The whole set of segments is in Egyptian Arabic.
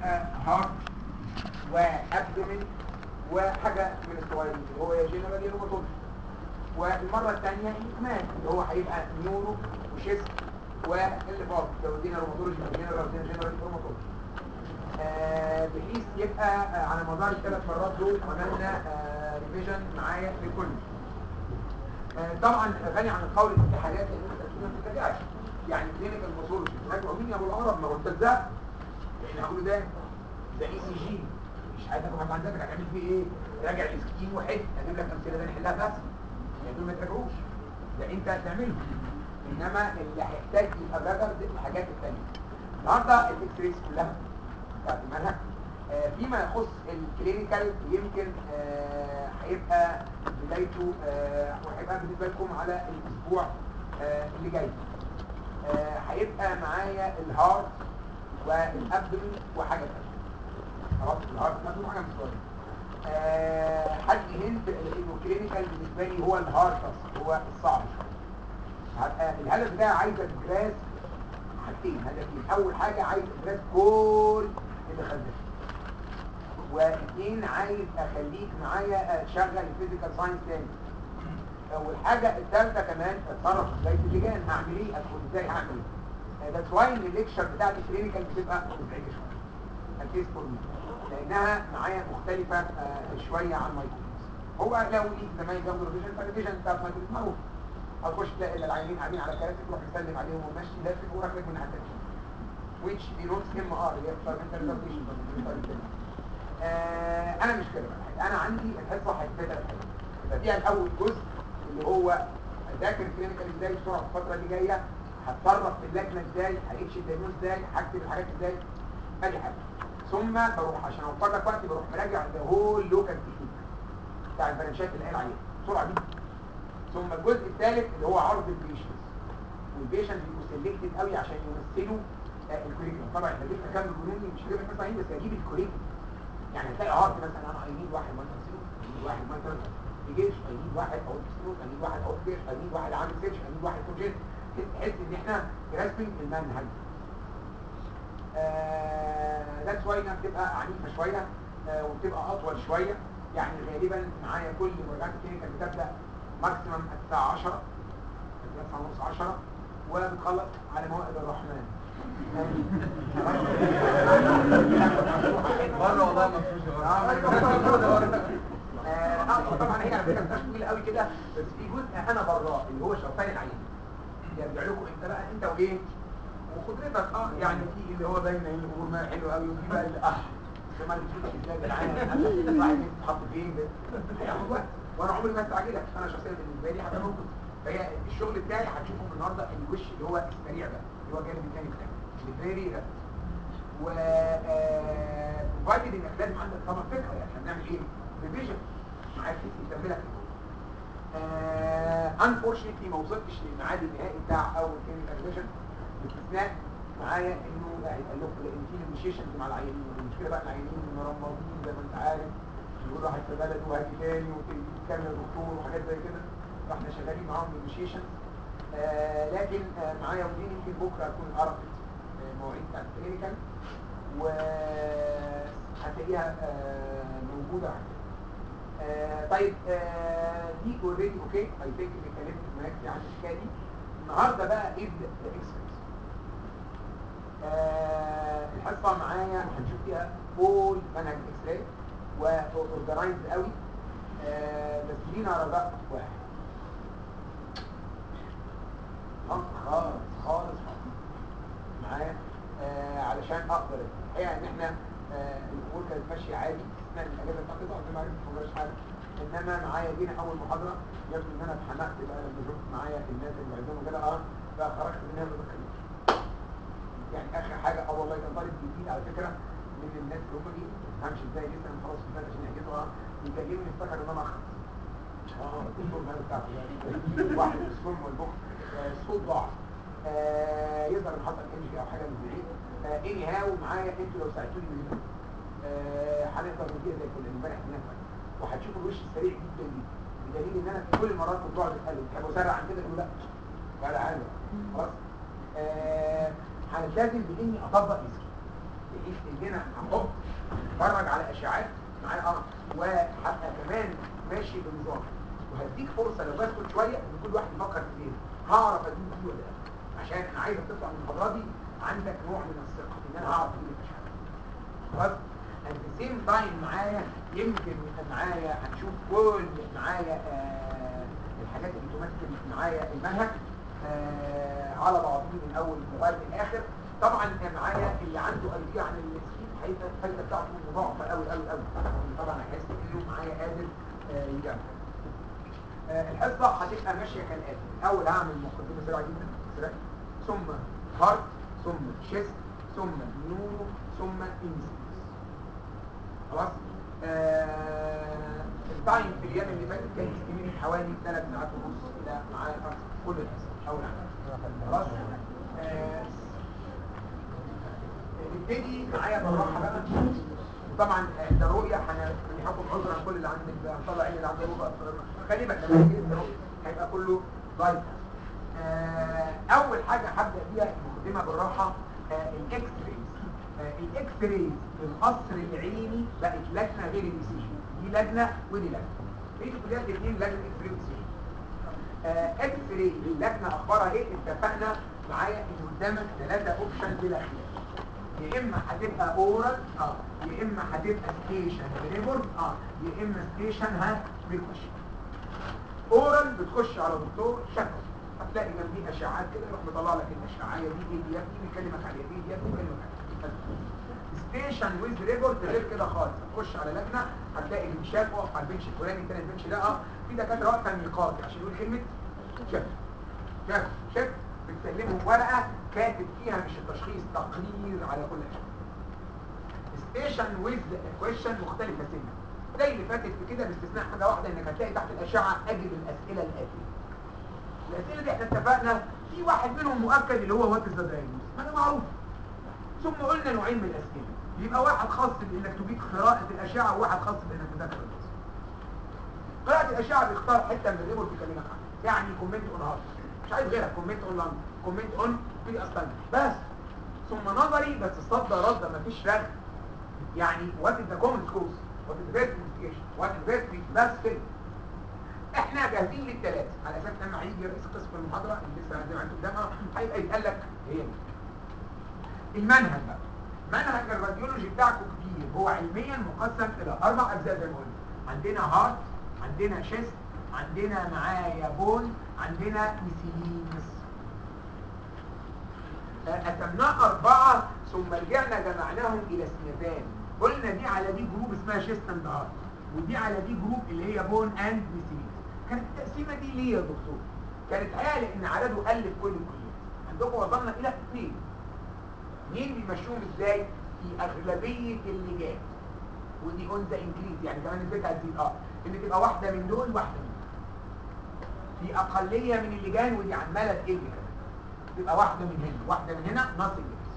يبقى هارت وابدومين وحاجه من الصغيرين اللي هو يا جنرال يا روماتولوجي والمره الثانيه الاكمال اللي هو هيبقى نيورو وشيست واللي فاضل لو ادينا روماتولوجي جنرال ادينا جنرال روماتولوجي آه بحيث يبقى آه على مدار الثلاث مرات دول عملنا آه ريفيجن معايا لكل آه طبعا غني عن القول ان في حاجات اللي انت ما بتتابعش يعني كلينيكال باثولوجي راجعوا مين يا ابو العرب ما هو انت ازاي احنا هقوله ده ده اي سي جي مش عايز اقعد عندك هتعمل فيه ايه راجع السكين وحد اجيب لك امثله ده نحلها بس يعني دول ما تراجعوش ده انت هتعمله انما اللي هيحتاج يبقى براجر دي الحاجات الثانيه النهارده الاكس ريز كلها بتاعت المنهج آه فيما يخص الكلينيكال يمكن آه هيبقى بدايته آه وهيبقى بالنسبه لكم على الاسبوع آه اللي جاي آه هيبقى معايا الهارت والابدومين وحاجه ثانيه خلاص الهارت والابدومين وحاجه مش صغيره آه حد هنت انه كلينيكال بالنسبه لي هو الهارت بس هو الصعب شويه الهدف بتاعي عايز ادرس حاجتين هدفين اول حاجه عايز ادرس كل اللي خدناه واثنين عايز اخليك معايا تشغل الفيزيكال ساينس تاني والحاجه الثالثه كمان اتصرف ازاي في اللجان هعمل ايه ادخل ازاي هعمل ايه ذاتس واي ان الليكشر بتاعت الكلينيكال بتبقى مزعجه شويه الكيس فور مي لانها معايا مختلفه آه شويه عن مايكروبيز هو لو ليك زمان جنب الريفيجن فالريفيجن بتاعت مايكروبيز معروف هتخش تلاقي العيانين قاعدين على كراسي تروح تسلم عليهم وماشي لافف وراكب من عندك which denotes MR اللي هي experimental retardation آه انا مش كده بقى انا عندي الحصه هتبقى ثلاث حاجات يبقى فيها الاول جزء اللي هو اذاكر الكلينيكال ازاي بسرعه الفتره اللي جايه هتصرف في اللجنه ازاي هيتش الدايجنوز ازاي هكتب الحاجات ازاي ادي حاجه ثم بروح عشان اوفر لك وقت بروح مراجع ذا هول لوكال تكنيك بتاع البرانشات اللي قال عليها بسرعه جدا ثم الجزء الثالث اللي هو عرض البيشنز والبيشنز بيبقوا سيلكتد قوي عشان يمثلوا آه الكوريكولم طبعا احنا جبنا كام جنوني مش هجيب لك مثلا بس هجيب الكوريكولم يعني هتلاقي عرض مثلا انا هيجيب واحد مثلا سيرو هيجيب واحد مثلا جيش هيجيب واحد او سيرو هيجيب واحد او جيش هيجيب واحد عامل سيرش هيجيب واحد كوجين تحس ان احنا راسمين المنهج ذاتس واي انها بتبقى عنيفه شويه آه وبتبقى اطول شويه يعني غالبا معايا كل مراجعات الكلينيكال بتبدا ماكسيمم الساعه 10 الساعه ونص 10 وبتخلص على موائد الرحمن بره والله مفروش اه طبعا هي على فكره مش طويله قوي كده بس في جزء انا براه اللي هو شرطان العين يرجع لكم انت بقى انت وايه وقدرتك اه يعني في اللي هو باين ان الامور ما حلوه قوي وفي بقى اللي اه كمان بتشوف ازاي يا جدعان انا صاحب تحط فين هياخد وقت وانا عمري ما استعجلك انا شخصيا بالنسبه لي هبقى موجود فهي الشغل بتاعي هتشوفه النهارده الوش اللي هو السريع ده اللي هو الجانب الثاني بتاعي اللي فيري رابد و بروفايدد انك لازم عندك طبعا فكره يعني احنا بنعمل ايه؟ ريفيجن معاك يكملك انفورشنتلي ما وصلتش للميعاد النهائي بتاع اول كلينيكال ريفيجن باستثناء معايا انه هيبقى له لان في نيجوشيشنز مع العيانين المشكله بقى العيانين مرمضين زي ما انت عارف يقولوا واحد في بلد وهاجي تاني وتكمل دكتور وحاجات زي كده فاحنا شغالين معاهم نيجوشيشن آه لكن آه معايا ودي يمكن بكره اكون عرفت آه مواعيد بتاعت الكلينيكال وهتلاقيها آه موجوده عندنا آه طيب آه دي اوريدي اوكي اي ثينك اللي اتكلمت معاك عن الحكايه دي النهارده بقى ابدا الاكسبريس آه الحصه معايا هنشوف فيها كل منهج الاكس راي واورجنايزد قوي آه بس لينا رجاء واحد خالص خالص خالص معايا آه علشان اقدر الحقيقه ان احنا آه الامور كانت ماشيه عادي اثناء الاجازه بتاعتي طبعا زي ما عرفت ما جراش حاجه انما معايا جينا اول محاضره يبدو ان انا اتحمقت بقى لما شفت معايا الناس اللي عايزينهم كده اه فخرجت منها ما بتكلمش يعني اخر حاجه اه والله كان طالب جديد على فكره من الناس اللي هم دي ما تفهمش ازاي لسه انا خلاص في عشان يحجزوا اه يكلمني افتكر ان انا اخلص اه الدكتور ده بتاعته واحد السم والبخل الصوت ضاع آه يقدر ان حصل انجي او حاجه من بعيد اني هاو معايا انتوا لو ساعدتوني من هنا آه هنقدر نديها زي كل امبارح هناك وهتشوفوا الوش السريع جدا جدا بدليل ان انا في كل المرات كنت بقعد اساله تحبوا اسرع عن كده يقولوا لا ولا حاجه خلاص آه هنلتزم باني اطبق ريسكي بحيث ان انا احط اتفرج على اشعاعات معايا اه وهبقى كمان ماشي بنظام وهديك فرصه لو بسكت شويه ان كل واحد يفكر في ايه هعرف اديك دي ولا لا عشان انا عايزك تطلع من المحاضره دي عندك نوع من الثقه ان انا هعرف اجيب الاشعاعات خلاص at the same time معايا يمكن يبقى معايا هنشوف كل معايا آه الحاجات اللي تمثل معايا المنهج آه على بعضه من اول لغايه الاخر طبعا معايا اللي عنده ايديا عن السكيل هيبقى الفايده بتاعته مضاعفه قوي قوي قوي طبعا هيحس انه معايا قادر آه يجمع آه الحصه هتبقى ماشيه كالاتي الاول هعمل مقدمه سريعه جدا سريعه ثم هارت ثم شيست ثم نيورو ثم انسيس خلاص آه التايم في الايام اللي فاتت كان يستمر حوالي 3 ساعات ونص الى معايا كل الحصص اول عام خلاص آه نبتدي معايا بالراحه بقى وطبعا عند الرؤيه هنحكم عذرا كل اللي عند هنطلع عين اللي عند الرؤيه غالبا لما يجي الرؤيه هيبقى كله لايف آه اول حاجه هبدا بيها المقدمه بالراحه آه الاكس ريز آه الاكس ريز في القصر العيني بقت لجنه غير الاي سي جي دي لجنه ودي لجنه بقيه الكليات الاثنين لجنه اكس ري وسي جي اكس ري اللجنه اخبارها ايه اتفقنا معايا ان قدامك ثلاثه اوبشن بلا خلاف يا اما هتبقى اورال اه يا اما هتبقى ستيشن ريبورت اه يا اما ستيشن ها بالكشف اورال بتخش على دكتور شكل هتلاقي جنبيه اشعاعات كده يروح مطلع لك الاشعاعيه دي ايه دي يا ابني بيكلمك عليها ايه دي يا ابني بيكلمك عليها ستيشن ويز ريبورت غير كده خالص تخش على لجنه هتلاقي الانشاء واقف على البنش الفلاني الثاني البنش ده اه في دكاتره واقفه ميقات عشان يقول كلمه شك شك شك بتسلمهم ورقه كاتب فيها مش التشخيص تقرير على كل شيء ستيشن ويز كويشن مختلفه سنه زي اللي فاتت كده باستثناء حاجه واحده انك هتلاقي تحت الاشعه اجب الاسئله الاتيه الاسئله دي احنا اتفقنا في واحد منهم مؤكد اللي هو وات ذا دايجنوز ما انا معروف ثم قلنا نوعين من الاسئله يبقى واحد خاص بانك تجيب قراءه الاشعه وواحد خاص بانك تذاكر النص قراءه الاشعه بيختار حته من الريبورت يكلمك عنها يعني كومنت اون هارت مش عايز غيرها كومنت اون لانج كومنت اون في اصلا بس ثم نظري بس الصد رد مفيش رد يعني وات ذا كومن كوز وات ذا بيست انفستيجيشن وات ذا بيست بس كده احنا جاهزين للثلاثه على اساس لما هيجي رئيس قسم المحاضره اللي لسه زي ما انتم قدامها هيبقى يتقال لك هي دي المنهج بقى منهج الراديولوجي بتاعكم كبير هو علميا مقسم الى اربع اجزاء زي ما قلنا عندنا هارت عندنا شيست عندنا معايا بون عندنا ميسيلينس قسمناه أربعة ثم رجعنا جمعناهم إلى اثنتان قلنا دي على دي جروب اسمها شيست اند هارت ودي على دي جروب اللي هي بون اند ميسيلينس كانت التقسيمة دي ليه يا دكتور؟ كانت حقيقة لأن عدده قل في كل الكليات عندكم وصلنا إلى اثنين مين بيمشوهم ازاي؟ في أغلبية اللجان ودي اون ذا انكريز يعني كمان نسبتها هتزيد اه ان تبقى واحدة من دول واحدة من دول في أقلية من اللجان ودي عمالة تقل كمان تبقى واحدة من هنا واحدة من هنا nothing else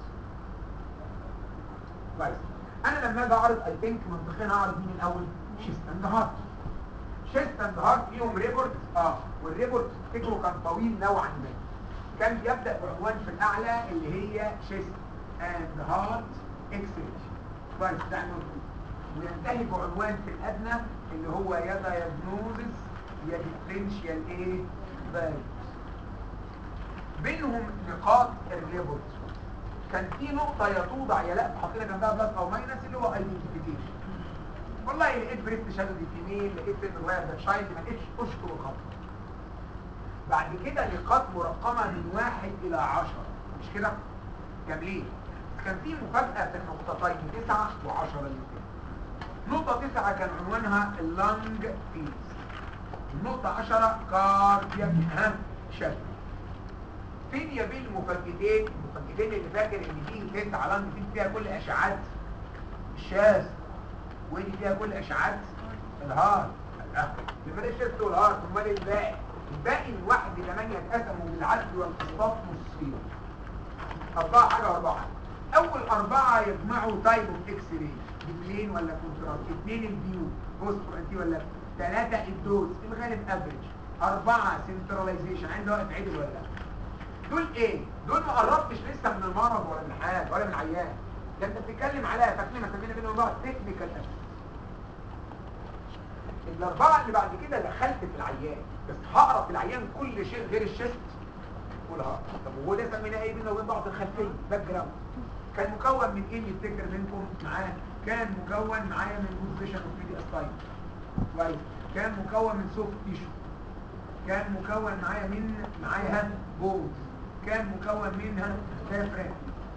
كويس انا لما اجي اعرض اي ثينك منطقيا اعرض مين الاول شيست اند هارت شيست اند هارت فيهم ريبورت اه والريبورت تفتكروا كان طويل نوعا ما كان بيبدا بعنوان في الاعلى اللي هي شيست اند هارت اكسريشن كويس ده عنوان وينتهي بعنوان في الادنى اللي هو يا دايجنوزس يا ديفرنشيال ايه دايجنوز بينهم نقاط الريبورت كان في نقطة يا توضع يا لا حطينا جنبها بلس او ماينس اللي هو ايدنتيفيكيشن والله لقيت بريست شادو دي فيميل لقيت سن صغير ده تشايلد ما لقيتش اشكر وخط بعد كده نقاط مرقمة من واحد الى عشرة مش كده؟ كاملين كان في مفاجأة في النقطتين تسعة وعشرة الاثنين نقطة تسعة كان عنوانها اللانج فيز النقطة عشرة كاردياك ها شكل فين يا بين المفاجئتين المفاجئتين اللي فاكر ان دي تسعة لانج فيز فيها كل اشعاعات الشاذ ودي فيها كل اشعاعات الهارت لما ده الشاذ والهارت امال الباقي الباقي من واحد لثمانية اتقسموا بالعدل والقسطاس نصين أربعة حاجة وأربعة حاجة أول أربعة يجمعوا تايب اوف اكس راي بلين ولا كونتراست اثنين الفيو بوست انتي ولا ثلاثة الدوز في الغالب افريج أربعة سنتراليزيشن عندي واقف عدل ولا لا دول ايه؟ دول ما قربتش لسه من المرض ولا من الحال ولا من العيان ده انت بتتكلم على فاكرين سمينا بينهم بعض تكنيكال الاربعه اللي بعد كده دخلت في العيان بس هقرا في العيان كل شيء غير الشست والهارت طب وهو ده سميناه ايه بينه وبين بعض الخلفيه باك جراوند كان مكون من ايه اللي يفتكر منكم معاه كان مكون معايا من بوزيشن اوف بي اسايد كويس كان مكون من سوفت تيشو كان مكون معايا من معاها بوز كان مكون منها ديافرام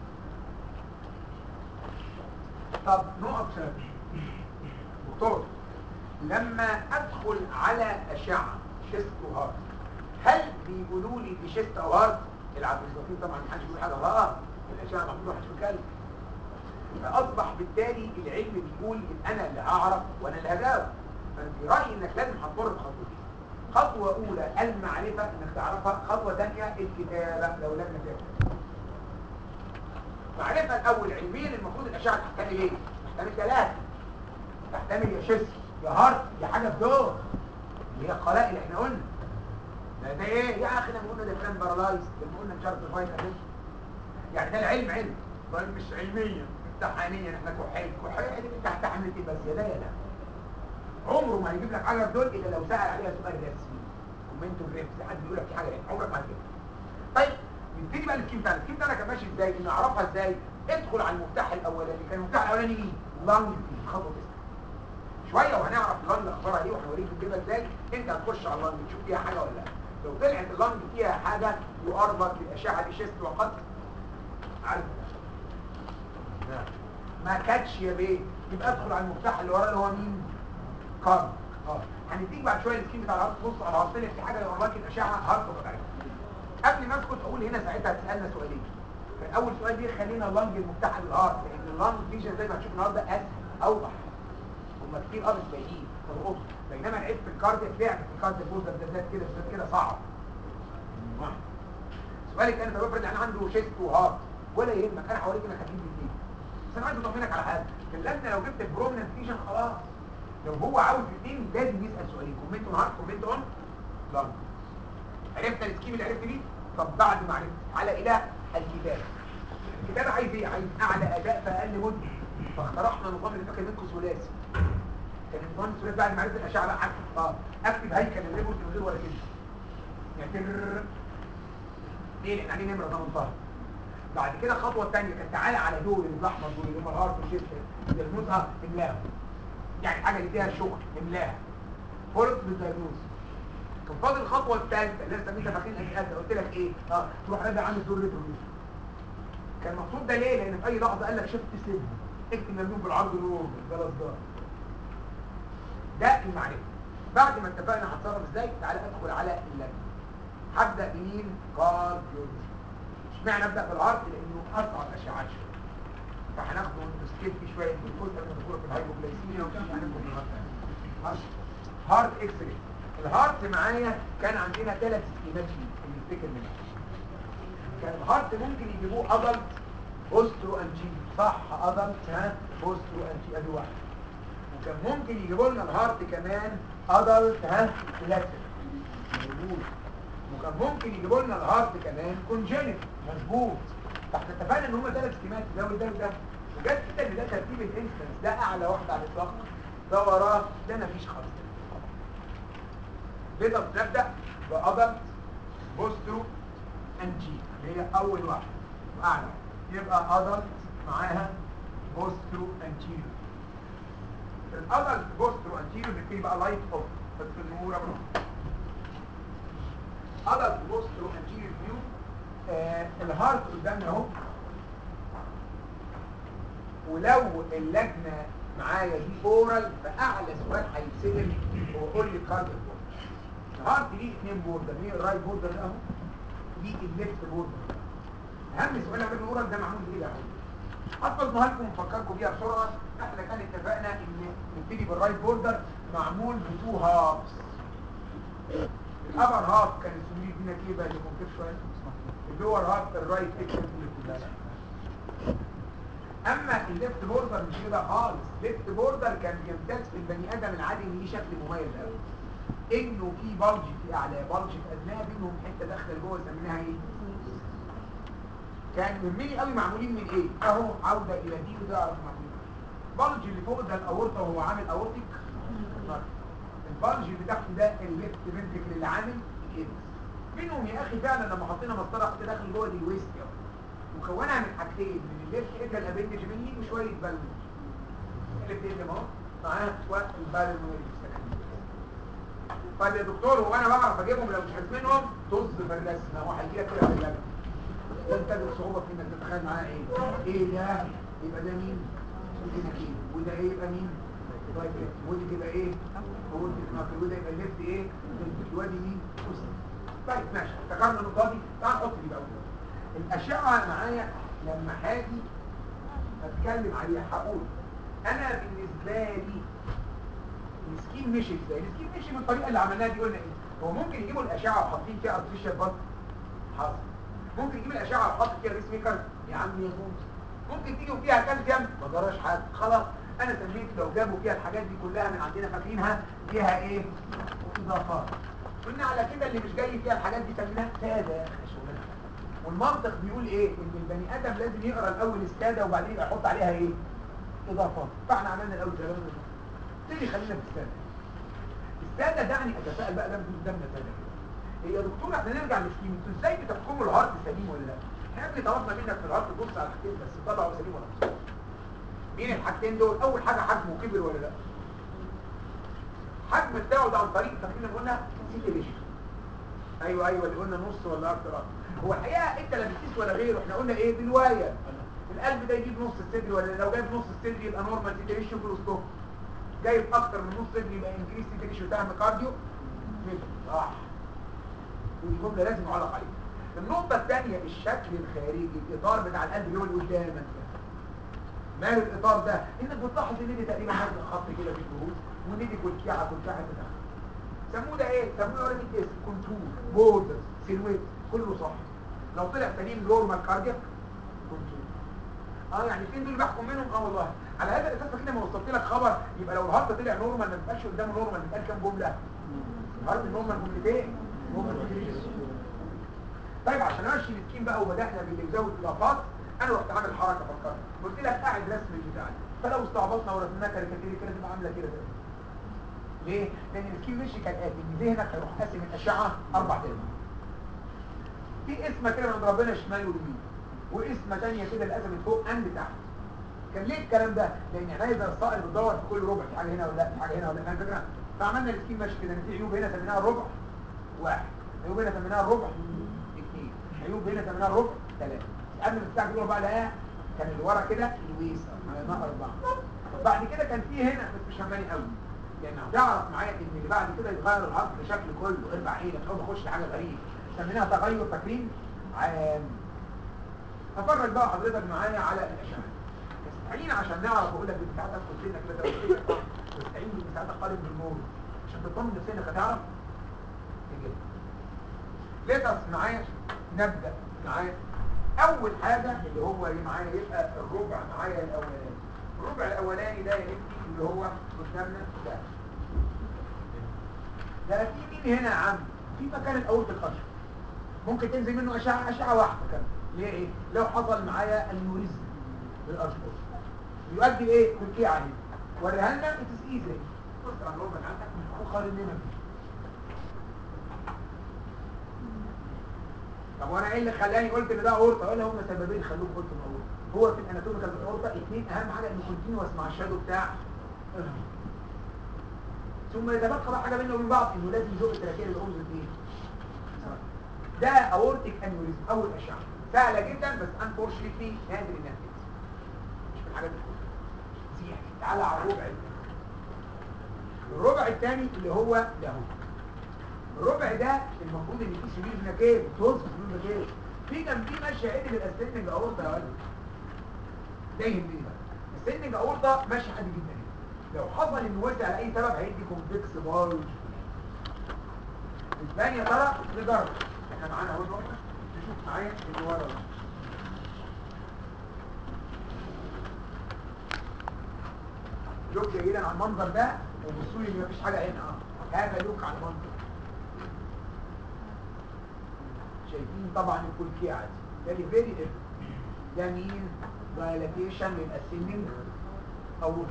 طب نقط سيرش دكتور لما ادخل على اشعه شيست وهارت هل بيقولوا لي دي شيست او هارت العبد الزفير طبعا محدش بيقول حاجه غلط الاشعه ممنوع محدش بيتكلم فاصبح بالتالي العلم بيقول ان انا اللي هعرف وانا اللي هجاوب فانا في رايي انك لازم هتمر بخطوتين خطوه اولى المعرفه انك تعرفها خطوه ثانيه الكتابه لو لم تكن معرفه الاول علميا المفروض الاشعه تحتمل ايه تحتمل ثلاثه تحتمل يا شيست يا هارت يا حاجه في دول اللي هي القلائل اللي احنا قلنا ده ده ايه يا اخي لما قلنا ده فلان بارالايز لما قلنا مش عارف فاين يعني ده العلم علم طيب مش علميا امتحانيا احنا كحيل كحيل دي انت هتحمل ايه بس يا لا يا لا عمره ما هيجيب لك حاجه في دول الا لو سال عليها سؤال رسمي كومنتو ريفس حد يقول لك في حاجه رسمي عمرك ما هتجيبها طيب نبتدي بقى السكيم بتاعنا السكيم بتاعنا كان ماشي ازاي ان اعرفها ازاي ادخل على المفتاح الاولاني كان المفتاح الاولاني مين لانج خطوه تسعه شويه وهنعرف اللانج اخبارها ايه وهنوريك بتجيبها ازاي انت هتخش على اللانج تشوف فيها حاجه ولا لا لو طلعت اللانج فيها حاجه يقربك للاشعه دي شيست وقد عارف ما كاتش يا بيه يبقى ادخل على المفتاح اللي وراه اللي هو مين كارد اه هنديك بعد شويه السكيم بتاع الهارت بص على الهارت في حاجه يقول لك الاشعه هارت بتاعتها قبل ما اسكت اقول هنا ساعتها هتسالنا سؤالين كان اول سؤال دي خلينا اللنج المفتاح للهارت لان اللنج فيجن زي ما هتشوف النهارده اسهل اوضح هم كتير اه مش باينين تلقطوا بينما العيب في الكاردياك لعب في الكاردياك بوز ده بالذات كده بالذات كده صعب سؤالي كان طب افرض انا عنده شيست وهارت ولا يهمك انا هوريك انا خفيف الاثنين بس انا عايز اطمنك على حاجه اللجنه لو جبت البرومننت فيجن خلاص لو هو عاوز الاثنين لازم يسال سؤالين كومنت اون هارت كومنت اون لانج عرفنا السكيم اللي عرفت بيه طب بعد ما عرفت على الى الكتابه الكتابه عايز ايه عايز اعلى اداء في اقل مده فاقترحنا نظام اللي فاكر منكم ثلاثي كان النظام الثلاثي بعد ما عرفت الاشعه بقى اكتب اه اكتب هيكل الليبل من غير ولا كلمه يعني تر ليه لان عليه نمره 18 بعد كده الخطوه الثانيه كانت تعالى على دول الاحمر دول اللي هم الهارت والشيست الدياجنوز اه املاها يعني حاجه اللي فيها شغل املاها فولت بالدياجنوز كان فاضل الخطوه الثالثه اللي انت انت فاكرين الاسئله قلت لك ايه اه تروح راجع عامل دور ريتروجريشن كان المقصود ده ليه لان في اي لحظه قال لك شفت سلم اكتب مليون بالعرض نور ده الاصدار ده المعرفه بعد ما اتفقنا هتصرف ازاي تعالى ادخل على اللجنه هبدا بمين كارديولوجي اشمعنى ابدا بالعرض لانه اصعب اشعاعات شويه فهناخده ونسكيب فيه شويه الجلوكوز قبل ما ندخل في الهايبوجلايسيميا ومش هناخد النهارده هارت اكس راي الهارت معايا كان عندنا ثلاث سكيمات فيه اللي يفتكر منها كان الهارت ممكن يجيبوه ادلت بوسترو انجي صح ادلت ها بوسترو انجي ادي واحد وكان ممكن يجيبوا لنا الهارت كمان ادلت ها لاتر موجود وكان ممكن يجيبوا لنا الهارت كمان كونجينيت مظبوط فاحنا اتفقنا ان هم ثلاث سكيمات ده وده وده وجت كده ان ده ترتيب الانسلنس ده اعلى واحد على الاطلاق ده وراه ده مفيش خالص نقدر نبدا بادلت بوسترو انجي اللي هي اول واحده واعلى يبقى ادلت معاها بوسترو انجيريور الادلت بوسترو انجيريور نبتدي بقى لايت اوف بس النور ابو ادلت بوسترو انجيريور فيو آه الهارت قدامنا اهو ولو اللجنه معايا دي اورال فاعلى سؤال هيتسال هو قول لي كارديو الهارت ليه اثنين بوردر ليه الرايت بوردر ده اهو ليه الليفت بوردر اهم سؤال عمل الاورال ده معمول بايه ده احفظها لكم ونفكركم بيها بسرعه احنا كان اتفقنا ان نبتدي بالرايت بوردر معمول بتو هافز الابر هاف كان السمير دينا كده اللي ممكن شويه اللور هاف الرايت اما الليفت بوردر مش كده خالص ليفت بوردر كان بيمتاز في البني ادم العادي ان ليه شكل مميز قوي انه في بلج في اعلاه بلج في ادناه بينهم حته داخله لجوه سميناها ايه كان يهمني قوي معمولين من ايه اهو عوده الى دي وده اعرف معمولين من إيه. البلج اللي فوق ده الاورطه وهو عامل اورتيك البلج اللي تحت ده الليفت فنتريكل اللي عامل كده منهم يا اخي فعلا لما حطينا مسطره حط داخل جوه دي الويست يا مكونها من حاجتين من الليفت ادى الابندج مني وشويه بالون الليفت ادى اهو معاها شويه البالون طيب يا دكتور هو انا بعرف اجيبهم لو مش عارف منهم طز في الرسمه هو هيجي لك كده في اللجنه وانت الصعوبه في انك تتخيل معاه ايه ايه ده يبقى ده مين كده كده وده ايه يبقى مين طيب ودي تبقى ايه هو وده يبقى الليفت ايه الوادي مين وسط طيب ماشي افتكرنا النقطه دي تعال نحط دي بقى الاشعه معايا لما هاجي اتكلم عليها هقول انا بالنسبه لي السكين مشي ازاي السكين مشي بالطريقه اللي عملناها دي قلنا ايه هو ممكن يجيبوا الاشعه وحاطين فيها ارتفيشال بط حاضر ممكن يجيب الاشعه وحاطط فيها ريس ميكر يا عم يا بومس ممكن تيجي فيها كالسيوم ما جراش حاجه خلاص انا سميت لو جابوا فيها الحاجات دي كلها من عندنا فاكرينها فيها ايه اضافات قلنا على كده اللي مش جاي فيها الحاجات دي سميناها ساده يا شغلانه والمنطق بيقول ايه ان البني ادم لازم يقرا الاول الساده وبعدين يبقى يحط عليها ايه اضافات فاحنا عملنا الاول زي ما تيجي خلينا في الساده الساده دعني اتساءل بقى ده قدامنا ساده كده هي يا دكتور احنا نرجع للسكيم انتوا ازاي بتحكموا الهارت سليم ولا لا احنا يا ابني طلبنا منك في الهارت تبص على الحاجتين بس طلعوا سليم ولا مش مين الحاجتين دول اول حاجه حجمه كبر ولا لا حجم بتاعه ده عن طريق فاكرين قلنا سيتيليشن ايوه ايوه اللي قلنا نص ولا اكتر هو الحقيقه انت لا بتقيس ولا غيره احنا قلنا ايه بالوايه القلب ده يجيب نص الصدر ولا لو جايب نص الصدر يبقى نورمال سيتيليشن فلوستوب جايب اكتر من نص صدر يبقى انكريس سيتيليشن بتاع كارديو صح ودي جمله لازم نعلق عليها النقطه الثانيه الشكل الخارجي الاطار بتاع القلب اللي هو اللي قدامك ده مال الاطار ده انك بتلاحظ ان دي تقريبا نازل خط كده في الجهود وان دي كلكعه كلكعه كده سموه ده ايه سموه ولا دي اسم كونتور بوردر سيلويت كله صح لو طلع سليم نورمال كاردياك كونتور اه يعني فين دول بحكم منهم اه والله على هذا الاساس كده ما وصلت لك خبر يبقى لو الهارت طلع نورمال ما تبقاش قدامه نورمال بيتقال كام جمله الهارت نورمال جملتين نورمال طيب عشان امشي السكين بقى وبدانا باللي يزود اضافات انا رحت عامل حركه فكرت قلت لك قاعد رسم البتاع فلو استعبطنا ورسمناها كاريكاتيري كده تبقى عامله كده كده ليه؟ لان السكين مشي كالاتي ان ذهنك هيروح قاسم الاشعه اربع ارباع في اسمه كده من ربنا شمال ويمين واسمه ثانيه كده الاسم من فوق اند تحت كان ليه الكلام ده؟ لان عينيا زي الصقر بتدور في كل ربع في حاجه هنا ولا لا في حاجه هنا ولا لا فاهم الفكره؟ فعملنا السكين ماشي كده ان في عيوب هنا سميناها الربع واحد عيوب هنا سميناها الربع اثنين عيوب هنا سميناها الربع ثلاثه قبل ما تستعجل تقول بقى لا كان اللي ورا كده لويس عملناها اربعه بعد كده كان في هنا بس مش هماني قوي يعني هتعرف معايا ان اللي بعد كده يغير الهارت بشكل كله اربع عينك او بخش لحاجه غريبه سميناها تغير فاكرين عام افرج بقى حضرتك معايا على الاشعه استعين عشان نعرف اقول لك بتاعتك كلنا كده استعين بمساعدة قارب بالنور عشان تطمن نفسك هتعرف تجيب ليتس معايا نبدا معايا اول حاجه اللي هو ايه معايا يبقى الربع معايا الاولاني الربع الاولاني ده يا ابني اللي هو قدامنا ده ده في مين هنا يا عم في مكان الاورط الاشهر ممكن تنزل منه اشعه اشعه واحده كمان ليه ايه لو حصل معايا النوريزم بالاشخاص يؤدي لايه بالكيعه هنا وريها لنا اتس ايزي بص على الربع عندك وقارن لنا بيه طب وانا ايه اللي خلاني قلت ان ده اورطه ولا هم سببين خلوك قلت ان اورطه هو في الاناتوميكال اورطه اثنين اهم حاجه انه كونتينوس مع الشادو بتاع ثم يتبقى بقى حاجه بينه وبين بعض انه لازم يزق التراكيه الاوز اثنين ده اورتيك انيوريزم اول اشعه سهله جدا بس انفورشنتلي نادر انها تحصل مش من الحاجات الكلها زيح تعالى على الربع الثاني الربع الثاني اللي هو ده هو الربع ده المفروض ان فيه سبيل بنكير توز سبيل بنكير في جنبيه ماشي عدل الاسندنج اورطه يا ولد ده يهمني بقى السندنج اورطه ماشي عادي جدا لو حصل انه وسع لاي سبب هيدي كومبلكس بارج الثانيه ترى نجرب احنا معانا اهو الربع نشوف معايا اللي ورا ده لوك جيدا على المنظر ده وبصوا لي ان مفيش حاجه هنا اه هذا لوك على المنظر شايفين طبعا الكلكيه عادي ده اللي فيري اف ده مين دايلاتيشن يبقى السنين اورت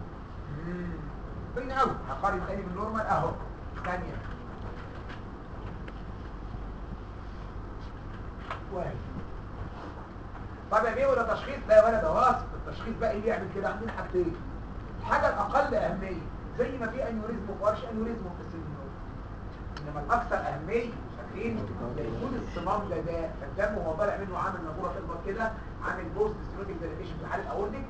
باين قوي هقارن تاني بالنورمال اهو ثانيه واحد طب يا بيه ولا تشخيص لا يا ولد اهو التشخيص بقى ايه بيعمل كده عندنا حاجتين الحاجه الاقل اهميه زي ما في انيوريزم وفرش انيوريزم في السيلينوم انما الاكثر اهميه فاكرين يكون الصمام ده ده فالدم وهو طالع منه عامل نافوره تخبط كده عامل بوست ستيروتيك ديليتيشن في حاله اورتيك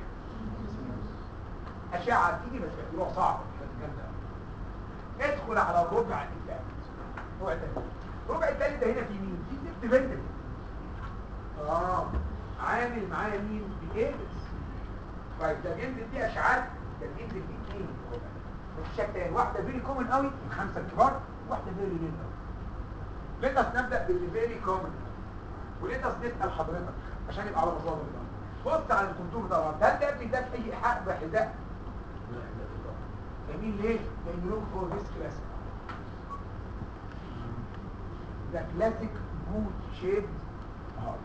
اشعه تيجي بس الموضوع صعب مش هتتكلم ده. ادخل على الربع الثالث ربع الثالث الربع الثالث ده هنا في مين في ليفت فنتري اه عامل معايا مين الايدس طيب ده بينزل فيه اشعاعات ده بينزل فيه اثنين مفيش شك تاني واحده فيري كومن قوي الخمسه الكبار واحده فيري ليل قوي ليتس نبدا باللي فيري كومن وليتس نسال حضرتك عشان يبقى على مصادر الامر بص على الكونتور طبعا هل ده ابني ده في اي حق بحذاء جميل ليه؟ لان له فور ذيس كلاسيك ده كلاسيك بوت شيب هارت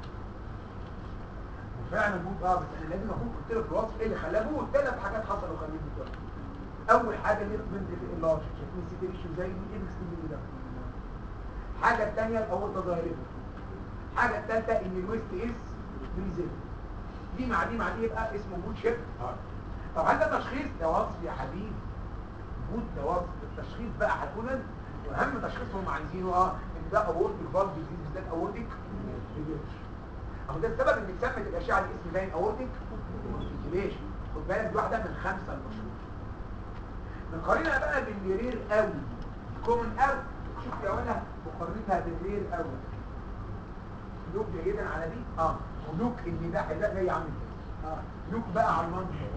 وفعلا بوت اه بس انا لازم اكون قلت له في الوصف ايه اللي خلاه بوت ثلاث حاجات حصلوا خليه بوت اول حاجه اللي بنت في اللارج شايفين سي تيشو زي دي ايه بس ده الحاجه الثانيه الاورطه ظاهره الحاجه الثالثه ان الويست اس بريزيل دي مع دي مع دي يبقى اسمه بوت شيب هارت طب هل ده تشخيص ده وصف يا حبيبي بوت ده وصف التشخيص بقى هتقول انت واهم تشخيص هم عايزينه اه ان ده اورتيك فالف ديزيز بالذات اورتيك اهو ده السبب ان اتسمت الاشعه الاسم باين اورتيك ليش خد بالك دي واحده من خمسه المشهور نقارنها بقى باللي رير قوي كومن قوي شوف يا ولا مقارنتها بالرير قوي لوك جيدا على دي اه ولوك ان ده حذاء جاي عامل كده اه لوك بقى على المنظر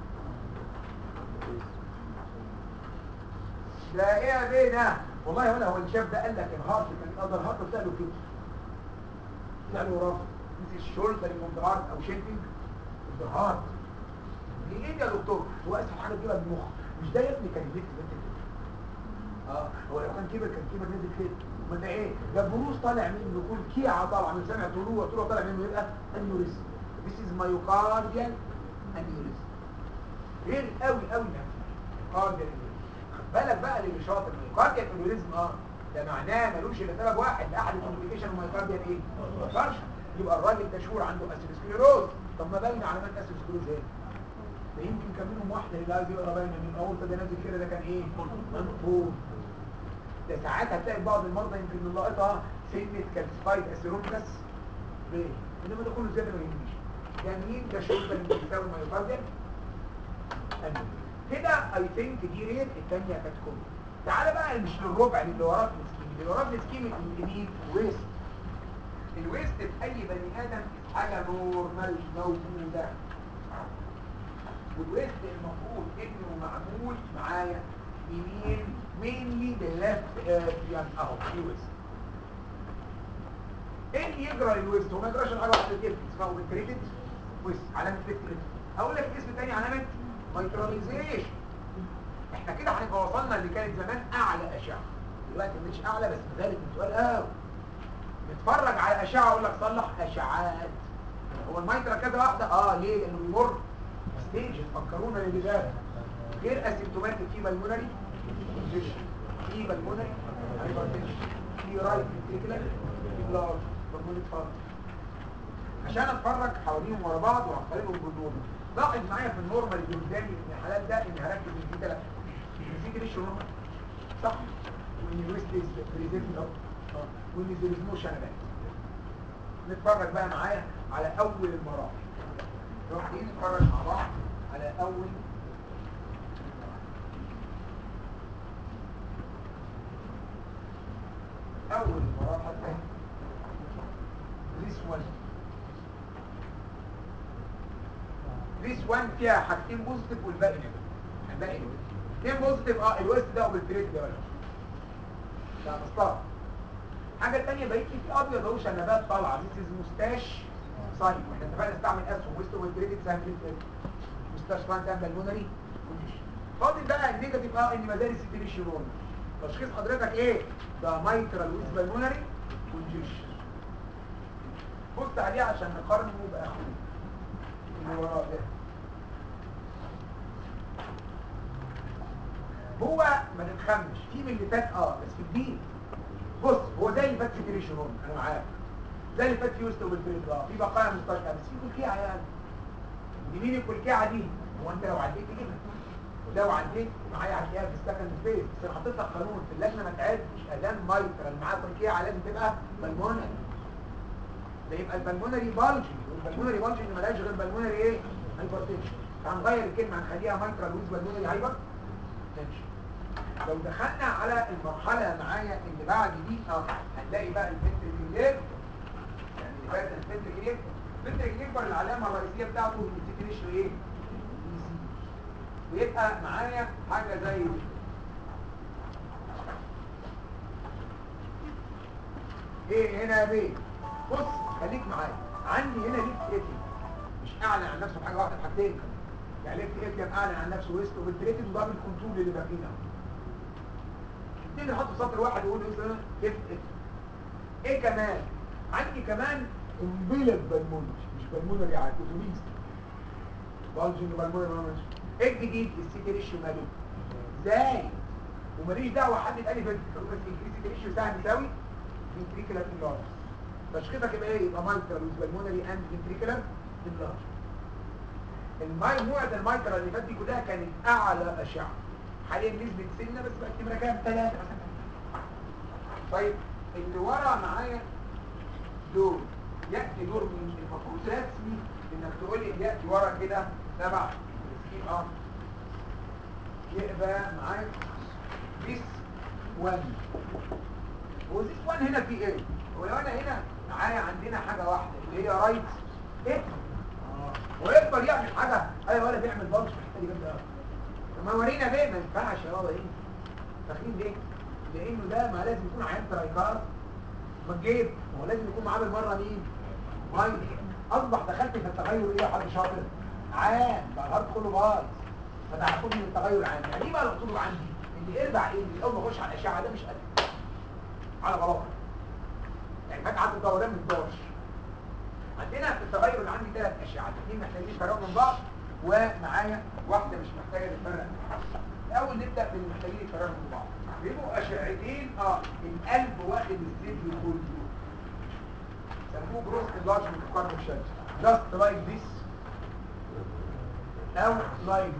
ده ايه يا بيه ده والله ولا هو اللي شاف ده قال لك الهارت كان يقدر الهارت سأله كده سأله رافض مثل الشولدر من هارت او شيلدنج الهارت ليه ايه يا دكتور هو اسهل حاجه تجيبها المخ مش ده يا ابني كان يبت بنت كده اه هو لو كان كبر كان كبر نزل كده ما ده ايه ده بروز طالع منه كل كيعه طالعه من سامع طلوع طلوع طالع منه يبقى انيوريزم This is myocardial aneurysm غير قوي قوي مايوكارديال خد بالك بقى اللي شاطر مايوكارديال انيوريزم اه ده معناه ملوش الا سبب واحد احد الكومبليكيشن المايوكارديال ايه؟ فرش يبقى الراجل ده شهور عنده اسيروسكليروز طب ما باين علامات اسيروسكليروز ايه؟ ده يمكن كان منهم واحده اللي عايز يقرا باينه من اول ده نازل كده ده كان ايه؟ منفوض ده ساعات هتلاقي بعض المرضى يمكن من لقطها سنه كالسفايد اسيروبلس ليه؟ انما ده كله زياده ما يهمنيش ده مين ده شرطه اللي بيساوي مايوكارديال كده اي ثينك دي ريت الثانيه كانت كومن تعالى بقى مش للربع اللي وراك السكيم اللي وراك السكيم اليمين ويست الويست في اي بني ادم حاجه نورمال موجوده والويست المفروض انه معمول معايا يمين مينلي للفت اريان اهو في ويست ايه اللي يجرى للويست هو ما يجراش حاجه واحده كده اسمها اوبتريتد ويست علامه ليفت هقول لك اسم تاني علامه مايكرونيزيشن احنا كده هنبقى وصلنا اللي كانت زمان اعلى اشعه دلوقتي مش اعلى بس مغالب من سؤال قوي نتفرج على اشعه اقول لك صلح اشعاعات هو المايكرا كذا واحده اه ليه لانه بيمر ستيج فكرونا اللي ده غير اسيمتوماتيك في بالمونري كونجيشن في بالمونري هايبرتنشن في رايت فينتريكولار في لارج بالمونري فارج عشان اتفرج حواليهم ورا بعض وهقارنهم بالنورمال لاحظ معايا في النورمال اللي قدامي ان الحالات ده ان هركز ان في ثلاث في مش نورمال صح وان الويست از بريزنت اهو وان ذير از نو شنبات نتفرج بقى معايا على اول المراحل نروح ايه نتفرج مع بعض على اول اول المراحل اهي this one this one فيها حاجتين بوزيتيف والباقي نيجاتيف الباقي نيجاتيف اثنين بوزيتيف اه الويست ده اوبلتريت ده ولا ده مصطلح الحاجه الثانيه بقيت لي في ابيض اهو شنبات طالعه ذيس از مستاش صايم واحنا اتفقنا نستعمل اسهم ويست اوبلتريت سهل جدا مستاش فان تعمل بالمونري فاضل بقى النيجاتيف اه ان مدارس السيتيشن نورمال تشخيص حضرتك ايه ده مايكرال ويز بالمونري كونجيشن بص عليه عشان نقارنه باخوه اللي وراه ده هو ما تتخمش في من اللي فات اه بس في جديد بص هو زي اللي فات في كريشن هون انا معاك زي اللي فات في وسط وبالفريد اه في بقايا مستشفى بس في كلكيعه يعني دي مين الكلكيعه دي هو انت لو عديت كده ولو عديت معايا هتلاقيها في السكند فيز بس انا حطيت لك قانون في اللجنه ما تعدش ادام مايترال معاه كلكيعه لازم تبقى بالمونري ده يبقى البلمونري بالجي والبلمونري بالجي اللي ملهاش غير بالمونري ايه هايبرتنشن هنغير الكلمه هنخليها مايترال ويز بالمونري هايبر تنشن لو دخلنا على المرحله معايا اللي بعد دي اه هنلاقي بقى الفنتريكلير يعني اللي فات الفنتريكلير الفنتريكلير العلامه الرئيسيه بتاعته السيتيشن ايه يزيد ويبقى معايا حاجه زي دي ايه هنا يا بيه بص خليك معايا عندي هنا ليفت اتيم مش اعلن عن نفسه بحاجه واحده بحاجتين يعني ليفت اتيم اعلن عن نفسه ويست وبالتريتد وضرب الكنترول اللي باقيين اهو نبتدي نحط سطر واحد ونقول مثلا ليفت اتيم ايه كمان عندي كمان قنبله بالمونج مش بالمونري يعني اتوبيس بالجنج بالمونري ايه الجديد السيتي ريشيو مالي ازاي وماليش دعوه حد يتقال لي بس السيتي ريشيو سهم يساوي ventricular enlargement تشخيصك يبقى ايه يبقى مايترال بالمونري اند ventricular enlargement الماي نوع المايترال اللي فات دي كلها كانت اعلى اشعه حاليا نسبه سنه بس بقت نمره كام ثلاثه مثلا طيب اللي ورا معايا دول ياتي دور مين المفروض رسمي انك تقول لي ياتي ورا كده تبع السكيم اه يبقى معاك بيس 1 وزيس 1 هنا في ايه هو لو انا هنا معايا عندنا حاجه واحده اللي هي رايت ايه ويقدر يعمل حاجه ايوه ولا بيعمل بلش في الحته دي جامده قوي ما ورينا ليه ما ينفعش يا بابا ايه فاكرين ليه لانه ده ما لازم يكون عيان ترايكار ما تجيب هو لازم يكون معاه بالمره مين مايك اصبح دخلت في التغير ايه يا حد شاطر عام بقى الهارد كله بايظ فانا هاخد من التغير عام يعني ايه بقى المقصود عندي اللي ارجع ايه اللي اول ما اخش على الاشعه ده مش قد على غلط يعني فجأة عدد الدوران من دورش عندنا في التغير اللي عندي ثلاث اشعات اثنين محتاجين يفرقوا من بعض ومعايا واحده مش محتاجه تتفرق من بعض الاول نبدا باللي محتاجين يتفرقوا من بعض بيبقوا اشعتين اه القلب واخد السيديو كله سموه جروس انلارجمنت كارد شات جاست لايك ذس او لايك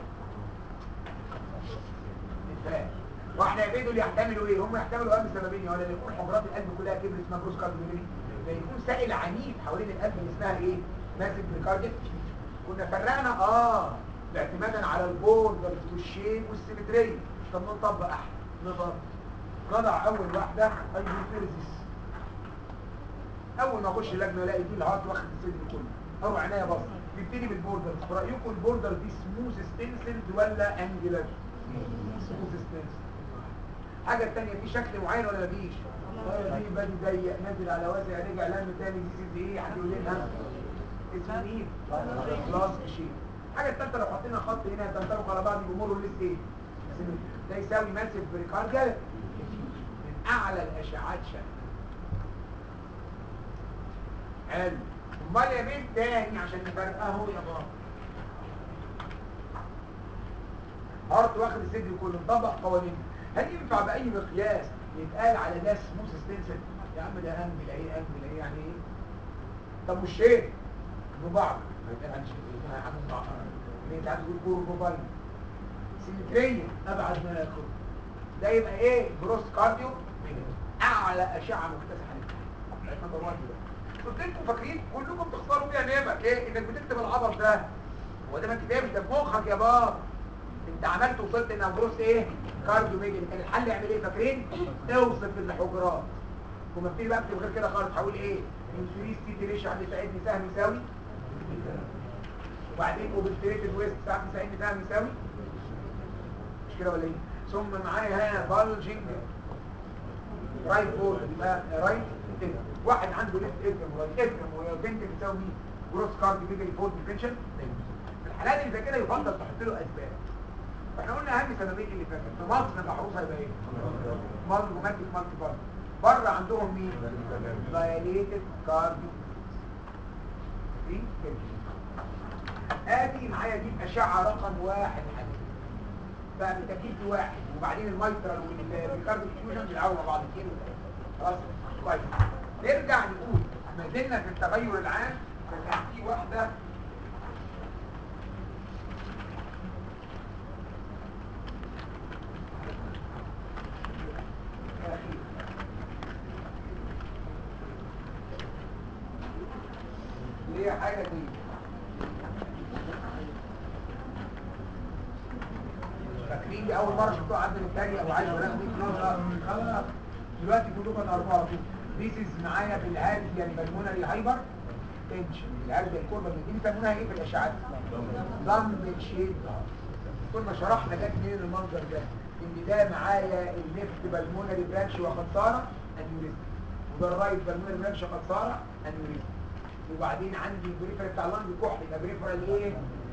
ذس واحنا يا دول يحتملوا ايه هم يحتملوا اهم سببين ولا يكون حجرات القلب كلها كبرت اسمها جروس كارديولي لا يكون سائل عنيف حوالين القلب اللي اسمها ايه ماسك بريكارديت كنا فرقنا اه باعتمادا على البوردرز والشيب والسيمتريه مش طب نطبق احنا نظر نضع اول واحده الهيبرزيس اول ما اخش اللجنه الاقي دي الهارت واخد الصدر كله او عنايه بس نبتدي بالبوردرز في رايكم البوردر دي سموث ستنسلد ولا انجلر سموث ستنسلد حاجه الثانيه في شكل معين ولا مفيش في بادي ضيق نازل على واسع رجع لم تاني دي سي ايه حد يقول لنا اسمه ايه كلاس شيب الحاجه الثالثه لو حطينا خط هنا تنطبق على بعض يبقى مور لسه ايه ده يساوي ماسف بريكارديال من اعلى الاشعاعات شكلا حلو امال يا بنت تاني عشان نفرقها اهو يا بابا هارت واخد الصدر كله نطبق قوانين هل ينفع باي مقياس يتقال على ده سموث ستنسل يا عم ده انجل ايه انجل ايه يعني ايه طب والشيء بعض هيتقال عن شيء اسمها حاجه مضاعفه ليه تعالى تقول كور موبايل سيمتريا ابعد ما يكون ده يبقى ايه جروس كارديو اعلى اشعه مكتسحه للكلى نمبر 1 قلت لكم فاكرين كلكم تختاروا فيها نعمه ايه انك بتكتب العبط ده هو ده ما كتابش ده في مخك يا بابا انت عملت وصلت انها جروس ايه كارديو ميجن كان الحل يعمل ايه فاكرين اوصف الحجرات وما ابتدي بقى اكتب غير كده خالص هقول ايه انكريس تي ريشيو عند ساعدني سهم يساوي وبعدين اوبستريتد ويست ساعات يساعدني سهم يساوي مش كده ولا ايه ثم معايا ها بالجنج رايت فور يبقى رايت واحد عنده ليفت اترم ورايت اترم وبنت بتساوي مين جروس كارد بيجري فور ديفنشن في الحالات اللي زي كده يفضل تحط له اسباب احنا قلنا اهم سببين اللي فاتت في مصر المحروس هيبقى ايه مصر ومادة مالتي بارد بره عندهم مين فايليتد كارديو ادي معايا دي الاشعه رقم واحد حاليا بقى بالتاكيد دي واحد وبعدين المايترال والريكارد فيوجن بيلعبوا مع بعض اثنين خلاص طيب نرجع نقول ما زلنا في التغير العام فكان في واحده اللي هي حاجه دي فاكرين دي اول مره شفتوها عند الثانيه او عايز بنات خلاص دلوقتي كلكم تعرفوها على طول ذيس از معايا بالهالزيا البلمونري هايبر تنشن الهالزيا الكوربا دي بيسمونها ايه في الاشعاعات ضم شيد كنا شرحنا جت منين المنظر ده ان ده معايا الليفت بالمونري برانش وخساره انيوريزم وده الرايت بالمونري برانش وخساره انيوريزم وبعدين عندي البريفرال بتاع اللنج كحل يبقى بريفرال ايه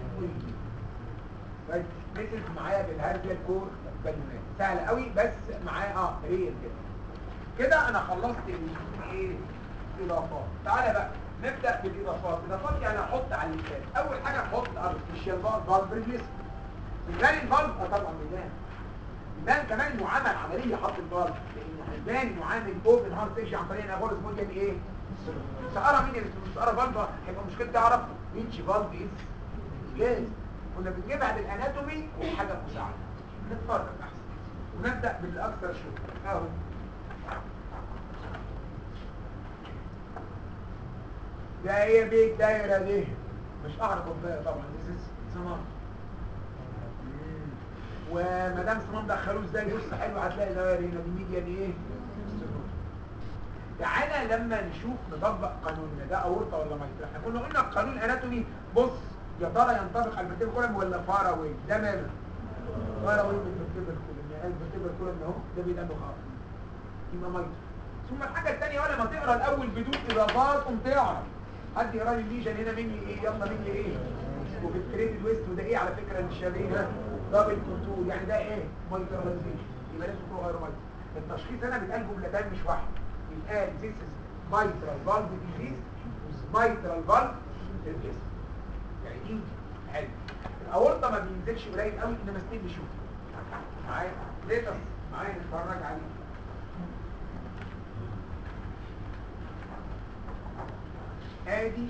بس مثل معايا بالهارزيا الكور بالمونري سهل قوي بس معايا اه ريل كده كده انا خلصت الايه الاضافات تعالى بقى نبدا بالاضافات الاضافات يعني احط على اللسان اول حاجه احط ارتفيشال فالف ريبليسمنت ميزان الفالف اه طبعا ميزان ميزان كمان انه عمل عمليه حط الفالف لان هيبان انه عامل اوبن هارت سيرجي عن طريق الاغورس موديان ايه سقاره مين اللي مش سقاره فالف هيبقى مشكلة تعرف مينش فالف از جاهز كنا بنجيبها بالاناتومي وحاجه مساعده نتفرج احسن ونبدا بالاكثر شغل اهو ده هي بيه الدايره دي مش اعرف بقى طبعا دي صمام وما دام صمام دخلوه ازاي بص حلو هتلاقي دايره هنا دي ميديان ايه تعالى لما نشوف نطبق قانوننا ده اورطه ولا مايتر احنا كنا قلنا القانون الاناتومي بص يا ترى ينطبق على الفيرتيبل كولم ولا فاراوي ده ماله فاراوي من الفيرتيبل كولم يعني الفيرتيبل كولم اهو ده بيدانه خالص يبقى مايتر ثم الحاجه الثانيه ولا ما تقرا الاول بدون اضافات قوم تعرف حد يقرا لي الليجن هنا مني ايه يلا مني ايه وفي الكريدت ويست وده ايه على فكره الشبيه ده دبل كنترول يعني ده ايه مايتراليزيشن يبقى لازم تكون غير مايتر التشخيص هنا بيتقال جملتين مش واحده يتقال this is mitral valve disease with mitral valve replacement يعني دي حلو الاورطه ما بينزلش قليل قوي انما ستيل بيشوف معايا ليتس معايا نتفرج عليه ادي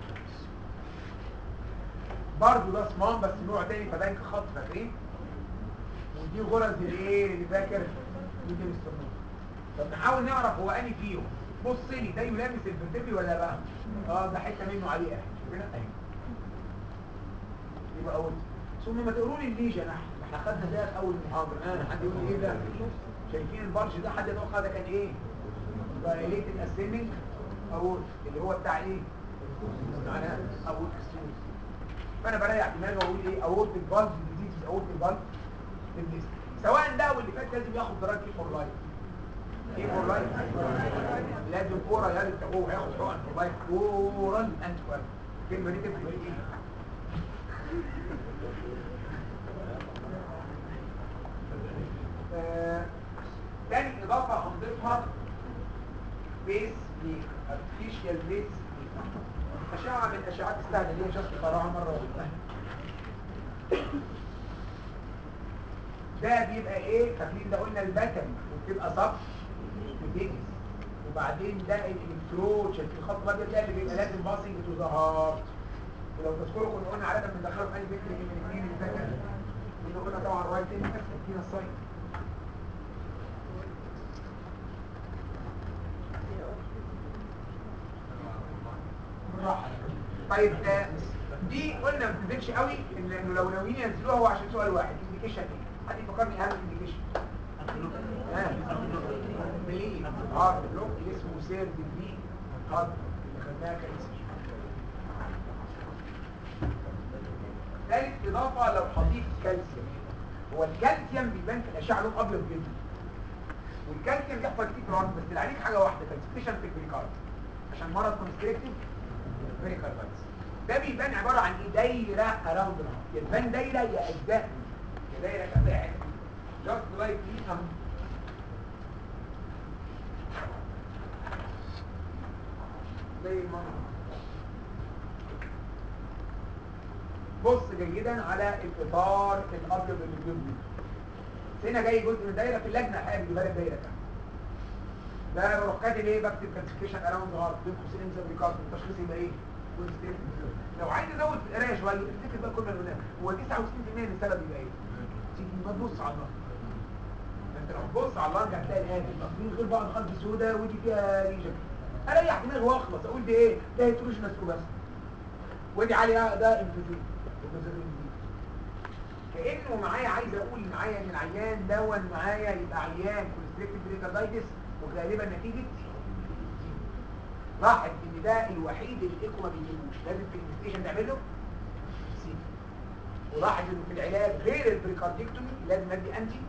برضه ده صمام بس نوع تاني فده خط فاكرين ودي غرز الايه اللي فاكر ودي الصمام طب نحاول نعرف هو انهي فيهم بص لي ده يلامس الفرتبري ولا بقى اه ده حته منه عليه اهي شوفنا اهي يبقى اول ثم ما تقولوا لي الليجن احنا احنا خدنا ده في اول محاضره اه حد يقول لي ايه ده شايفين البرج ده حد يتوقع ده كان ايه دايليت الاسيمنج او اللي هو بتاع ايه معناها او اكسيوز فانا بريح دماغي واقول ايه اورت الفالف ديزيز اورت الفالف سواء ده او اللي فات لازم ياخد دراج فور لايف ايه فور لايف لازم اورال لازم هو هياخد حقن فور لايف اورال انت كويس الكلمه دي تفرق ايه آه، تاني اضافه هنضيفها بيس ميكر ارتفيشال بيس ميكر اشعه من الاشعات السهله اللي هي شخص قراها مره واحده ده بيبقى ايه فاكرين ده قلنا الباتري وبتبقى صف بتجز وبعدين ده الالكترود شايفين الخط الابيض ده اللي بيبقى لازم باسنج تو ذا هارت ولو تذكروا كنا قلنا عاده بندخله في اي فكر من الاثنين اللي فاكر كنا قلنا طبعا رايت ان بس ادينا الساين بالراحه طيب آه، دي قلنا ما بتنزلش قوي إن- انه لو ناويين ينزلوها هو عشان سؤال واحد انديكيشن ايه حد يفكرني اهم انديكيشن بليد هارد بلوك اللي اسمه سيرد بي هارد اللي خدناها كالسيوم ثالث اضافه لو حطيت كالسيوم هو الكالسيوم بيبان في الاشعه لون ابيض جدا والكالسيوم بيحصل كتير في العظم بس اللي عليك حاجه واحده كالسيفيشن في البريكارد عشان مرض كونستريكتيف بريكاردايتس ده بيبان عباره عن ايه دايره اراوند الهارت يا تبان دايره يا اجزاء يا دايره كذا يا حته جاست لايك دي اهو زي المنظر بص جيدا على الاطار الابيض اللي بيبني هنا جاي جزء من دايره في اللجنه حابب يجيبها لك دايره كامله ده بروح كاتب ايه بكتب كلاسيفيكيشن اراوند غلط بين قوسين انزل ريكارد التشخيص يبقى ايه لو عايز ازود في القرايه شويه افتكر بقى كل اللي قلناه هو 99% من السبب يبقى ايه تيجي ما تبص على اللنج انت لو تبص على اللنج هتلاقي الاتي المقبول غير بعض خلف سوداء ودي فيها ريجن اريح دماغي واخلص اقول دي ايه ده هيتروجينس بس ودي عاليه ده انفيزيم كانه معايا عايز اقول معايا ان العيان دون معايا يبقى عيان كونستريكتيف بريكاردايتس وغالبا نتيجه لاحظ ان ده الوحيد اللي الايكو ما بيجيبوش لازم في الانفستيشن تعمل له سي ولاحظ انه في العلاج غير البريكارديكتومي لازم ادي انتي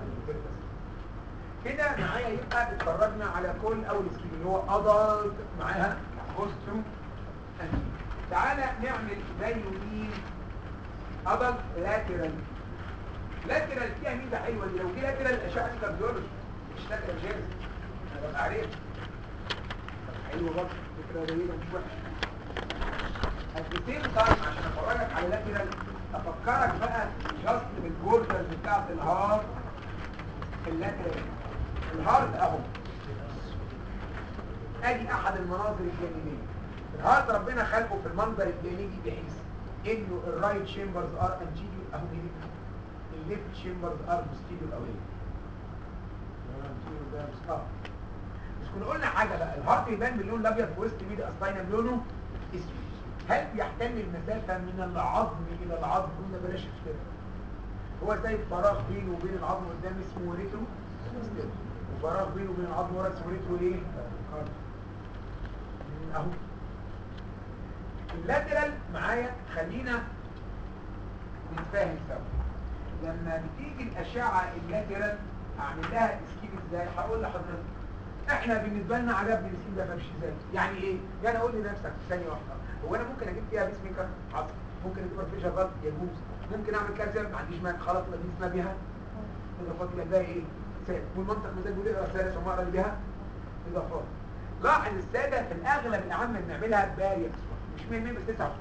كده معايا يبقى اتفرجنا على كل اول سكيم اللي هو ادلت معاها بوستو انتي تعالى نعمل زي مين ادلت لاترال لاترال فيها ميزه حلوه دي لو دي لاترال اشعه كارديولوجي مش لاترال جيرز انا ببقى عارف حلوه برضه فكره جيده مش وحشه السيم تايم عشان افرجك على لاترال افكرك بقى جاست بالبوردرز بتاعت الهارت اللاترال الهارت اهو ادي احد المناظر الجانبيه الهارت ربنا خلقه في المنظر الجانبي بحيث انه الرايت شامبرز ار انتيريور اهو هنا الليفت شامبرز ار بوستيريور او هنا اه بس كنا قلنا حاجه بقى الهارت يبان باللون الابيض في وسط ميدي اسباينم لونه اسود هل بيحتل المسافه من العظم الى العظم قلنا بلاش كده هو زي فراغ بينه وبين العظم قدام اسمه ريترو وفراغ بينه وبين العظم ورا اسمه ريترو ايه اهو اللاترال معايا خلينا نتفاهم سوا لما بتيجي الاشعه اللاترال اعمل لها اسكيم ازاي هقول لحضرتك احنا بالنسبه لنا عجبني الاسكيم ده فمشي ازاي يعني ايه يعني قول لنفسك في ثانيه واحده هو انا ممكن اجيب فيها بيس ميكر حصل ممكن اجيب فيها غلط يجوز ممكن اعمل كالسيوم ما عنديش مانع خلاص ما دي اسمها بيها اضافات يبقى ده ايه ساد والمنطق مثال بيقول اقرا السادس وما اقرا اللي بيها اضافات لاحظ الساده في الاغلب العام بنعملها باريكس مش 100 بس 99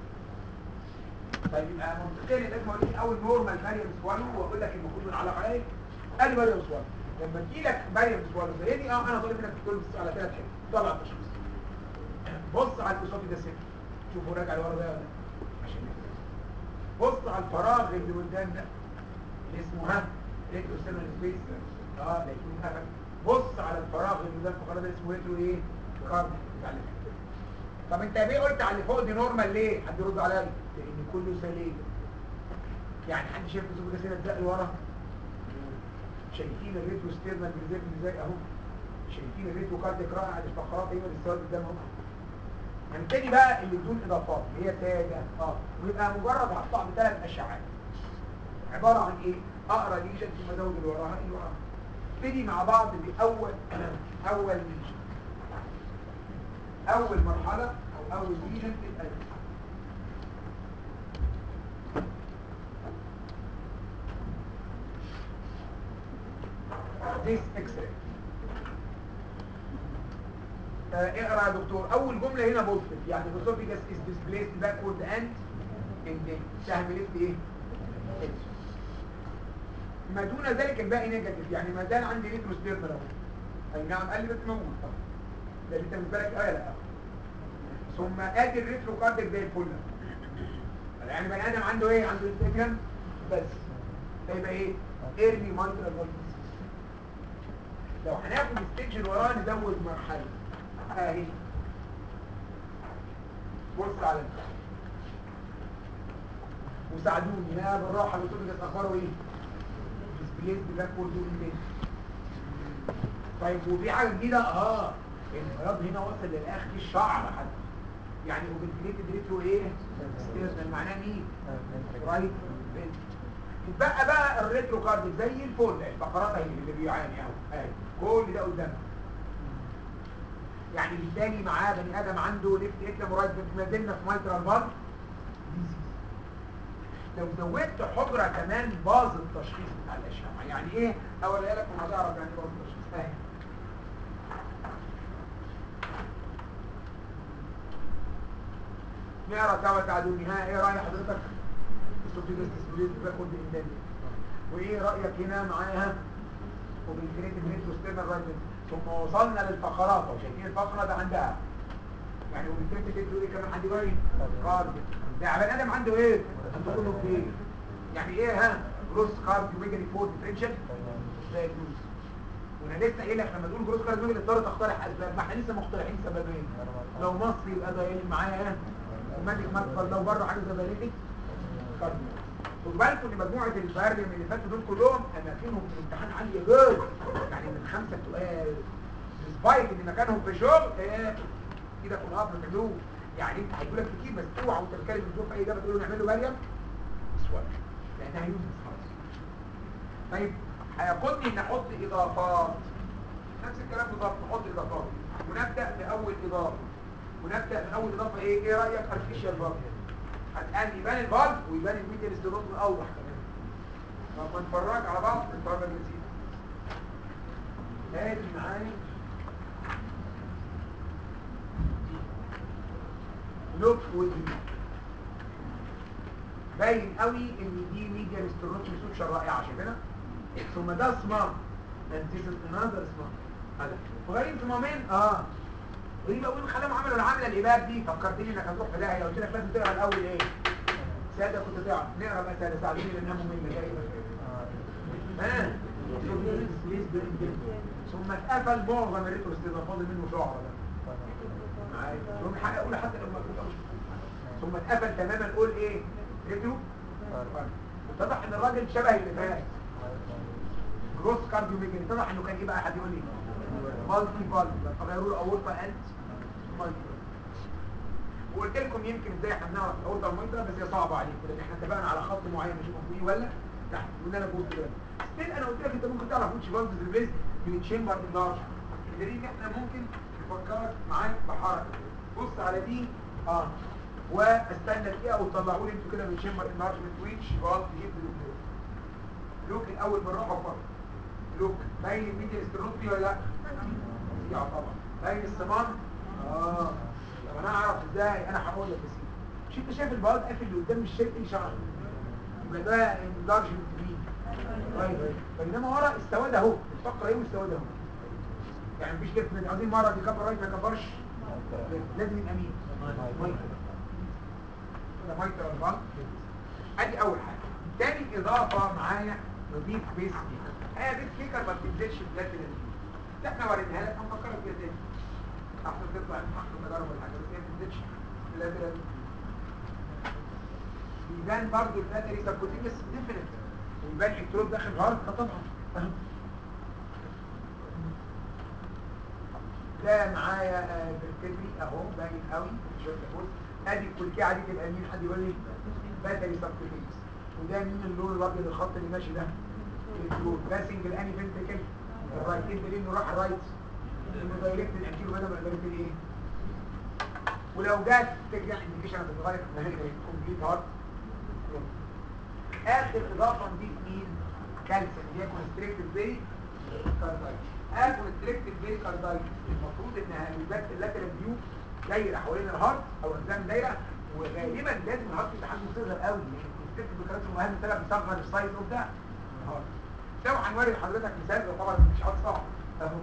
طيب يبقى منطقيا لازم اقول لك اول نورمال فاريبل سوالو واقول لك المفروض العلاقه عليك ادي فاريبل سوالو لما تجي لك فاريبل سوالو زي دي اه انا طالب منك تقول على ثلاث حاجات طلع التشخيص بص على الاسوفي ده سن شوفوا راجع لورا ده ولا عشان بص على الفراغ اللي قدام ده اللي اسمه ها ريترو سيرنال سبيس اه لقيتوه اتقفل بص على الفراغ اللي قدام الفقره ده اسمه ريترو ايه كارد طب انت ليه قلت على اللي فوق دي نورمال ليه حد يرد عليا لان كله سليم يعني حد شايف الزوج ده سنه اتزق لورا شايفين الريترو ستيرنال بريزيرف ازاي اهو شايفين الريترو كارديك رايح على الفقرات هنا بالسواد قدام اهو هنبتدي بقى اللي بدون اضافات اللي هي ساده اه ويبقى مجرد هقطع بثلاث اشعاعات عباره عن ايه اقرا ليجن ثم ازود اللي وراها اللي وراها نبتدي مع بعض باول اول ليجن اول مرحله او اول ليجن تبقى دي. this x-ray آه، اقرا يا دكتور اول جمله هنا بوزيتيف يعني esophagus is displaced backward and ending سهم ليفت ايه X. ما دون ذلك الباقي نيجاتيف يعني ما زال عندي ريترو ستيرنال اهو اي نعم قال لي بس موجود طبعا ده انت بالنسبه لك اه لا ثم ادي الريترو كارديك زي الفل يعني بني ادم عنده ايه عنده انستجرام بس ده يبقى ايه ارمي مايترال لو هناخد الستيج اللي وراه نزود مرحله اهي بص على ده وساعدوني يا بالراحه الدكتور ده اخباره ايه ديسبليس باكورد ايه طيب وفي حاجه جديده اه الانقراض هنا وصل للاخر الشعر حتى يعني اوبنتليتد ريترو ايه ستيرنال معناه مين رايت بنت يتبقى بقى الريترو كارديك زي الفل الفقرات اهي اللي بيعاني اهو اهي كل ده قدامك يعني بالتالي معاه بني ادم عنده ليفت اتلم ورايت ما زلنا في مايترال بار لو زودت حجرة كمان باظ التشخيص بتاع الاشعه يعني ايه اوريها لك وما تعرف يعني باظ التشخيص اهي نقرا سوا تعادلني ها ايه راي حضرتك سوبيدس سبريد باخد اندال وايه رايك هنا معاها وبالكريتيف ريتروستيرنال رايت ثم وصلنا للفقرات وشايفين الفقره ده عندها يعني وبالكريتيف ريترو ايه كمان عندي باين كارد ده بني ادم عنده ايه عنده كله ايه يعني ايه ها جروس كارد ميجري فور ديفرنشال دايجنوز وانا لسه قايل لك لما تقول جروس كارد ميجري تضطر تقترح اسباب ما احنا لسه مقترحين سببين لو مصري يبقى ده معايا ها وماجيك ماركر لو بره حاجه زي باليتك كارد خدوا بالكم ان مجموعه البرم اللي فاتوا دول كلهم اماكنهم في الامتحان عاليه جدا يعني من خمسه سؤال ديسبايت ان مكانهم في شغل ايه كده في الهاب بتعملوه يعني انت هيقول لك كتير بس اوعى وانت بتكلم الدكتور في اي اجابه تقول له نعمل له مريم اسود لانها يوزلس خلاص طيب هياخدني ان احط اضافات نفس الكلام بالظبط نحط اضافات ونبدا باول اضافه ونبدا باول اضافه ايه ايه رايك ارتفيشال بارت هتقال يبان البالب ويبان الميديال ستيروتوم اوضح كمان لما نتفرج على بعض نتفرج على النسيج ادي معايا لوك ودي باين قوي ان دي ميديال ستيروتوم سوتشر رائعه شايفينها ثم ده صمام and this is another صمام هذا وغيرين صمامين اه غريبه قوي خلاهم عملوا العمله الاباب دي فكرتني انك هتروح في داهيه قلت لك لازم تقرا الاول ايه ساده كنت تعرف نقرا بقى ساده ساعدوني لانها ممله ها ثم اتقفل معظم الريتروستيزا فاضل منه شعر بقى هم حققوا حتى لو ما كنتش ثم اتقفل تماما قول ايه ريترو اتضح ان الراجل شبه اللي فات جروس كارديو ميجري اتضح انه كان ايه بقى حد يقول لي مالتي فالف فغيروا له اورطه اند مالتي وقلت لكم يمكن ازاي احنا بنعرف الاورطه والمالتي بس هي صعبه عليكم لان احنا اتفقنا على خط معين نشوفه فوقيه ولا تحت قلنا انا بوست ده ستيل انا قلت لك انت ممكن تعرف ويتش فالفز ريبليس من تشامبر انلارج الدليل ان احنا ممكن نفكرك معاك بحركه بص على دي اه واستنى دقيقه وطلعوا لي انتوا كده من تشامبر انلارجمنت ويتش فالف جيب لوك لوك الاول بالراحه وفرق لوك باين الميديا استرونتي ولا لا فظيعه طبعا باين الصمام اه طب انا اعرف ازاي انا هقول لك يا سيدي مش انت شايف البياض قافل اللي قدام الشرق اللي شعر يبقى ده انلارجمنت مين طيب بينما ورا السواد اهو الفقره ايه والسواد اهو يعني مفيش كده من عايزين مره يكبر رايت ما يكبرش لازم يبقى مين مايكرو ده مايكرو البال ادي اول حاجه تاني اضافه معايا نضيف بيس ميكر اه بيس ميكر ما بتنزلش بلاتينال ده احنا وريناها لك هنفكرك بيها تاني احسن تطلع تحت التجارب والحاجات بس هي ما بتنزلش بلاتينال بيبان برضه الباتري سبكوتينيوس ديفينيت ويبان الكترود داخل الهارد اه طبعا ده معايا بالكبري اهو باين قوي شويه فوق ادي الكلكيه دي تبقى مين حد يقول لي باتري سبكوتينيوس وده مين اللون الابيض الخط اللي ماشي ده الكترود ده سنجل اني فنتكل الرايت انت ليه نروح الرايت انه دايركت الانتيرو بدل ما دايركت الايه ولو جت ترجع انديكيشن هتتغير في النهايه كومبليت هارت اخر اضافه نضيف مين كالسيوم اللي هي كونستريكتيف بيري كاردايت اه كونستريكتيف بيري كاردايت المفروض انها البات اللاترال فيو دايره حوالين الهارت او اجزاء من دايره وغالبا لازم الهارت يبقى حجمه صغير قوي لان الكونستريكتيف بيري المهم طلع بيصغر السايز بتاع الهارت لو هنوري لحضرتك مثال طبعا مش حاجه صعبه اهو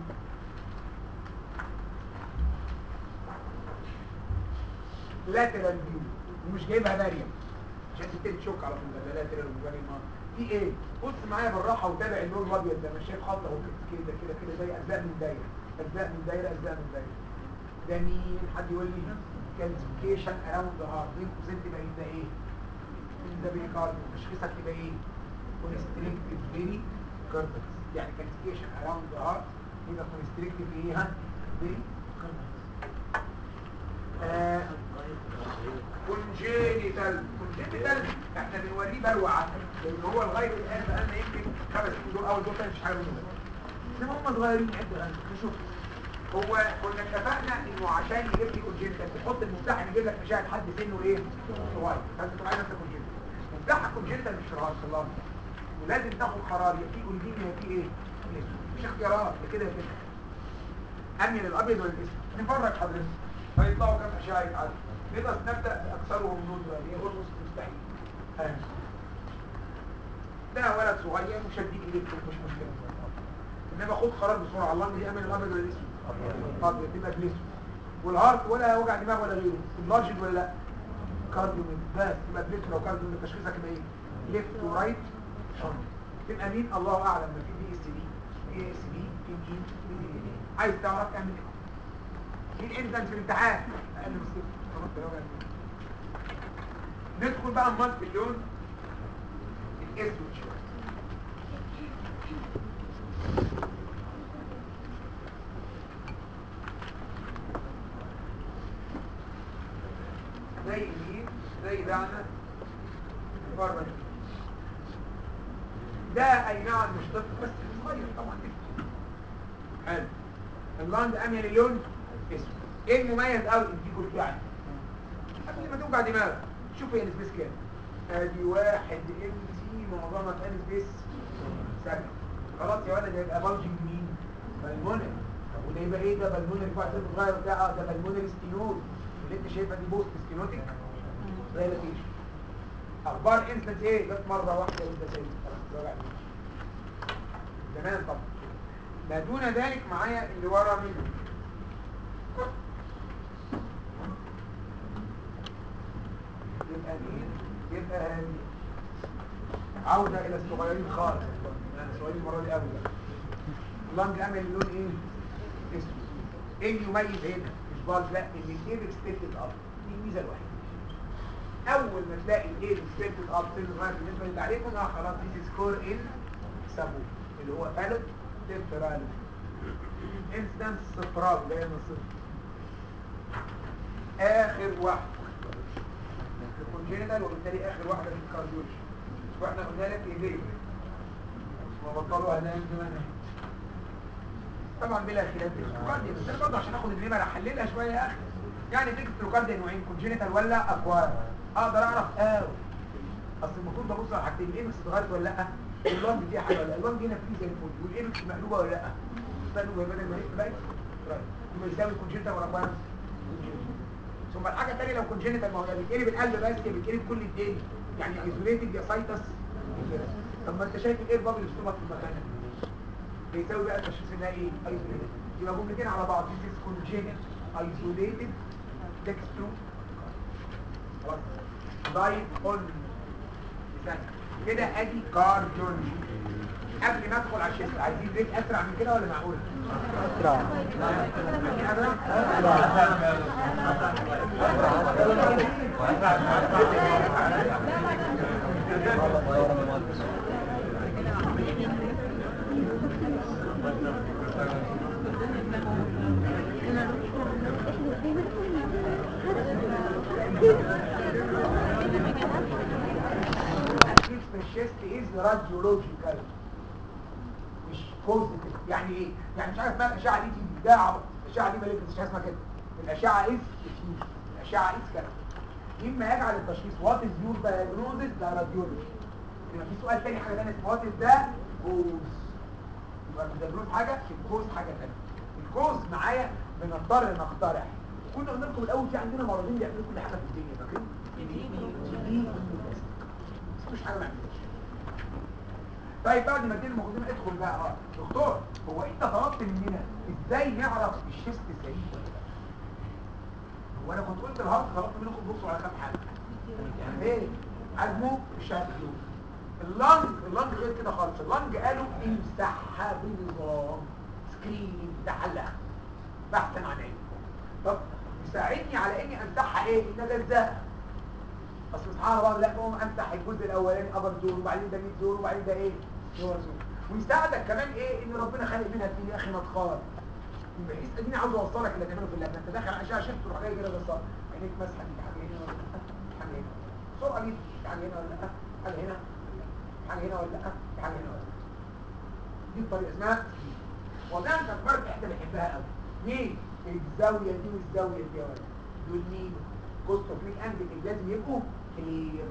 لاترال فيو ومش جايبها مريم عشان تبتدي تشك على طول ده لاترال ومريم في ايه بص معايا بالراحه وتابع اللون الابيض ده مش شايف خط اهو كده كده كده زي اجزاء من دايره اجزاء من دايره اجزاء من دايره ده مين حد يقول لي كالسيفيكيشن اراوند ذا هارت بين قوسين تبقى ده ايه ده بيكارد تشخيصك تبقى ايه كونستريكتيف فيري كارتكس يعني كالسيفيكيشن اراوند ذا هارت يبقى كونستريكتيف ايه ها فيري كارتكس كونجينيتال كونجينيتال احنا بنوريه بلوعه لان هو لغايه الان بقالنا يمكن خمس سنين دول اول دول مش حاجه منهم انما هم صغيرين عد نشوف هو كنا اتفقنا انه عشان يجيب لي كونجينيتال تحط المفتاح يجيب لك مشاهد حد سنه ايه صغير فانت تبقى عايز انت كونجينيتال مفتاح الكونجينيتال مش شرار خلاص ولازم تاخد قرار يا في اولدين يا في ايه مش اختيارات يا كده يا كده امن الابيض ولا الاسود نفرج حضرتك هيطلعوا كام اشعه يتعدوا نقدر نبدا باكثرهم نون اللي هي اولموست مستحيل ها ده ولد صغير وشديك ايديك مش مشكله انما خد قرار بسرعه الله دي امن الابيض ولا الاسود ابيض تبقى بالاسود والهارت ولا وجع دماغ ولا غيره اللارجد ولا لا كارديو من بس تبقى بليت لو كارديو من تشخيصك يبقى ايه ليفت ورايت شنط تبقى مين الله اعلم ما في دي اس بي دي اس بي في مين في دي عايز تعرف اعمل ايه مين انزل في الامتحان اقل من صفر خلاص كده وجع دماغ. ندخل بقى امال في اللون الاسود شويه زي مين زي دعنا بره ده اي نعم مش طفل بس صغير طبعا حلو اللون ده اميل اللون اسود ايه المميز قوي دي كل يعني قبل ما توجع دماغك شوف هي السبيس كام ادي واحد ام سي معظمها في سبيس سبعة خلاص يا ولد يبقى بلجنج مين بالمونري طب وده يبقى ايه ده بالمونري بعد كده صغير بتاع اه ده بالمونري ستينوز اللي انت شايفها دي بوست ستينوتيك زي ما فيش اخبار انستنس ايه جت مره واحده وانت سايب خلاص راجع زمان طبعا ما دون ذلك معايا اللي ورا منه يبقى مين يبقى هذه عودة إلى الصغيرين خالص يعني الصغيرين المرة دي أبدا اللنج أمل اللون إيه؟ اسود إيه اللي يميز هنا؟ مش بالز لا إن الإيبكس تلتت أب دي الميزة الوحيدة أول ما تلاقي الإيبكس تلتت أب سن صغير بالنسبة للي عليكم اه خلاص دي سكور إن سابو اللي هو فالد تمبرال انستنس صفراوي جاية من الصفر آخر واحد الكونجينيتال وبالتالي اخر واحده في الكارديولوجي واحنا قلنا لك ايديه وبطلوا هنام زمان طبعا بلا خلاف الكارديو بس انا برضه عشان اخد النمره احللها شويه يا اخي يعني تيجي الكارديو نوعين كونجينيتال ولا اكوار اقدر اعرف اه اصل المفروض ببص على حاجتين الايبكس اتغيرت ولا لا اللونج فيها حاجه ولا اللونج هنا فيه زي الفل والايبكس مقلوبه ولا لا مقلوبه بدل ما هي بقت رايت يبقى يساوي كونجينيتال ولا اكوار ثم الحاجة الثانية لو كونجينيتال ما هو بيتقلب القلب بس يا بيتقلب كل الدنيا يعني ايزوليتد يا سايتس طب ما انت شايف الاير بابل بتطلع في المكان بيساوي بقى التشخيص انها ايه ايزوليتد يبقى جملتين على بعض this is congenital isolated dextro خلاص دايت اون كده ادي كارديولوجي قبل ما ادخل على الشيست عايزين ريت اسرع من كده ولا معقول؟ اسرع في الشيست از راديولوجيكال مش بوزيتيف يعني ايه؟ يعني مش عارف بقى الاشعه دي تيجي ده عبط الاشعه دي مالك مش اسمها كده الاشعه از تشخيص الاشعه از كده مما يجعل التشخيص وات از يور دايجنوزز ده راديولوجي يبقى في سؤال تاني حاجه ثانيه اسمها وات از ده كوز يبقى الدايجنوز حاجه الكوز حاجه ثانيه الكوز معايا بنضطر نقترح كنا قلنا لكم الاول في عندنا مرضين بيعملوا كل حاجه في الدنيا فاكرين؟ دي بس مش حاجه ما عملتش طيب بعد ما ادينا المقدمه ادخل بقى اه دكتور هو انت طلبت مننا ازاي نعرف الشيست سليم ولا لا هو انا كنت قلت الهارت طلبت منكم تبصوا على كام حاجه يعني ايه حجمه الشهاده دول اللنج اللنج غير كده خالص اللنج قالوا امسحها بنظام سكرين تحلق بحثا عن علم طب يساعدني على اني امسحها ايه ان اجزاها اصل سبحان الله لا تقوم امسح الجزء الاولاني ابر زون وبعدين ده ميد زون وبعدين ده ايه لور زون ويساعدك كمان ايه ان ربنا خالق منها في يا اخي مدخال بحيث اديني عاوز اوصلك اللي تعمله في اللجنه انت داخل اشعه شفت تروح جاي كده بالظبط عينيك مسحه دي حاجه هنا ولا لا حاجه هنا بسرعه جدا حاجه هنا ولا لا حاجه هنا حاجه هنا ولا لا حاجه هنا ولا لا دي الطريقه اسمها وده انت كبرت احنا بنحبها قوي مين الزاويه دي والزاويه دي يا ولد دول مين كوست اوف ميك انجل لازم يبقوا كلير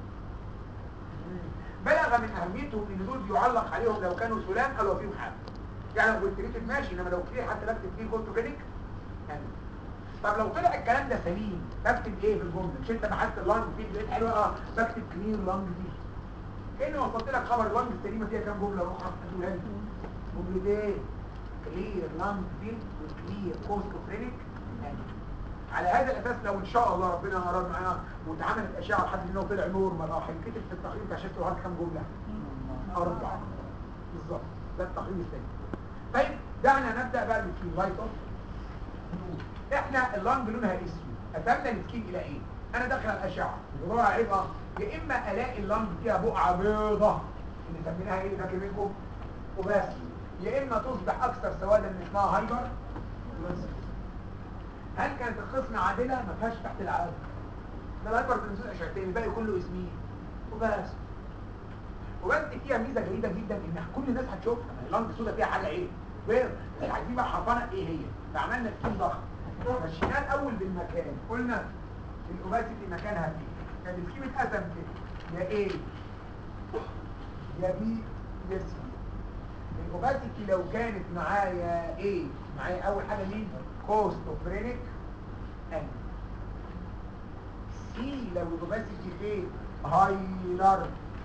بلغ من اهميتهم ان دول بيعلق عليهم لو كانوا سلام قالوا فيهم حاجه يعني لو قلت لي ماشي انما لو كلير حتى بكتب فيه كوست كلينيك يعني طب لو طلع الكلام ده سليم بكتب ايه في الجمله مش انت بحثت اللانج فيه لقيت حلوه اه بكتب كلير لانج دي كاني وصلت لك خبر اللانج السليمه فيها كام جمله روح هتقولها لي جملتين كلير لانج فيلد وكلير كوستوفرينيك على هذا الاساس لو ان شاء الله ربنا اراد معانا واتعملت اشعه لحد انه طلع نورمال اه هينكتب في التقرير بتاع شكله هات كام جمله اربعه بالظبط ده التقرير الثاني طيب دعنا نبدا بقى بالسكين لايت اوف احنا اللانج لونها اسود اتمنى السكين الى ايه انا داخل على الاشعه بدور على عيب اه يا اما الاقي اللانج فيها بقعه بيضه اللي سميناها ايه فاكر منكم وبس يا اما تصبح اكثر سوادا من اسمها هايبر هل كانت القسم عادله ما فيهاش تحت العادل ده الهايبر تنسوس اشعتين الباقي كله اسمين وبس وبس فيها ميزه جيده جدا ان كل الناس هتشوفها اللانج السودا فيها حاجه ايه بيض بس عايزين بقى حرفانه ايه هي فعملنا سكين ضخم مشيناه الاول بالمكان قلنا الاوباسيتي مكانها فيه كان السكيم اتقسم كده يا ايه يا بي يا سي الاوباسيتي لو كانت معايا ايه معايا اول حاجه مين كوستوفرينيك ان سي لو الاوباسيتي ايه هايلر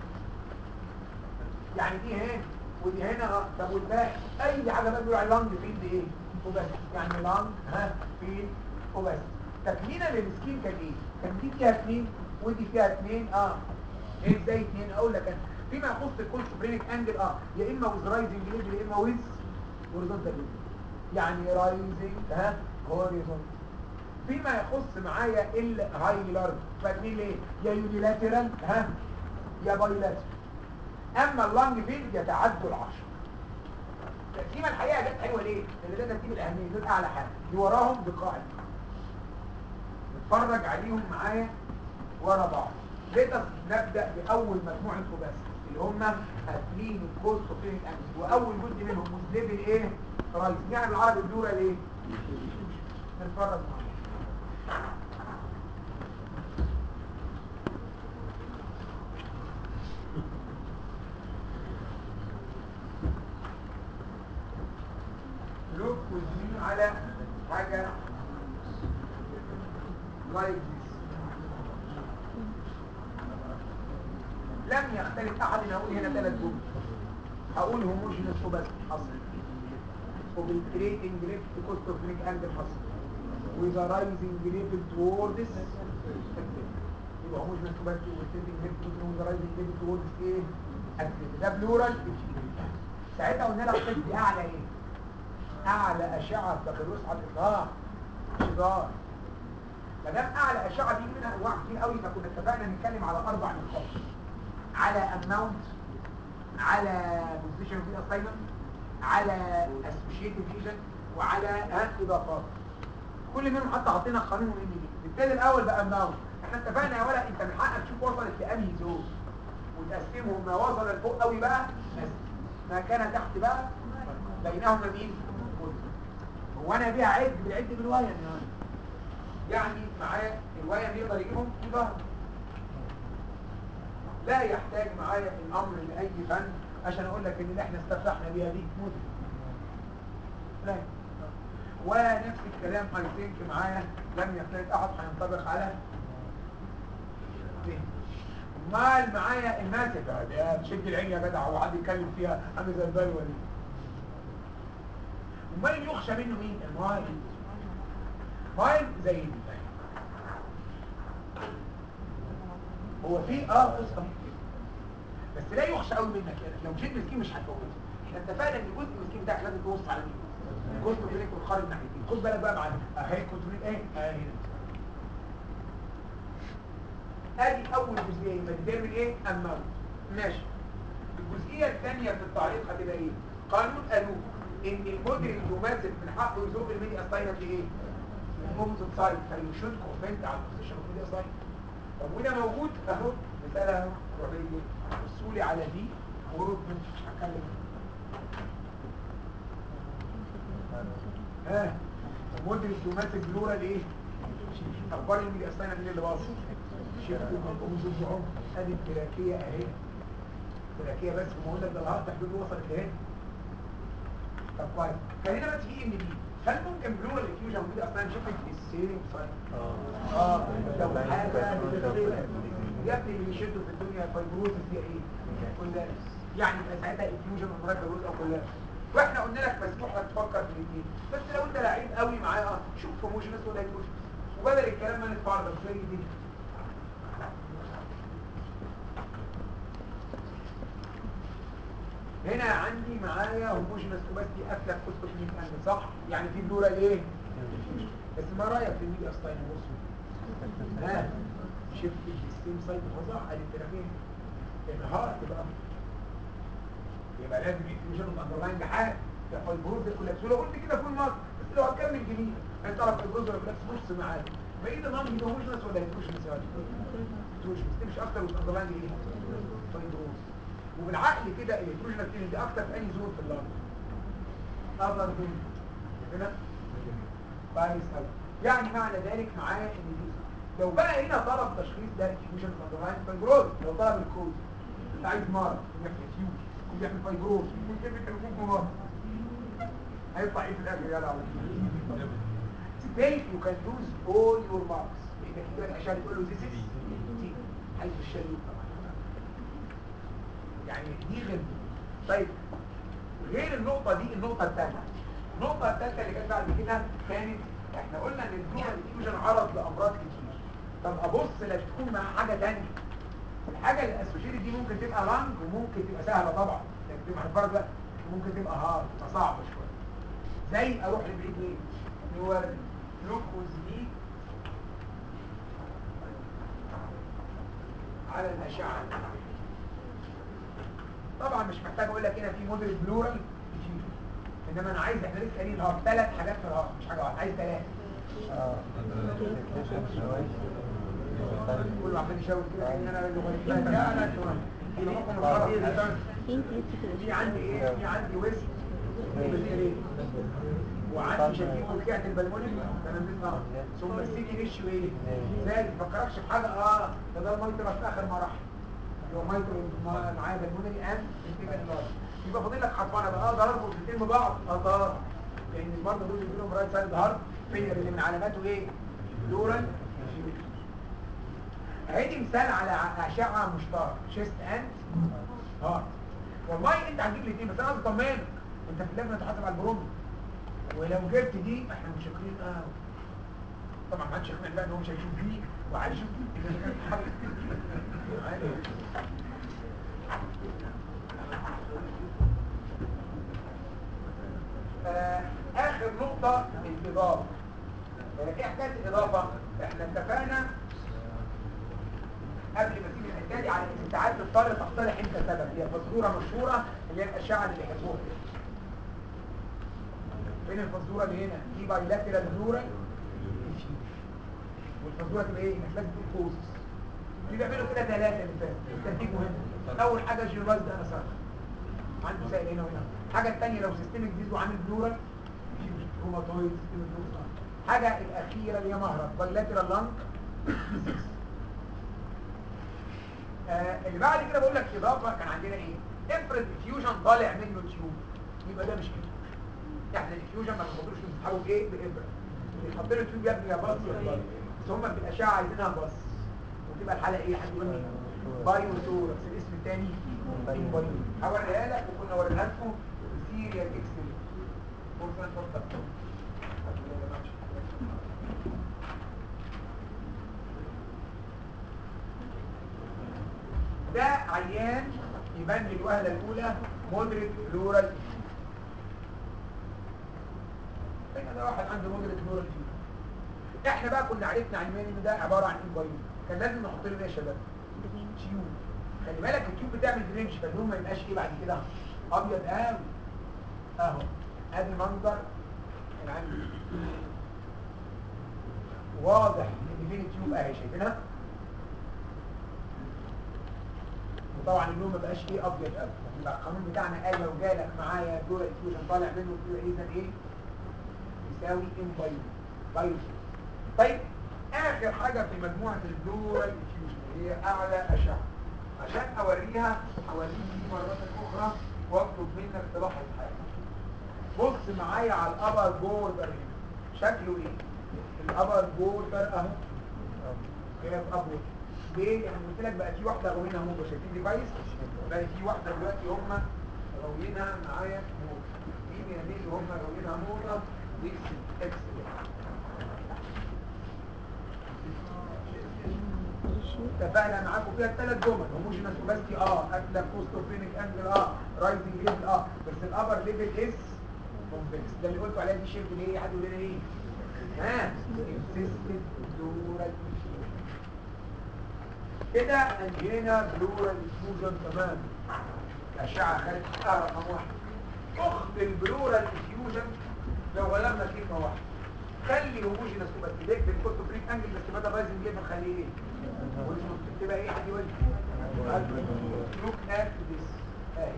يعني دي هنا ودي هنا اه طب والباقي اي حاجه بقى بيقولوا على لانج فيلد ايه اوباسيتي يعني لانج ها فيلد اوباسيتي تكمينا للسكين كان ايه كان دي فيها اثنين ودي فيها اثنين اه ايه ازاي اثنين اقول لك انا فيما يخص الكونستوفرينيك انجل اه يا اما ويز رايزنج ليفل يا اما ويز هوريزونتال ليفل يعني رايزنج ها هوريزونتال فيما يخص معايا الهايلر فاهمين ليه يا يونيلاترال ها يا بايلاترال اما اللانج فيلد يتعدوا العشر تقسيمه الحقيقه جت حلوه ليه لان ده ترتيب الاهميه دول اعلى حاجه دي وراهم بقاعد نتفرج عليهم معايا ورا بعض ليتس نبدا باول مجموعه خباث اللي هم هاتلين الكوست وفين الامس واول جزء منهم مزليف الايه رايز يعني بالعربي الدوره الايه نتفرج معاهم لوك وزمين على حاجة لايك لم يختلف احد ان اقول هنا ثلاث جمل هقول هوموجينس وبس حصل وبالكريتنج ليفت كوست اوف ليك اند حصل وذا رايزنج ليفل توردس يبقى هوموجينس وبس وبالكريتنج ليفت كوست وذا رايزنج ليفل توردس ايه activity. ده بلورال ساعتها قلنا لك دي اعلى ايه اعلى اشعه بكالوريوس على الاطلاق هزار ما دام اعلى اشعه دي منها انواع كتير قوي فكنا اتفقنا نتكلم على اربع نقاط على اماونت على بوزيشن في اساينمنت على اسوشيتد ريجن وعلى ها اضافات كل منهم حتى حاطين قانون مهم جدا نبتدي الاول باماونت احنا اتفقنا يا ولا انت من حقك تشوف وصلت لانهي زون وتقسمهم ما وصل لفوق قوي بقى ما كان تحت بقى بينهما مين هو انا بيها عد بالعد بالوايم يعني يعني معاه الوايم يقدر يجيبهم في ظهر لا يحتاج معايا الامر لاي فن عشان اقول لك ان اللي احنا استفتحنا بيها دي مدة لا ونفس الكلام اي ثينك معايا لم يختلف احد هينطبق على مال معايا الماسك ده تشد العين يا جدع وحد يتكلم فيها عامل زي البلوه دي امال اللي يخشى منه مين المايل مايل زي دي هو في اه قصه بس لا يخشى قوي منك يعني لو مشيت مسكين مش هتفوته احنا اتفقنا ان جزء المسكين بتاعك لازم تبص على مين جزء منك والخارج ناحيتين خد بالك بقى معانا اهي كنترول ايه اه هنا ادي اول جزئيه يبقى ديترمن ايه اماونت ماشي الجزئيه الثانيه في التعليق هتبقى ايه قانون قالوا ان الموديل المماثل من حقه يزق الميديا اساينمنت ايه الاوبوزيت سايد فيشوت كومنت على البوزيشن اوف الميديا اساينمنت طب وده موجود اهو مثال اهو روح لي بصوا لي على دي ورد مش هتكلم ها موديل يماثل بلورال ايه اخبار الميديا اساينمنت مين اللي باصص شفتوا من الاوبوزيت بعمق ادي التراكيه اهي التراكيه بس ما اقول لك ده الهارت حدود وصلت لهنا طب كويس خلينا بس في ام دي هل ممكن بلورال افيوجن موجود اصلا شفت السيرينج سايت اه لو حاجه بتتغير يا ابني اللي بيشدوا في الدنيا فايبروزس دي ايه كولابس يعني يبقى ساعتها انفيوجن امراض فايبروز او كولابس واحنا قلنا لك مسموح لك تفكر في الاثنين بس لو انت لعيب قوي معايا اه شوف هوموجينس ولا هيدروجينس وبدل الكلام ما نتفرج زي دي هنا عندي معايا هوموجينس وبس افلك كنت في 100 قلب صح يعني في بلورال ايه بس ما رايك في الميديا ستاين بصوا ها شفت السيم سايد فظع قال الترافين الهارت بقى يبقى لازم يكون الاندرلاين حاجه ده فايبروز كولابس ولو قلت كده فول مارك بس لو هتكمل جميل انت تعرف فايبروز ولا كولابس نص معاك بعيد الامر ده هوموجينس ولا هيدروجينس يعني هيدروجينس دي مش اكتر من الاندرلاين ايه فايبروز وبالعقل كده الهيدروجينس دي اكتر في اي زون في اللارج اقدر من هنا كويس قوي يعني معنى ذلك معايا ان دي لو بقى هنا طلب تشخيص ده فيوجن اندرلاين فايبروز لو طلب الكود انت عايز مرض يعمل فيوجن ويعمل فايبروز ويعمل الحكم مرض هيطلع ايه في الاخر يا لعبه still you can lose all your marks لانك دلوقتي عشان تقول له this is عايز الشريط طبعا يعني دي غير دي. طيب غير النقطة دي النقطة الثانية النقطة الثالثة اللي جت بعد كده كانت احنا قلنا ان البلورال ديفيوجن عرض لامراض كتير طب ابص لا تكون مع حاجة ثانيه الحاجة الاسوشيتد دي ممكن تبقى لانج وممكن تبقى سهلة طبعا لكن تبقى هنفرق ممكن تبقى هارد تبقى صعبة شوية زي اروح لبعيد ايه نوري جلوكوز دي على الاشعة طبعا مش محتاج اقول لك هنا في موديل بلورال انما انا عايز احنا لسه قايلين الهارت ثلاث حاجات في الهارت مش حاجه واحده عايز ثلاثه كله عمال يشاور كده ان انا اللغه لا لا انتوا انا ممكن الغلط في عندي ايه في عندي ويست وعندي شديد وكعت البلموني تمام بيطلع ثم السيتي ريشيو ايه ازاي ما تفكركش في حاجه اه ده ده الميترا في اخر مراحل لو مايكرو معايا بالمونري ام انتبه اللارج يبقى فاضل لك حرفانه بقى اقدر اربط الاثنين ببعض اقدر لان المرضى دول بيجي لهم رايت سايد هارت فيلر اللي من علاماته ايه دورال هيدي مثال على اشعه مشترك شيست اند هارت والله انت هتجيب الاثنين بس انا عايز اطمنك انت في اللجنه تحاسب على البرومو ولو جبت دي احنا مش شاكرين اه طبعا ما حدش يقنع بقى ان هو مش هيشوف دي وهيشوف دي آه، اخر نقطة الاضافة آه، ايه حكاية الاضافة احنا اتفقنا قبل ما تيجي الحكاية دي على ان ساعات تضطر تقترح انت سبب هي فزورة مشهورة اللي هي الاشعة اللي بيحبوها فين الفزورة اللي هنا دي بايلاترال بلورال والفزورة تبقى ايه انك لازم تقول كوزس في بيعملوا كده ثلاثة اللي فاتوا الترتيب مهم اول حاجة جينرايز ده انا صار عنده سائل هنا وهنا الحاجة الثانية لو سيستمك ديز وعامل بلورال روماتويد سيستمك بلورال حاجة الأخيرة اللي هي مهرب بايلاترال لانج آه اللي بعد كده بقول لك إضافة كان عندنا إيه؟ افرض فيوجن طالع منه تيوب يبقى ده مش فيوجن يعني الفيوجن ما بنحطلوش بنسحبه بايه؟ بإبرة بيحط له تيوب يا ابني يا باص يا باص بس هم بالأشعة عايزينها باص وتبقى الحالة إيه؟ حد يقول لي بايو سورس الاسم الثاني بايو هوريها لك وكنا وريناها لكم سيريال اكسل فرصة اتفضل ده عيان يبان للوهلة الأولى مودريت فلورال هنا ده واحد عنده مودريت فلورال احنا بقى كنا عرفنا علميا ان ده عبارة عن ايه بايو كان لازم نحط له ايه يا شباب تيوب خلي بالك التيوب بتعمل درينج فاللون ما يبقاش ايه بعد كده ابيض قوي اهو ادي منظر العين واضح ان فين التيوب اهي شايفينها وطبعا اللون ما بقاش ايه ابيض قوي يبقى القانون بتاعنا قال لو جالك معايا دور الفيوجن طالع منه كده اذا ايه يساوي ام بايو بايو طيب اخر حاجه في مجموعه الدورال فيوجن هي اعلى اشعه عشان اوريها اوريك دي مرات اخرى واطلب منك تلاحظ حاجه بص معايا على الابر بوردر هنا شكله ايه الابر بوردر اهو كده ابيض ليه؟ لان قلت لك بقى في واحده غاوينها موضه شايفين دي كويس؟ بقى في واحده دلوقتي هم غاوينها معايا موضه مين يا مين اللي هم غاوينها موضه؟ دي اكس اتفقنا معاكم فيها الثلاث جمل هوموجينس اوباستي اه افلا كوستوفينيك انجل اه رايزنج ليفل اه بس الابر ليفل از كونفكس ده اللي قلتوا عليها دي شيفت ليه حد يقول لنا ايه ها انسيستد بلورال كده انجينا بلورال انفيوجن تمام اشعه خارج اه رقم واحد اخت البلورال انفيوجن لو غيرنا كلمه واحده خلي هوموجينس اوباستي ده في الكوستوفينيك انجل بس بدل رايزنج ليفل خليه ايه تبقى ايه حد يقول look at this اهي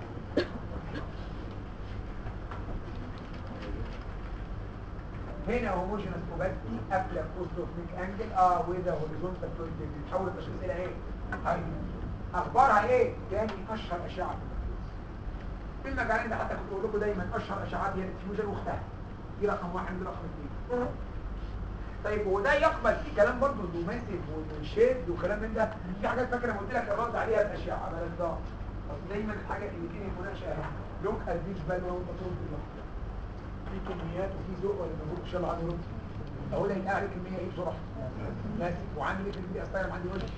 هنا هوموجينس اوباستي قبل كوستوفنيك انجل اه وده هوريزونتال فلويد بتتحول التشخيص الى ايه هاي اخبارها ايه تاني اشهر اشعه في المجالين ده حتى كنت بقول لكم دايما اشهر اشعات هي الفيوجن واختها دي رقم واحد ودي رقم اثنين طيب هو ده يقبل في كلام برضه انه ماسف وشد وكلام من ده في حاجات فاكره قلت لك الرد عليها الاشعه بلاش ضغط بس دايما الحاجه اللي فيها المناقشه اهي لوك اديش بال وهو مطلوب بالله في كميات وفي ذوق ولا مجهود ان شاء الله عنده رد اهو ده يتقال عليه كميه ايه بسرعه ماسك وعندي ايه في البيئه اصلا عندي وجه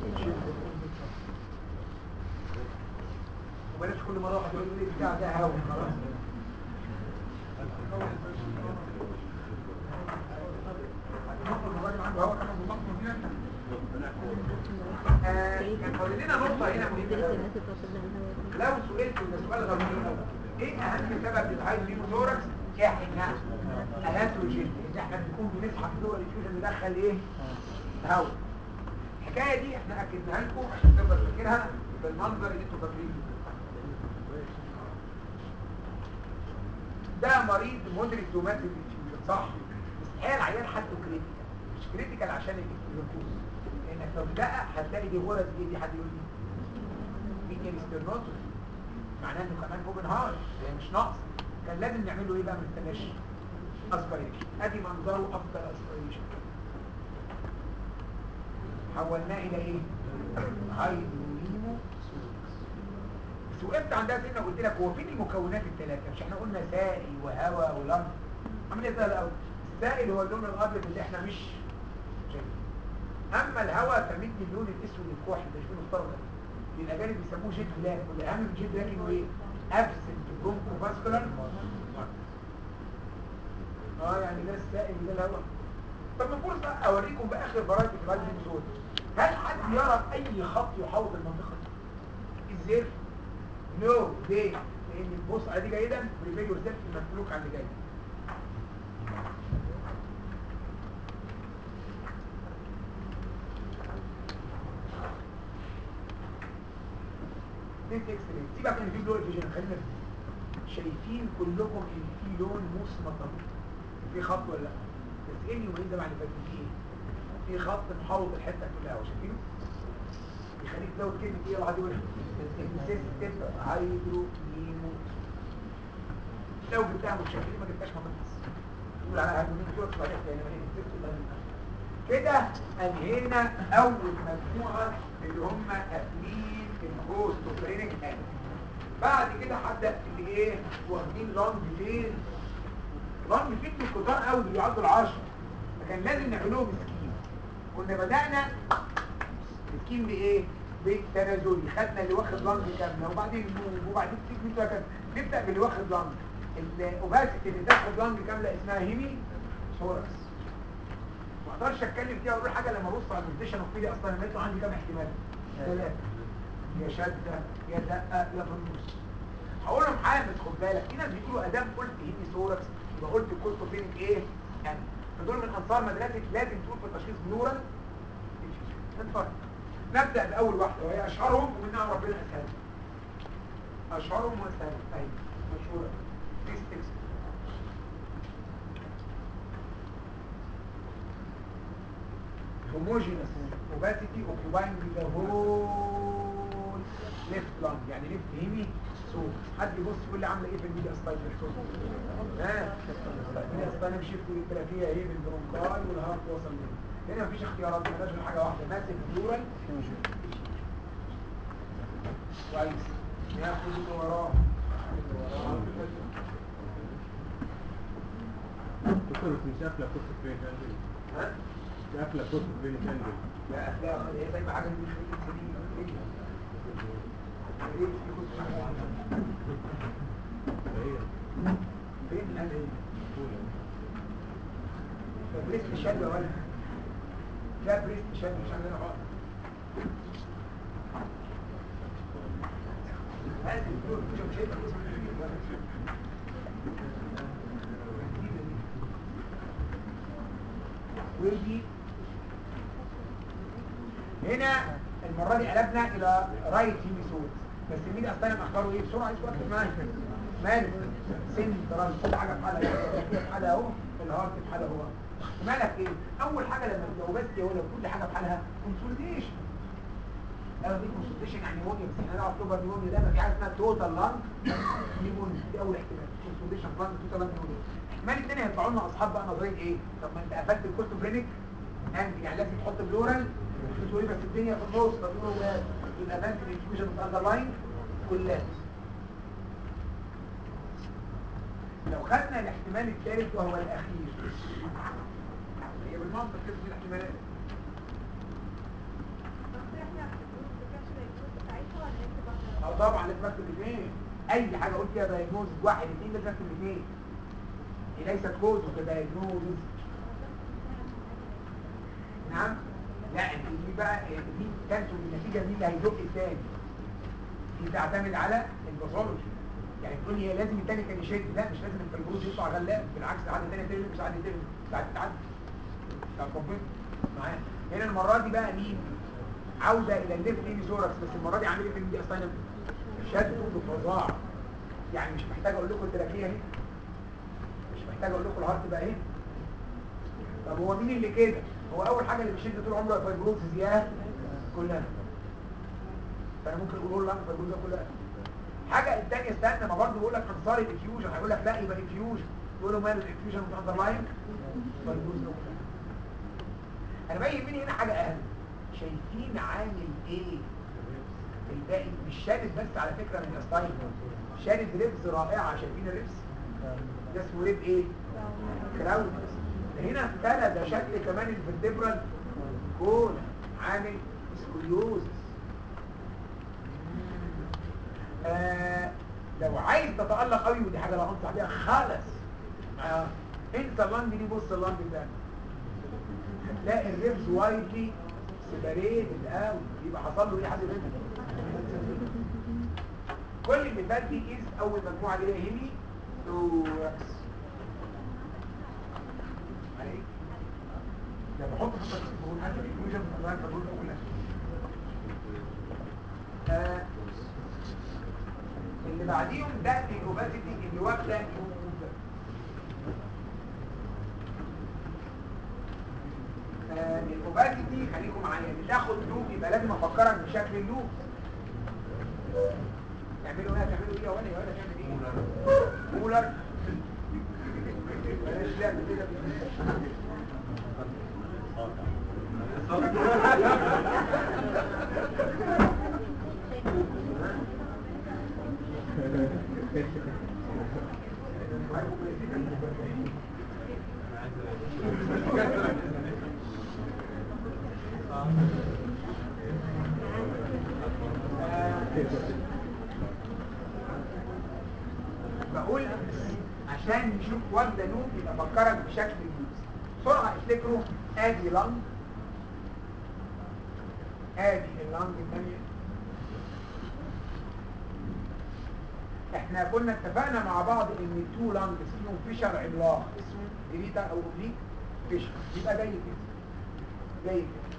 وبلاش كل مره واحد يقول لي بتاع ده هوا خلاص كان فاضل لنا نقطة هنا مهمة لو سئلت ده سؤال غريب ايه اهم سبب للهاي نيموثوركس؟ احنا الاتروجين ان احنا بنكون بنسحب دور الفيوجن ندخل ايه؟ هواء الحكاية دي احنا اكدناها لكم عشان تقدر تفكرها بالمنظر اللي انتوا فاكرينه ده مريض مدرك دومات الفيوجن صح؟ بس الحقيقة العيان حالته كريتيكال مش كريتيكال عشان الجلوكوز لانك لو دقق هتلاقي دي غرز ايه دي حد يقول لي ميديال ستيرنوتوس معناه انه كمان اوبن هارت هي مش ناقص كان لازم نعمل له ايه بقى ما نستناش اسبريشن ادي منظره افضل اسبريشن حولناه الى ايه هايدرونيمو بس وقفت عندها سنه قلت لك هو فين المكونات الثلاثه مش احنا قلنا سائل وهواء ولمب عمليه سهله قوي السائل هو اللون الابيض اللي احنا مش شايفينه اما الهواء فمدي اللون الاسود الكحل ده شوفوا مفترض الاجانب بيسموه جيت بلاك والاهم من جيت بلاك انه ايه ابسنت برونكو فاسكولار اه يعني ده السائل ده الهواء طب ما فرصه اوريكم بقى اخر فرايتي في الهايدروجين زون هل حد يرى اي خط يحوط المنطقه دي الزير نو ليه لان تبص على دي جيدا بريفير يور سيلف المسلوك على اللي جاي ليه تكسل سيبك ان في لون فيجن خلينا شايفين كلكم ان في لون مصمت في خط ولا لا بس ايه اللي يميزها مع اللي فات فيه في خط محوط الحته كلها وشايفينه يخليك تزود كلمه ايه واحد يقول سيستم هايدرو نيمو لو جبتها مش شايفين ما جبتهاش ما تنقص تقول على هايدرو نيمو تقول صحيح يعني ما هي السيستم كده انهينا اول مجموعه اللي هم قافلين الكوستوفرينيك انجل بعد كده هبدا اللي ايه واخدين لونج فين لونج فين مش كتار قوي بيعدوا العشرة فكان لازم نعملهم سكيم كنا بدانا سكيم بايه بالتنازلي خدنا اللي واخد لونج كامله وبعدين نوم وبعدين تيجي كده نبدا باللي واخد لونج الاوباسيتي اللي تاخد لونج كامله اسمها هيمي سوركس ما اقدرش اتكلم فيها واقول حاجه لما ابص على البوزيشن اوف بيدي اصلا انا عندي كام احتمال ثلاثه يا شده يا دقه يا في النص هقول لهم حاجه بس خد بالك في ناس بيقولوا ادام قلت هيمي سوركس يبقى قلت كنت فينك ايه يعني فدول من انصار مدرسه لازم تقول في التشخيص بلورال نتفرج نبدا باول واحده وهي اشهرهم ومنها ربنا اسهل اشهرهم واسهلهم اهي مشهوره ديستكس homogeneous opacity occupying the whole left lung يعني left hemi so حد يبص يقول لي عامله ايه في الميديا ستايل ها الميديا ستايل شيفت التراكيه اهي بالبرونكاي والهارت وصل ليه هنا مفيش اختيارات مالهاش غير حاجه واحده ماسك بلورال كويس ياخد اللي وراه دكتور في شكله كتب فين جنبي ها شكله كتب فين جنبي لا لا هي سايبه حاجه من السنين هي فين الآن هي؟ أولى بريست شد ولا لا بريست شد مش عندنا خالص هذه الدور مش شايفه ودي هنا المرة دي قلبنا إلى رايت هيميسود بس مين أصلا أخباره إيه بسرعة يسكت معايا مالك سن ترى كل حاجة في حالها التركية في حالها أهو الهارت في حالها هو مالك إيه أول حاجة لما لو بس هو لو كل حاجة في حالها كونسوليديشن انا دي كونسوليديشن يعني نيمونيا بس احنا نعرف توبر نيمونيا ده ما في حاجه اسمها توتال لانج نيمونيا دي اول احتمال كونسوليديشن لانج توتال لانج نيمونيا الاحتمال الثاني هيطلعوا لنا اصحاب بقى نظريه ايه طب ما انت قفلت الكوستوفرينيك انجل يعني لازم تحط بلورال بتقولي بس الدنيا في النص فبيقولوا واد يبقى بانك الانفيوجن في اندرلاين واللابس لو خدنا الاحتمال الثالث وهو الاخير هي بالمنطق كده في الاحتمالات اه طبعا لازم اكتب الاثنين اي حاجه قلت فيها دايجنوز واحد اثنين لازم اكتب الاثنين دي ليست كود كدايجنوز نعم لا انت دي بقى دي تنتج النتيجه مين اللي هيزق الثاني دي تعتمد على الباثولوجي يعني تقول لي هي لازم الثاني كان يشد لا مش لازم الفيبروز يطلع غلاب بالعكس ده حد ثاني تقول مش عادي تقول ساعات تعدي بتاعت ربنا معايا هنا المره دي بقى مين عوده الى الليفت هيميثوركس بس المره دي عامل ايه في دي اصلا شد بفظاعه يعني مش محتاج اقول لكم التراكيه اهي مش محتاج اقول لكم الهارت بقى اهي طب هو مين اللي كده هو اول حاجه اللي بيشد طول عمره الفايبروزز يا كلها فانا ممكن اقول له الفايبروزز كلها حاجه الثانيه استنى ما برضه بقول لك انصار الانفيوجن هيقول لك لا يبقى انفيوجن تقول له ماله الانفيوجن في اندرلاين فايبروزز كلها انا باين مني هنا حاجه اهم شايفين عامل ايه الباقي مش شادد بس على فكره من الستايل شادد ريبز رائعه شايفين الريبز ده اسمه ريب ايه كراود هنا ابتدى ده شكل كمان الفرتبرال كون عامل سكوليوز آه لو عايز تتألق قوي ودي حاجه لا انصح بيها خالص آه انت اللنج دي بص اللنج ده هتلاقي الريبز وايدلي سيباريتد قوي يبقى حصل له ايه حد منهم كل اللي فات دي از اول مجموعه دي هي هيمي ثوركس عليك ده بحط في التركيز بقول هذا الانفيوجن من الله بقول اقول آه اللي بعديهم ده الاوباسيتي اللي واخده نيوب آه الاوباسيتي خليكم معايا بتاخد لوب يبقى لازم افكرك بشكل اللوب تعملوا ايه تعملوا ايه يا ولا يا ولا تعمل ايه مولر بلاش لعب كده بقول عشان نشوف واخده لوب يبقى افكرك بشكل اللوب بسرعه افتكروا ادي لانج ادي اللانج الثانيه احنا كنا اتفقنا مع بعض ان التو لانج فيهم فيشر عملاق اسمه جريتا او اوبليك فيشر يبقى جاي كده جاي كده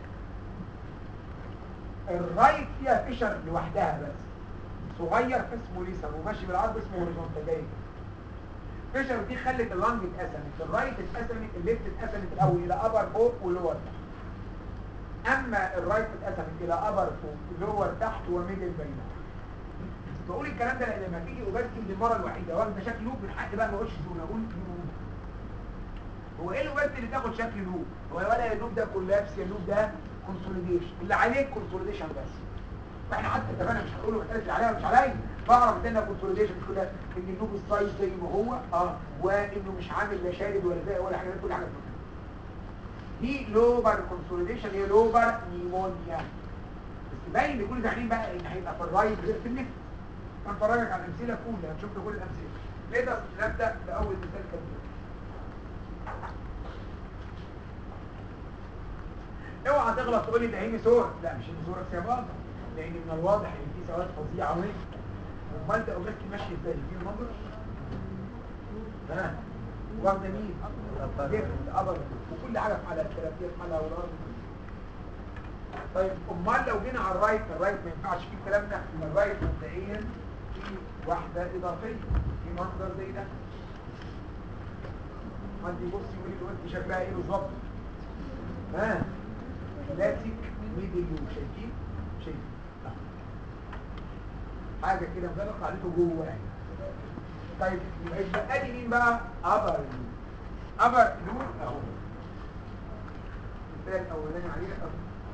الرايت فيها فيشر لوحدها بس صغير اسمه ليسر وماشي بالعرض اسمه هوريزونتال جاي كده فيشر دي خلت اللانج اتقسمت الرايت اتقسمت الليفت اتقسمت الاول الى ابر فوق ولور تحت اما الرايت اتقسمت الى ابر فوق لور تحت وميدل بين بقول الكلام ده لان لما تيجي اوباسكي دي المره الوحيده واخده شكل لوب من حق بقى ما اقولش زون اقول لوب هو ايه اللوبات اللي تاخد شكل لوب هو ولا اللوب ده كولابس يا اللوب ده كونسوليديشن اللي عليه كونسوليديشن بس واحنا حتى اتفقنا مش هنقول له مساله اللي عليها مش عليا بعرف ان كونسوليديشن مش كلها ان اللوب السايز زي ما هو اه وانه مش عامل لا شارد ولا زي ولا حاجه كل حاجه بتبقى. دي لوبر كونسوليديشن هي لوبر نيمونيا بس باين بيكونوا داخلين بقى ان هيبقى في الرايت غير في النفس هنفرجك على الامثله كلها هتشوف كل الامثله نقدر نبدا باول مثال كبير اوعى تغلط تقول لي ده هيمي صور لا مش هيمي صورك يا بابا لان من الواضح ان في سواد فظيعه وهي امال ده اوجستي ماشي ازاي في المنظر ها واخده مين جبن الابر وكل حاجه في حالها الثلاثيه في حالها والارض طيب امال لو جينا على الرايت الرايت ما ينفعش فيه الكلام ده الرايت مبدئيا في واحده اضافيه في منظر زي ده حد يبص يقول لي انت شكلها ايه بالظبط ها كلاسيك ميدل يو شايفين شايفين حاجه كده مغلقه عليته جوه يعني طيب يبقى يتبقى لي مين بقى ابر ابر لون اهو المثال الاولاني عليه أبر.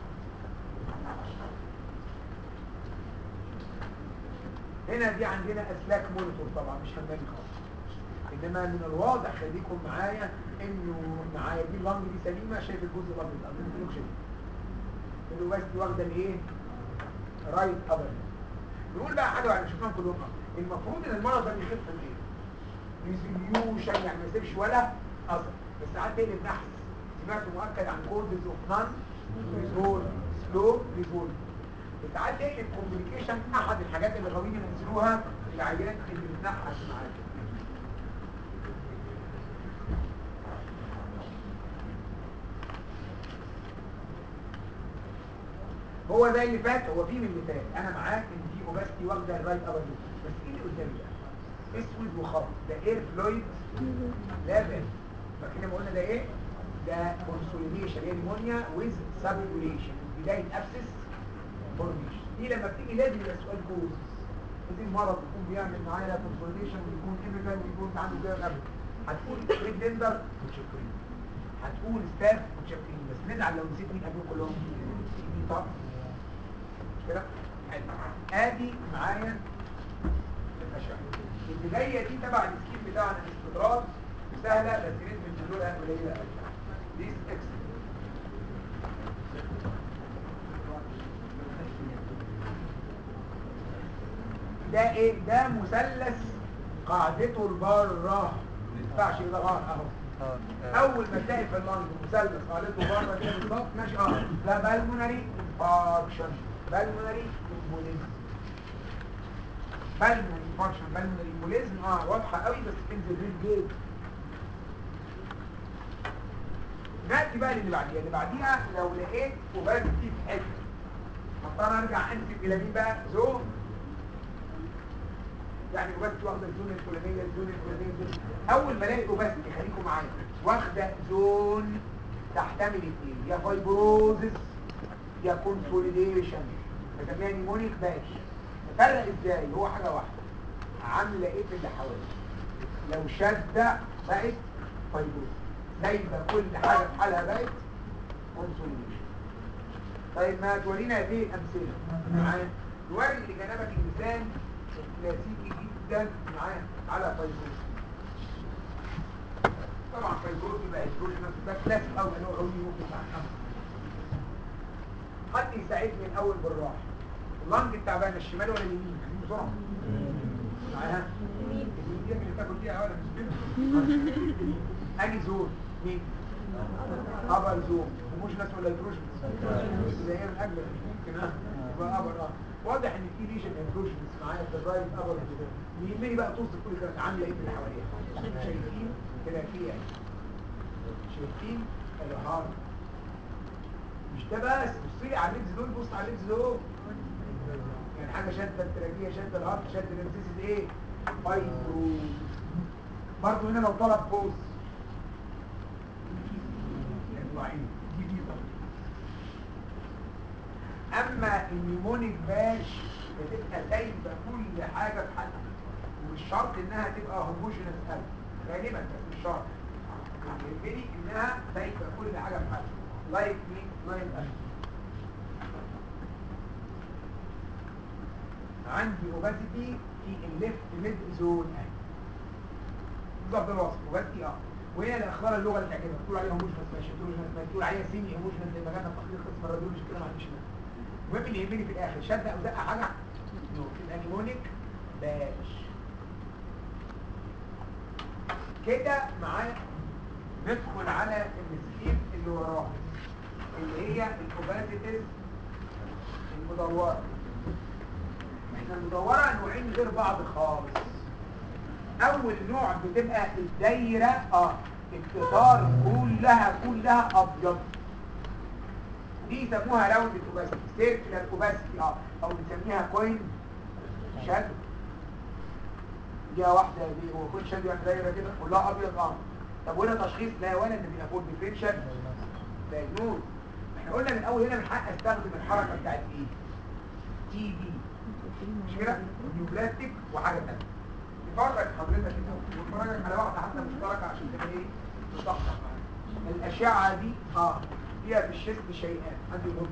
هنا دي عندنا اسلاك مونيتور طبعا مش هنبني خالص انما من الواضح خليكم معايا انه معايا دي اللنج دي سليمه شايف الجزء الابيض ده انتوا كلكم شايفين انه بس دي واخده الايه رايت ابر نقول بقى حاجه بعد ما شفناهم كلهم أبر. المفروض ان المرض ده بيخف بايه ريزوليوشن يعني ما يسيبش ولا اثر بس ساعات تقلب نحس سمعت مؤكد عن كوزز اوف نان ريزول سلو ريزول ساعات تقلب كومبليكيشن احد الحاجات اللي غاويين ينزلوها العيان اللي بتنحس معاك هو ده اللي فات هو فيه من اللي فات انا معاك ان دي اوباستي واخده الرايت ابر بس ايه اللي قدامي ده اسود وخط ده اير فلويد ليفل فاكرين لما قلنا ده ايه ده كونسوليديشن هي نيمونيا ويز سابيوليشن بدايه ابسس فورميشن دي لما بتيجي لازم يبقى سؤال كوز لازم مرض يكون بيعمل معايا كونسوليديشن ويكون ايميجان ويكون عنده كده قبل هتقول ريد دندر متشكرين هتقول ستاف متشكرين بس نزعل لو نسيت مين قبلهم كلهم مين طب مش كده حلو ادي معايا الاشعه اللي جايه دي تبع السكيم بتاعنا الاستطراد سهله بس نسبه نزولها قليله قوي دي اكس ده ايه ده مثلث قاعدته لبره ما ينفعش يبقى غار اهو اول ما تلاقي في اللنج مثلث قاعدته بره كده بالظبط ماشي اه ده بالمونري انفاركشن بالمونري امبوليزم بالمونري انفاركشن بالمونري امبوليزم اه واضحه قوي بس تنزل ريد جيت ناتي بقى اللي بعديها اللي بعديها لو لقيت اوباستي في حته هضطر ارجع انسب الى مين بقى زون يعني اوباستي واخده الزون الفلانيه الزون الفلانيه الزون اول ما الاقي اوباستي خليكم معايا واخده زون تحتمل اثنين يا فايبروزس يا كونسوليديشن بسميها نيمونيك باش نفرق ازاي هو حاجه واحده عامله ايه في اللي حواليها لو شده بقت فايبروز سايبه كل حاجه في حالها بقت كونسوليديشن طيب ما تورينا هذه الامثله معايا نوري لجنبك المثال كلاسيكي جدا معايا على فايبروز طبعا فايبروز يبقى هيدروجينس ده كلاسيك قوي اللي هو غوي ممكن مع الخمس حد يساعدني الاول بالراحه اللنج التعبان الشمال ولا اليمين عايزين بسرعه معاها اليمين دي اللي تاكل فيها ولا مش كده انهي زون مين ابر زون مش ناس ولا هيدروجينس اللي هي من اجل ممكن اه يبقى ابر اه واضح ان في ريجن هيدروجينس معايا في الرايت ابر زون يهمني بقى توصف كل كانت عامله ايه في اللي حواليها شايفين كده فيها شايفين الهارت مش ده بس بص لي على اللينز دول بص على اللينز دول يعني حاجه شاده التراكيه شاده الهارت شاده الانسيسز ايه فايبروز برضه هنا لو طلب بوز ضعيف دي دي اما النيمونيك باش بتبقى سايبه كل حاجه في حالها ومش شرط انها تبقى هوموجينس قوي غالبا بس مش شرط يهمني انها سايبه كل حاجه في حالها لايك مين لايك انا عندي اوباسيتي في الليفت ميد زون اهي بالظبط ده الوصف اوباسيتي اه وهنا الاخبار اللغه اللي تعجبك تقول عليها ايموشنال ماشي تقول ماشي تقول عليها سيمي ايموشنال زي ما جانا في تحقيق قسم الراديولوجي كده ما عنديش مانع المهم اللي يهمني في الاخر شد او دقه حاجه نو في الانيمونيك باش كده معايا ندخل على السكيم اللي وراه اللي هي الاوباسيتيز المدوره احنا المدوره نوعين غير بعض خالص اول نوع بتبقى الدايره اه القطار كلها كلها ابيض دي يسموها راوند اوباسيتي سيركلر اوباسيتي اه او بنسميها كوين شادو دي واحده دي هو كوين شادو يعني دايره كده كلها ابيض اه طب وهنا تشخيص لا ولا ان بيبقى فول ديفرنشال دايجنوز احنا قلنا من اول هنا من حق استخدم الحركه بتاعت ايه تي بي مش كده نيوبلاستيك وحاجه ثانيه نفرج حضرتك الاول ونفرجك على واحده حتى مشتركه عشان تبقى ايه تصحح معانا الاشعه دي اه فيها في الشيست شيئان عندي هم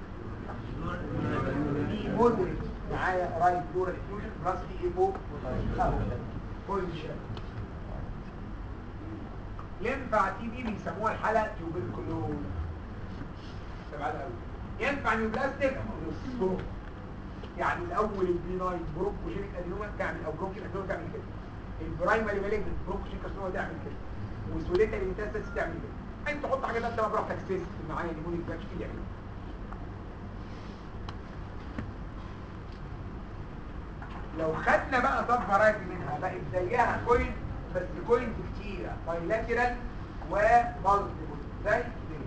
في مودريت معايا رايت دورال افيوجن بلس في ايه فوق اهو بوزيشن ينفع تي بي بيسموها الحاله تيوبركلوز تبع قوي ينفع نيوبلاستيك نصه يعني الاول البيناين بروكوجينيك ادينوما تعمل او بروكين ادينوما تعمل كده البرايمري مالجنت بروكوجينيك ادينوما تعمل كده والسوليتاري ميتاستاسيس تعمل كده انت تحط حاجه ده براحتك سيست معايا نيمونيك باتش كده يعني لو خدنا بقى طب فرايتي منها بقت زيها كوين بس كوينز كتيره بايلاترال ومالتيبل زي دي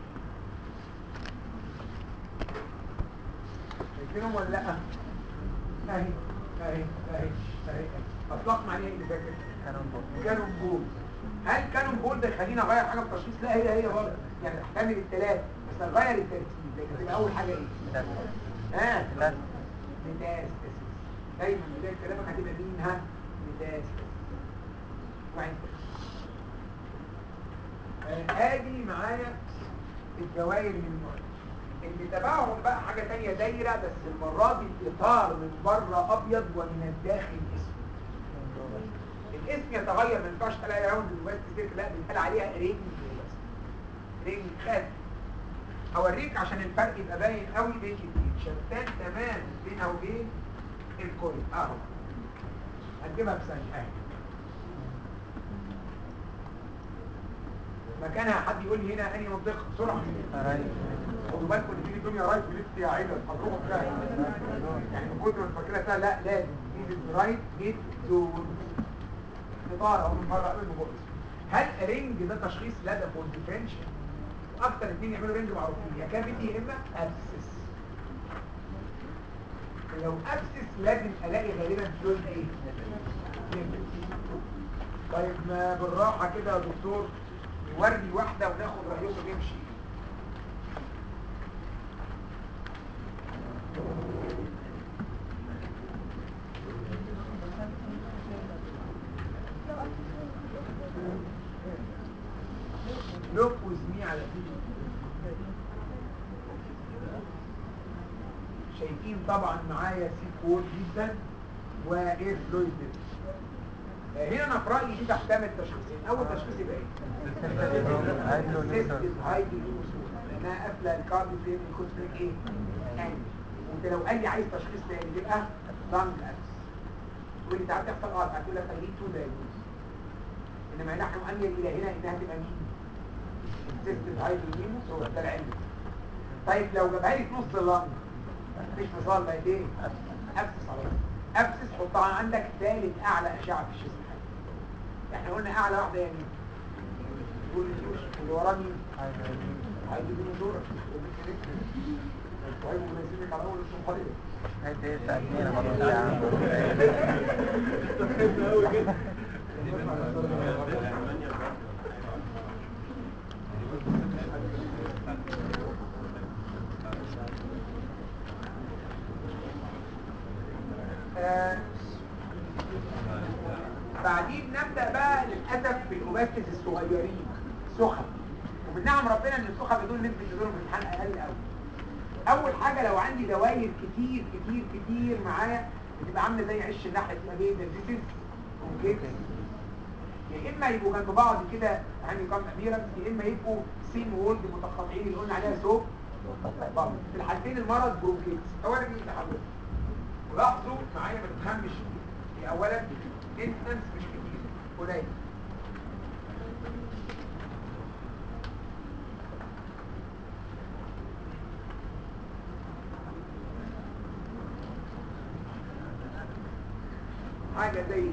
شايفينهم ولا لا اهي اهي اهي اهي اطلقنا عليها ايه اللي فاكر كانون بول هل كانون بول ده يخليني اغير حاجه في التشخيص لا هي هي برضه يعني تحتمل الثلاث بس اغير الترتيب لكن تبقى اول حاجه ايه ها ميتاستاسيس دايما بدايه كلامك هتبقى مين ها ميتاستاسيس وعين آه، ادي معايا الدوائر من النوع اللي تبعهم بقى حاجة تانية دايرة بس المرة دي الإطار من بره أبيض ومن الداخل اسود الاسم يتغير ما ينفعش تلاقي راوند الويست سيرك لا بيتقال عليها رينج بس رينج خالي هوريك عشان الفرق يبقى باين قوي بين الاثنين شتان تمام بينها وبين الكوين اهو هتجيبها في ثانيه اهي مكانها حد يقول لي هنا انهي منطقه بسرعه خدوا بالكم ان في الدنيا رايت وليفت يا عيله الحضروره بتاعي يعني من كتر ما فاكرها لا لازم ميد رايت ميد زون اطار او من بره قبل ما هل رينج ده تشخيص لدى فور ديفرنشال واكتر اثنين يعملوا رينج معروفين يا كافيتي يا اما ابسس لو ابسس لازم الاقي غالبا فلويد ايه طيب ما بالراحه كده يا دكتور نوري واحده وناخد رايكم نمشي لوك وزمي على فيديو شايفين طبعا معايا سي كود جدا واير فلويد هنا انا في رايي دي تحتمل تشخيصين اول تشخيص يبقى ايه هايدي لانها قافله الكارديو فين الكوستريك ايه انجل وانت لو قال لي عايز تشخيص تاني تبقى لانج اكس تقول لي تعال تحصل اه هتقول لك اي تو دايجنوز انما نحن اميل الى هنا انها تبقى مين السيستم هايدروجينوس هو ده العلم طيب لو جابها لي في نص اللنج مفيش نظام بقت ايه ابسس على طول ابسس حطها عندك ثالث اعلى اشعه في الجسم احنا قلنا اعلى واحده يعني تقول اللي وراه مين هايدروجين دور طيب ونزلك على اول اسم قليل هدي ساعتين خلاص يا عم آه، بعدين نبدأ بقى للأسف بالأوباستس الصغيرين سخن ومن نعم ربنا ان السخن بدون نسبه نزول في الامتحان اقل قوي اول حاجه لو عندي دواير كتير كتير كتير معايا بتبقى عامله زي عش النحل تبقى ايه ده ديسيس اوكي يا اما يبقوا جنب بعض كده هاني كام ابيرنس يا اما يبقوا سين وولد متقاطعين اللي قلنا عليها سوب بعض في الحالتين المرض برونكيتس اولا مين تحول ولاحظوا معايا ما تتخمش في اولا انسنس مش كتير قليل حاجه زي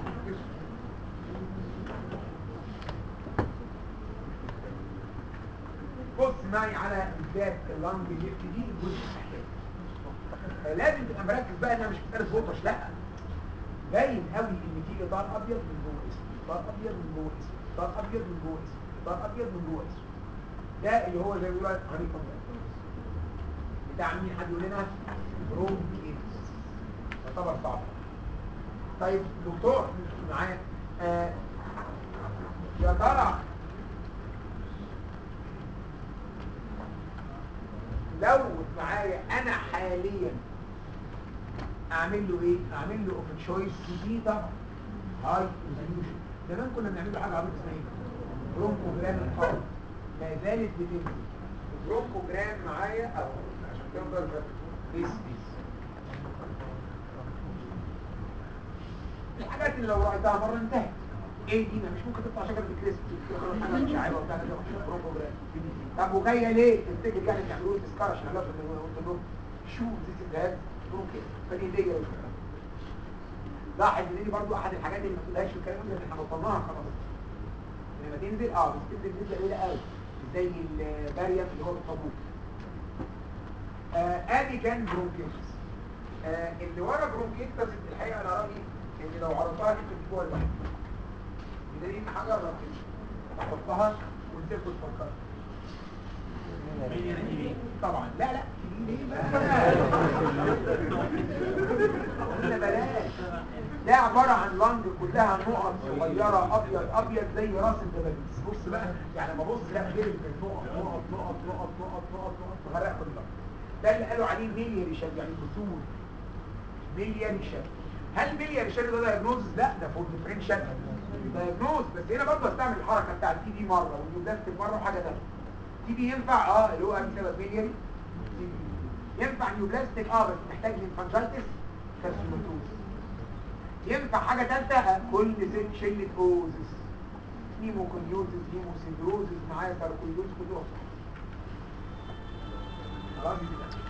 بص معي على بالذات اللانج ليفت دي الجزء الصحي لازم تبقى مركز بقى انها مش مساله بوطش لا باين قوي ان في اطار ابيض من جوه اسمه اطار ابيض من جوه اسمه اطار ابيض من جوه اسمه اطار ابيض من جوه اسمه ده اللي هو زي ما بيقولوا هاني بتاع مين حد يقول لنا برونكيتس يعتبر صعب طيب دكتور معايا آه يا ترى لو معايا انا حاليا اعمل له ايه اعمل له اوف تشويس جديده هاي ريزوليوشن زمان كنا بنعمل له حاجه عبيطه اسمها ايه برونكوجرام القلب ما زالت بتنزل البرونكوجرام معايا اهو عشان تفضل بيس بيس الحاجات اللي لو رأيتها مرة انتهت ايه دي ما مش ممكن تطلع شجرة الكريسب حاجة مش عيبة وبتاع كده مش بروجرام طب وجاية ليه تفتكر يعني تعملوا لي تذكرة عشان اعرف ان قلت لهم شو زيت الجهاز ممكن فدي هدية وشكرا لاحظ ان دي برضو احد الحاجات اللي ما تقولهاش في الكلام ده احنا بطلناها خلاص لما تنزل اه بس تنزل نسبة قليلة قوي زي الباريوم اللي هو بالطابور آه ادي كان برونكيتس آه اللي ورا برونكيتس الحقيقة انا رأيي ان لو عرضتها دي في جوه الواحد بدليل ان حاجه قربت تحطها وتاكل تفكر طبعا لا لا ليه بقى قلنا بلاش ده عبارة عن لانج كلها نقط صغيرة ابيض ابيض زي راس الدبابيس بص بقى يعني ما بص لا غير نقط نقط نقط نقط نقط نقط نقط تغرق كل ده ده اللي قالوا عليه ميلياري شد يعني كسور ميلياري شد هل ميليا ريشارد ده دايجنوز لا ده فور ديفرنشال دايجنوز بس هنا برضه استعمل الحركه بتاعت تي بي مره والنيوبلاستيك مره وحاجه ثانيه تي بي ينفع اه اللي هو بسبب ميلياري ينفع نيوبلاستيك اه بس محتاج لينفانجايتس كارسينوتوز ينفع حاجه ثالثه آه كل ست شله اوزس هيموكونيوزس هيموسيدروزس معايا ساركويدوز كلهم خلاص كده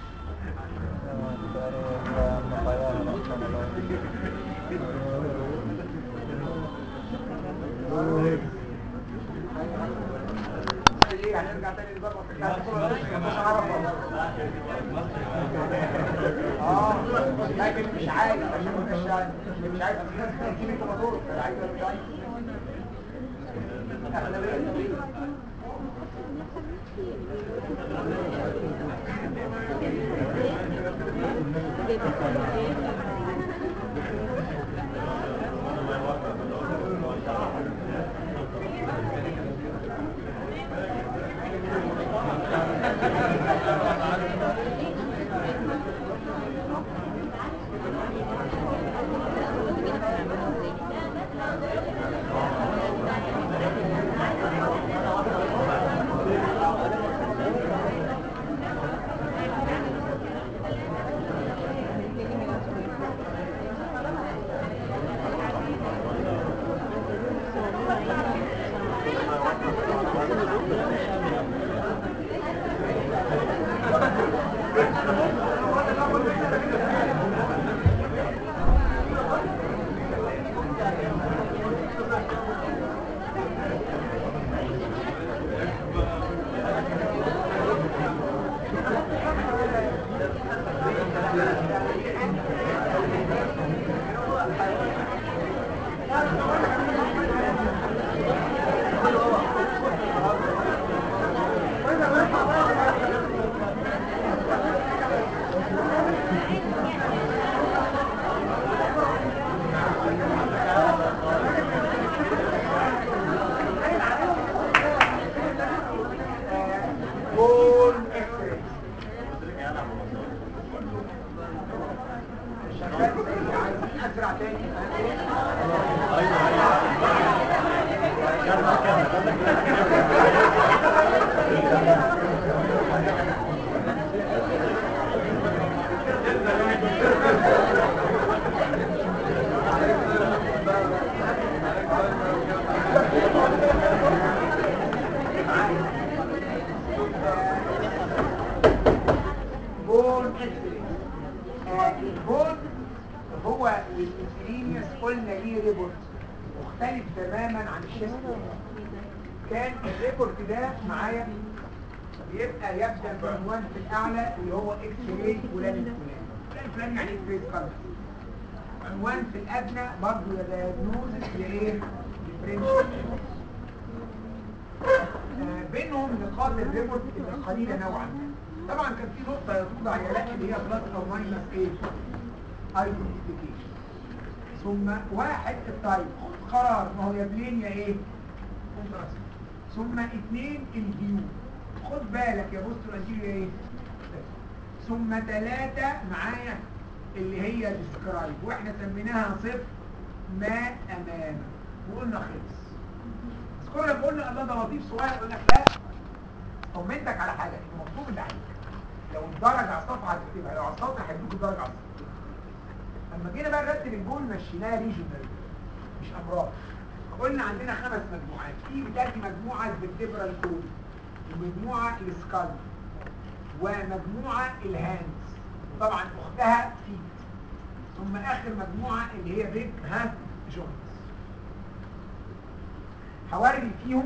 ايه هنرجع تاني نظبط اه لكن مش عايز عشان مش عايز مش عايز تجيب الكمبيوتر عايز ولا مش عايز اغلبيه التمرين بون اكسلنس البون هو الانسولينيوس قلنا ليه ريبورت مختلف تماما عن الشيست كان الريبورت ده معايا بيبقى يبدا بعنوان في الاعلى اللي هو اكس راي فلان الفلاني فلان الفلاني يعني اكس راي سكالب عنوان في الادنى برضه يا دايجنوزس لايه؟ ديفرنشال آه، بينهم نقاط الريبورت اللي قليله نوعا ما طبعا كان في نقطه يرد عيالات اللي هي بلس او ماينس ايه ايدنتيفيكيشن ثم واحد التايب خد قرار ما هو يا بلين يا ايه كونتراست ثم اثنين الفيو خد بالك يا بوستر انتيريو ايه ثم ثلاثة معايا اللي هي ديسكرايب واحنا سميناها صفر ما امامك وقلنا خلص بس كنا قلنا الله ده لطيف صغير يقول لك لا طمنتك على حاجه المطلوب اللي عليك لو الدرجه على الصفحه هتكتبها لو على السطر هيدوك الدرجه على السطر لما جينا بقى نرتب الجول مشيناها ريجونال مش امراض قلنا عندنا خمس مجموعات في بتاعتي مجموعه الفيرتبرال كود ومجموعه السكال ومجموعه الهاندز طبعا اختها فيت ثم اخر مجموعه اللي هي ريب ها جوينتس هوري فيهم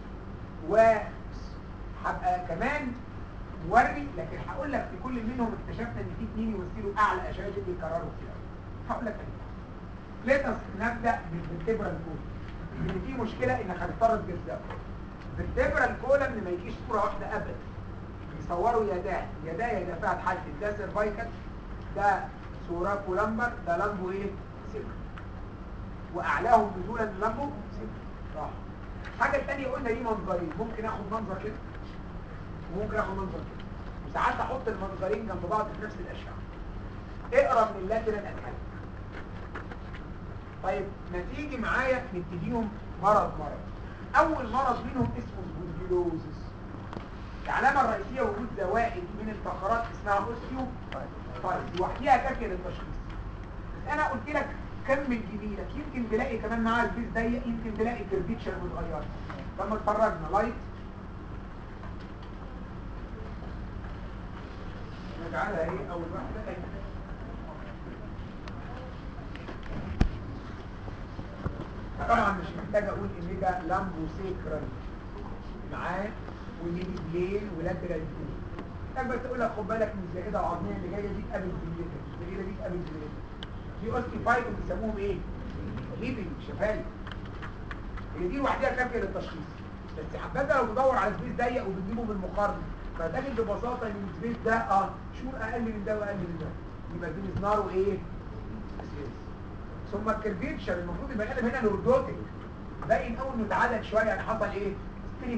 وهبقى كمان موري لكن هقول لك في كل منهم اكتشفنا ان في اثنين يمثلوا اعلى اشعاعات بيكرروا كتير هقول لك ليتس نبدا بالفيرتبرال كول ان في مشكله انك هتضطر تجزأه الفيرتبرال كولم ما يجيش صوره واحده ابدا بيصوروا يداه يداه يا دفعت حد ده سيرفايكال ده سورا كولامبر ده لامبو ايه سيرك واعلاهم نزولا لامبو سيرك راح الحاجه الثانيه قلنا ليه منظرين ممكن اخد منظر كده وممكن اخد منظر كده وساعات احط المنظرين جنب بعض في نفس الاشعه اقرا من اللاترال اتحاد طيب ما تيجي معايا نبتديهم مرض مرض اول مرض منهم اسمه سبونديلوزس العلامه الرئيسيه وجود زوائد من الفقرات اسمها اوستيو طيب لوحديها كافيه للتشخيص بس انا قلت لك كمل جميلك يمكن تلاقي كمان معاها البيس ضيق يمكن تلاقي كيرفيتشر متغيره لما اتفرجنا لايت نجعلها ايه اول واحده ايه طبعا مش محتاج اقول ان ده لامبو سيكرال معاه وميدي بلين ولاترال بلين محتاج بس اقول لك خد بالك من الزائده العظميه اللي جايه دي تقابل زميلتك الزائده دي تقابل زميلتك دي اوستيفايد بيسموهم ايه؟ ليفنج شفايف هي دي لوحدها كافيه للتشخيص بس حبذا لو تدور على سبيس ضيق وبتجيبه بالمقارنه فتجد ببساطه ان السبيس ده اه شور اقل من ده واقل من ده يبقى دي مسمار وايه؟ سبيس ثم الكيرفيتشر المفروض البني ادم هنا نوردوتك باين قوي انه اتعدل شويه يعني حصل ايه؟ ستريت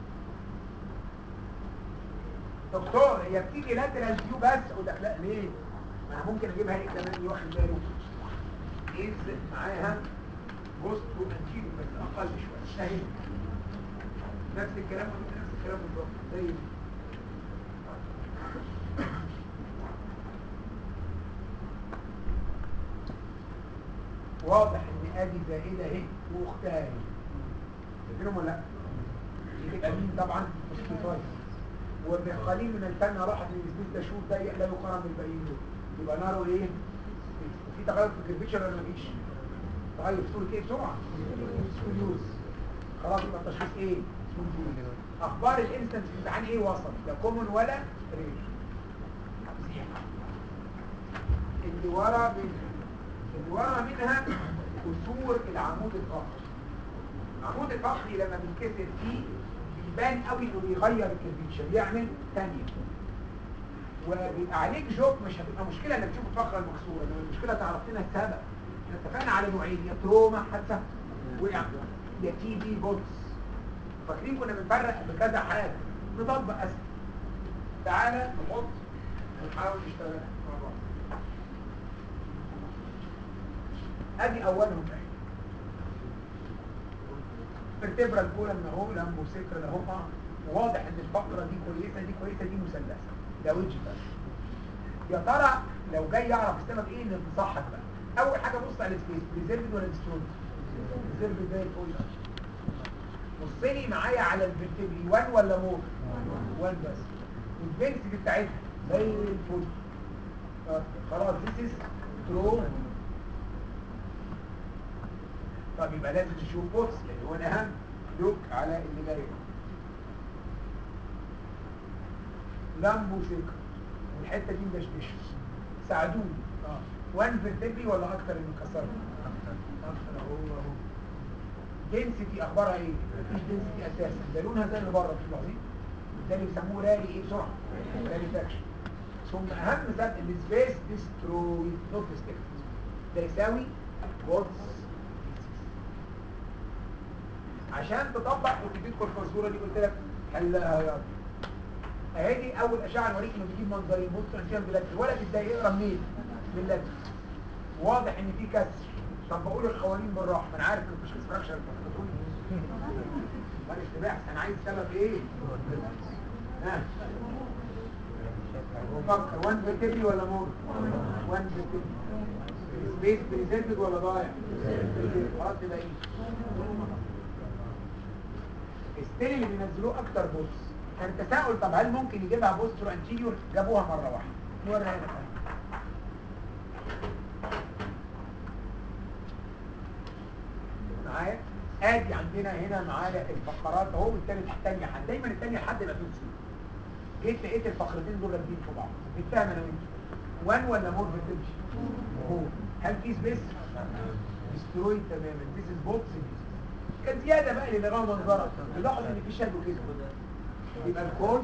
دكتور هي بتيجي لاترال فيو بس اقول لك لا ليه؟ ما انا ممكن اجيبها ايه كمان واخد باله ايز معاها بوست وانتيريو بس اقل شويه اهي نفس الكلام ودي نفس الكلام بالظبط زي دي. واضح ان ادي زائده اهي واختها اهي شايفينهم ولا لا؟ دي تبقى مين طبعا اوستيفايس وبقليل من الفن راحت من السبيس ده شوط ضيق لا يقارن بالباقيين دول يبقى ناره ايه؟ في تغير في الكرفيتشر ولا مفيش؟ تغير في صوره ايه بسرعه؟ سكوليوز خلاص يبقى التشخيص ايه؟ سكوليوز اخبار الانستنس في الامتحان ايه وصل؟ لا كومن ولا ريل اللي ورا منها اللي ورا منها كسور العمود الفقري العمود الفقري لما بيتكسر فيه بيبان قوي انه بيغير الكرفيتشر بيعمل ثانيه وبيبقى عليك جوك مش هتبقى مشكله انك تشوف الفقره المكسوره انما المشكله تعرف لنا السبب احنا اتفقنا على نوعين يا تروما حادثه وقع يا تي بي بولس فاكرين كنا بنفرق بكذا حاجه نطبق اسهل تعالى نحط ونحاول نشتغل مع بعض ادي اولهم اهي فيرتبرال كولم اهو لامبو سيكرال اهو اه وواضح ان الفقره دي كويسه دي كويسه دي مثلثه ده وجه بس يا ترى لو جاي يعرف السبب ايه ان انتصاحك بقى اول حاجه بص على السبيس ريزيرفد ولا ديسترويد ريزيرفد زي الفل بص لي معايا على الفيرتبري 1 ولا مور 1 بس والدنسيتي بتاعتها زي الفل آه، خلاص ذيس از ترو طب يبقى لازم نشوف بص اللي هو الاهم لوك على اللي جاي لامبو سيكر والحته دي مدشدشه ساعدوني اه وان فيرتبري ولا اكتر اللي مكسره اكتر اهو اهو دنسيتي اخبارها ايه مفيش دنسيتي اساسا ده لونها زي اللي بره في العظيم ده اللي بيسموه راري ايه بسرعه راري فاكشن ثم اهم ذات السبيس ديستروي نوت ديستكت ده يساوي بوتس عشان تطبق وتديكوا الفزوره دي قلت لك حلها يا اهي دي اول اشعه نوريك انه بيجيب منظرين بص انتيان بلاتر الولد ازاي يقرا منين من اللاتر واضح ان في كسر طب بقول القوانين بالراحه ما انا عارف ان مفيش استراكشر ما اشتباح انا عايز سبب ايه ها فكر وان فيرتبري ولا مور وان فيرتبري سبيس بريزنتد ولا ضايع خلاص يبقى ايه الستيل اللي بينزلوه اكتر بوتس كان تساؤل طب هل ممكن يجيبها بوستر انتيريور جابوها مره واحده مره هنا معايا ادي عندنا هنا معايا الفقرات اهو والتالت الثانيه حد دايما الثانيه لحد ما تنسي جيت لقيت الفقرتين دول راكبين في بعض نتفاهم انا وانت وان ولا مور بتمشي هو هل في سبيس ديستروي تماما ذيس از بوكس كان زياده بقى اللي لغايه منظره تلاحظ ان في شادو كده يبقى الكورس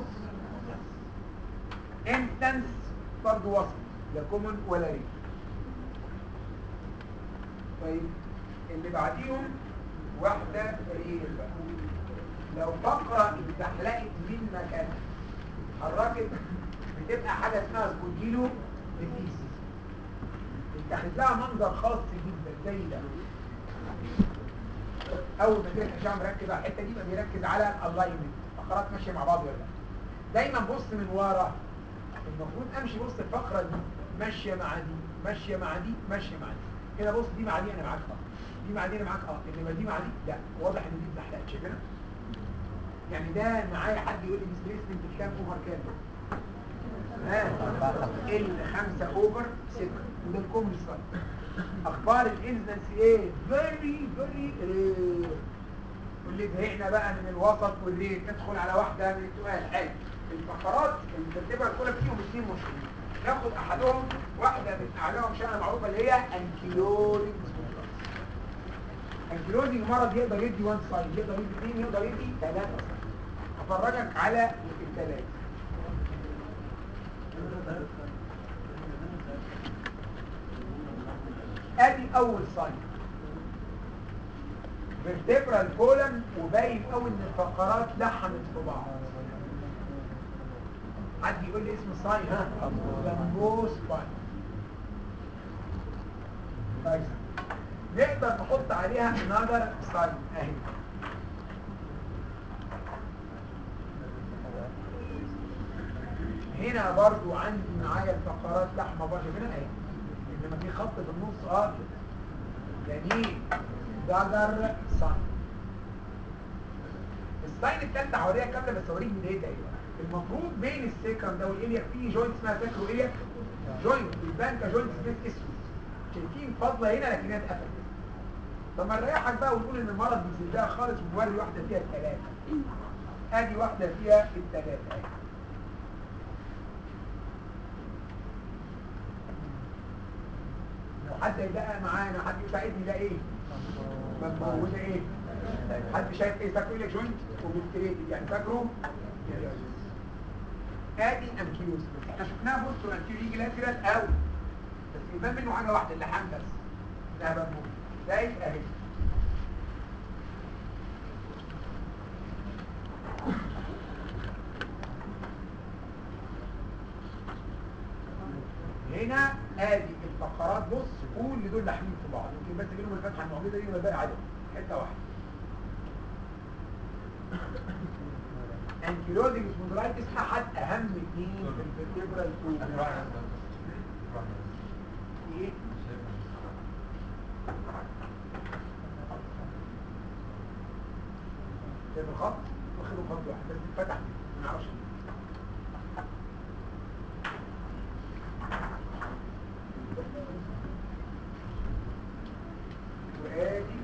انستنس برضه وسط لا كومن ولا ريت طيب اللي بعديهم واحدة ريل بقى لو فقرة اتزحلقت من مكانها اتحركت بتبقى حاجة اسمها سبونجيلو ديفيس اتاخد لها منظر خاص جدا زي ده اول ما تلاقي الاشعه مركز على الحته دي يبقى بيركز على الالاينمنت فقرات ماشيه مع بعض ولا لا دايما بص من ورا المفروض امشي بص الفقره دي ماشيه مع دي ماشيه مع دي ماشيه مع دي كده بص دي مع دي انا معاك اه دي مع دي انا معاك اه انما دي مع دي لا واضح ان دي اتزحلقت شايفينها يعني ده معايا حد يقول لي ديسبيسمنت كام اوفر كام ها ال 5 اوفر 6 وده الكومن سايد اخبار الانزنس ايه فيري فيري رير واللي زهقنا بقى من الوسط والريت ندخل على واحده من السؤال حلو الفقرات المترتبه الاولى فيهم اثنين مشكلين ناخد احدهم واحده من اعلاهم شأن معروفه اللي هي انكيلوزنج انكيلوزنج مرض يقدر يدي وان سايد يقدر يدي اثنين يقدر يدي ثلاثه افرجك على الثلاثه ادي اول ساين فيرتبرال كولم وباين قوي ان الفقرات لحمت في بعض حد يقول لي اسم الساين ها لامبو سباين طيب نقدر نحط عليها انذر ساين اهي هنا برضو عندي معايا الفقرات لحمه برضو هنا اهي انما في خط في النص اه جميل دجر ساين الساين الثالثه هوريها كامله بس اوريك بدايتها ايه المفروض بين السكرم ده والالياك في جوينت اسمها ساكرو الياك جوينت بيبان كجوينت سبيس اسود شايفين فاضله هنا لكنها اتقفلت طب ما نريحك بقى ونقول ان المرض بيزيدها خالص ونوري واحده فيها الثلاثه ادي واحده فيها الثلاثه اهي لو حد يبقى معانا حد يساعدني ده ايه مبهو وده ايه حد شايف ايه فاكره لك جوينت وبالتريتد يعني فاكره ادي انكيوز احنا شفناها بص الانكيوز يجي لاترال قوي بس يبان منه حاجه واحده اللحام بس ده مبهو زي اهي هنا ادي الفقرات بص كل دول لاحمين في بعض يمكن بس بينهم الفتحه الموجوده دي والباقي عدد حته واحده انكيلوزنج سبوندلايتس احد اهم اثنين في الفيرتبرال تو ايه ده الخط واخده خط واحد بس اتفتح ما نعرفش ليه. وادي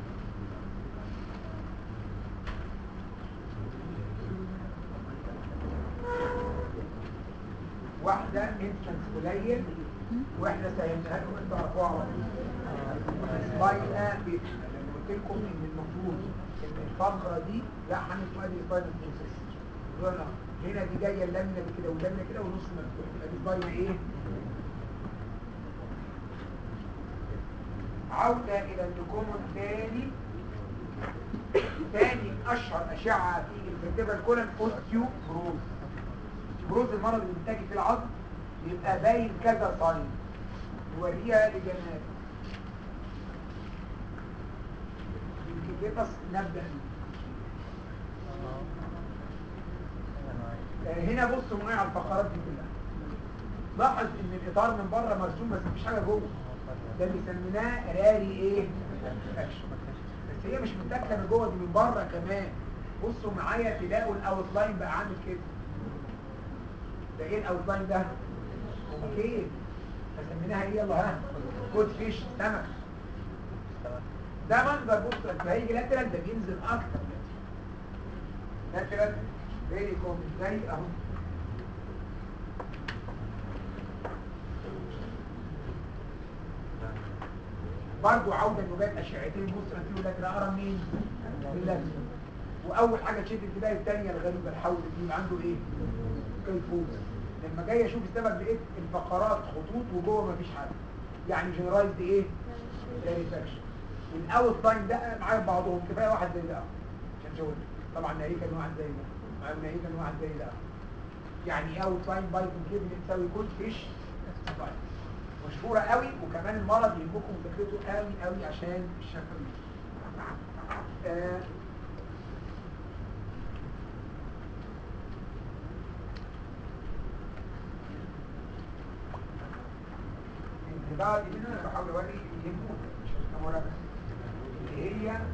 واحدة انترنس قليل واحنا سهلناها لكم انتوا تعرفوها على طول سباينا بيتنا لما قلت لكم ان المفروض ان الفقرة دي لا هنسمع دي سباينا بروسيس هنا هنا دي جاية اللامنة دي كده واللامنة كده ونص مفتوح يبقى دي سباينا ايه؟ عودة الى النكومون تاني تاني اشهر اشعة في الفرتبرال كولن اوستيو بروز بروز المرض اللي بينتج في العظم يبقى باين كذا ساين نوريها لجمال يمكن بس نبدأ آه، هنا بصوا معايا على الفقرات دي كلها لاحظ ان الاطار من بره مرسوم بس مفيش حاجه جوه ده بيسميناه راري ايه اكشن بس هي مش متاكده من جوه دي من بره كمان بصوا معايا تلاقوا الاوتلاين بقى عامل كده ده ايه الاوتلاين ده اوكي فسميناها ايه يلا ها كود فيش سمك ده منظر بص لما هيجي لاترال ده بينزل اكتر لاترال فيري كومن زي اهو برضو عودة النبات أشعتين بص أنتوا لاترال أقرا منين؟ من اللاترال وأول حاجة تشد انتباهي الثانية الغريبة الحول دي عنده إيه؟ كيفوز لما جاي اشوف السبب لقيت الفقرات خطوط وجوه مفيش حاجه يعني جنرايزد ايه ريفاكشن والاوت لاين ده معايا بعضهم كفايه واحد زي ده عشان شغل طبعا ناهيك كان واحد زي ده معايا ناهيك كان واحد زي ده يعني اوت لاين بايتن كيبل تساوي كود فيش طيب مشهوره قوي وكمان المرض يهمكم مذاكرته قوي قوي عشان الشكل آه بعد منها انا بحاول اوري اللي يهمه مش هتنورها بس اللي هي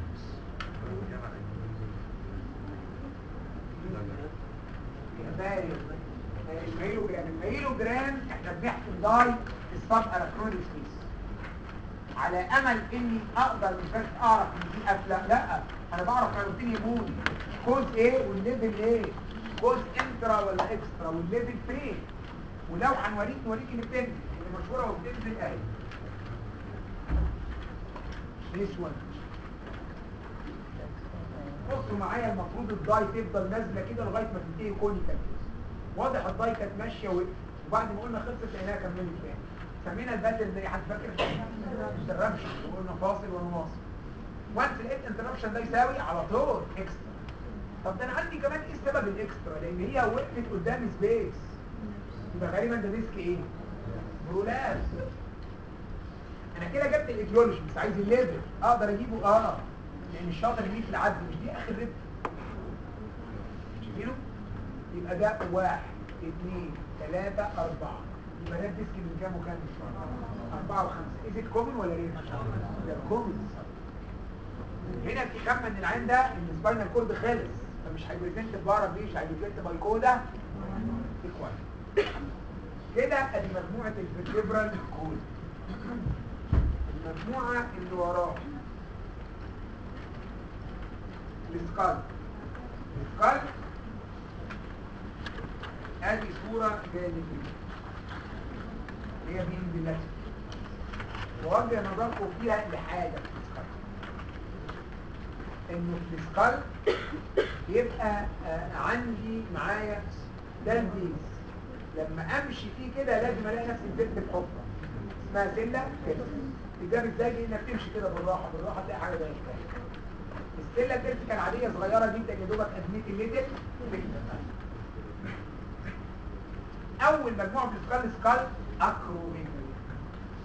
الباري الميلوجرام الميلوجرام احنا بنحكم داي في السب اراكنوديك سبيس على امل اني اقدر مش بس اعرف ان دي قافله لا انا بعرف معلومتين يهموني كوز ايه والليفل ايه كوز انترا ولا اكسترا والليفل فين ولو هنوريك نوريك اللي بتنزل اللي مشهوره وبتنزل اهي this one بصوا معايا المفروض الداي تفضل نازله كده لغايه ما تنتهي كونيكال واضح الداي كانت ماشيه وقفت وبعد ما قلنا خلصت لقيناها كملت تاني سمينا الباتل زي حد فاكر انتربشن وقلنا فاصل ونواصل وانس لقيت انتربشن ده يساوي على طول اكسترا طب ده انا عندي كمان ايه سبب الاكسترا لان هي وقفت قدام سبيس يبقى غالبا ده ديسك ايه برولابس انا كده جبت الايديولوجي بس عايز الليفل اقدر اجيبه اه لان الشاطر اللي في العدل مش دي اخر ريب شايفينه يبقى ده واحد اثنين ثلاثة أربعة يبقى ده الديسك من كام وكام أربعة وخمسة إذا كومن ولا ريب ده كومن هنا في خمة ان العين ده السباينال كورد خالص فمش هيبريزنت بارا بيش هيبريزنت بايكودا ايكوال كده ادي مجموعة الفيرتبرال كود المجموعة اللي وراها السكال السكال ادي صورة جانبية هي بين بلاد ووجه نظركم فيها لحاجة في السكال انه في السكال يبقى آه عندي معايا ده البيز لما امشي فيه كده لازم الاقي نفسي نزلت الحفره اسمها سله كده تجاب ازاي انك تمشي كده بالراحه بالراحه تلاقي حاجه زي كده السله الفيرتيكال عاديه صغيره جدا يا دوبك ادميت الليتل اول مجموعه في السكال سكال اكروميجالي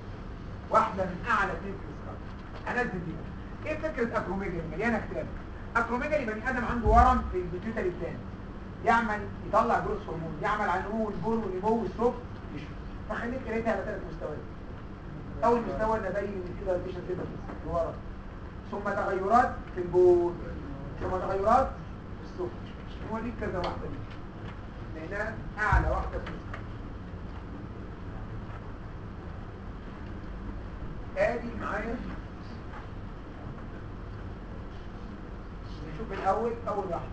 واحده من اعلى اثنين في السكال هنزل دي ايه فكره اكروميجالي مليانه كتاب اكروميجالي بني ادم عنده ورم في البيتيوتري بلان يعمل يطلع جروس هرمون يعمل على النمو والبول والنمو والسوفت تيشو فخليك قريتها على ثلاث مستويات اول مستوى انا باين ان كده التيشن كده في الورم ثم تغيرات في البول ثم تغيرات في السوفت تيشو نوريك كذا واحده دي لانها اعلى واحده في السوفت ادي معايا نشوف الاول اول واحده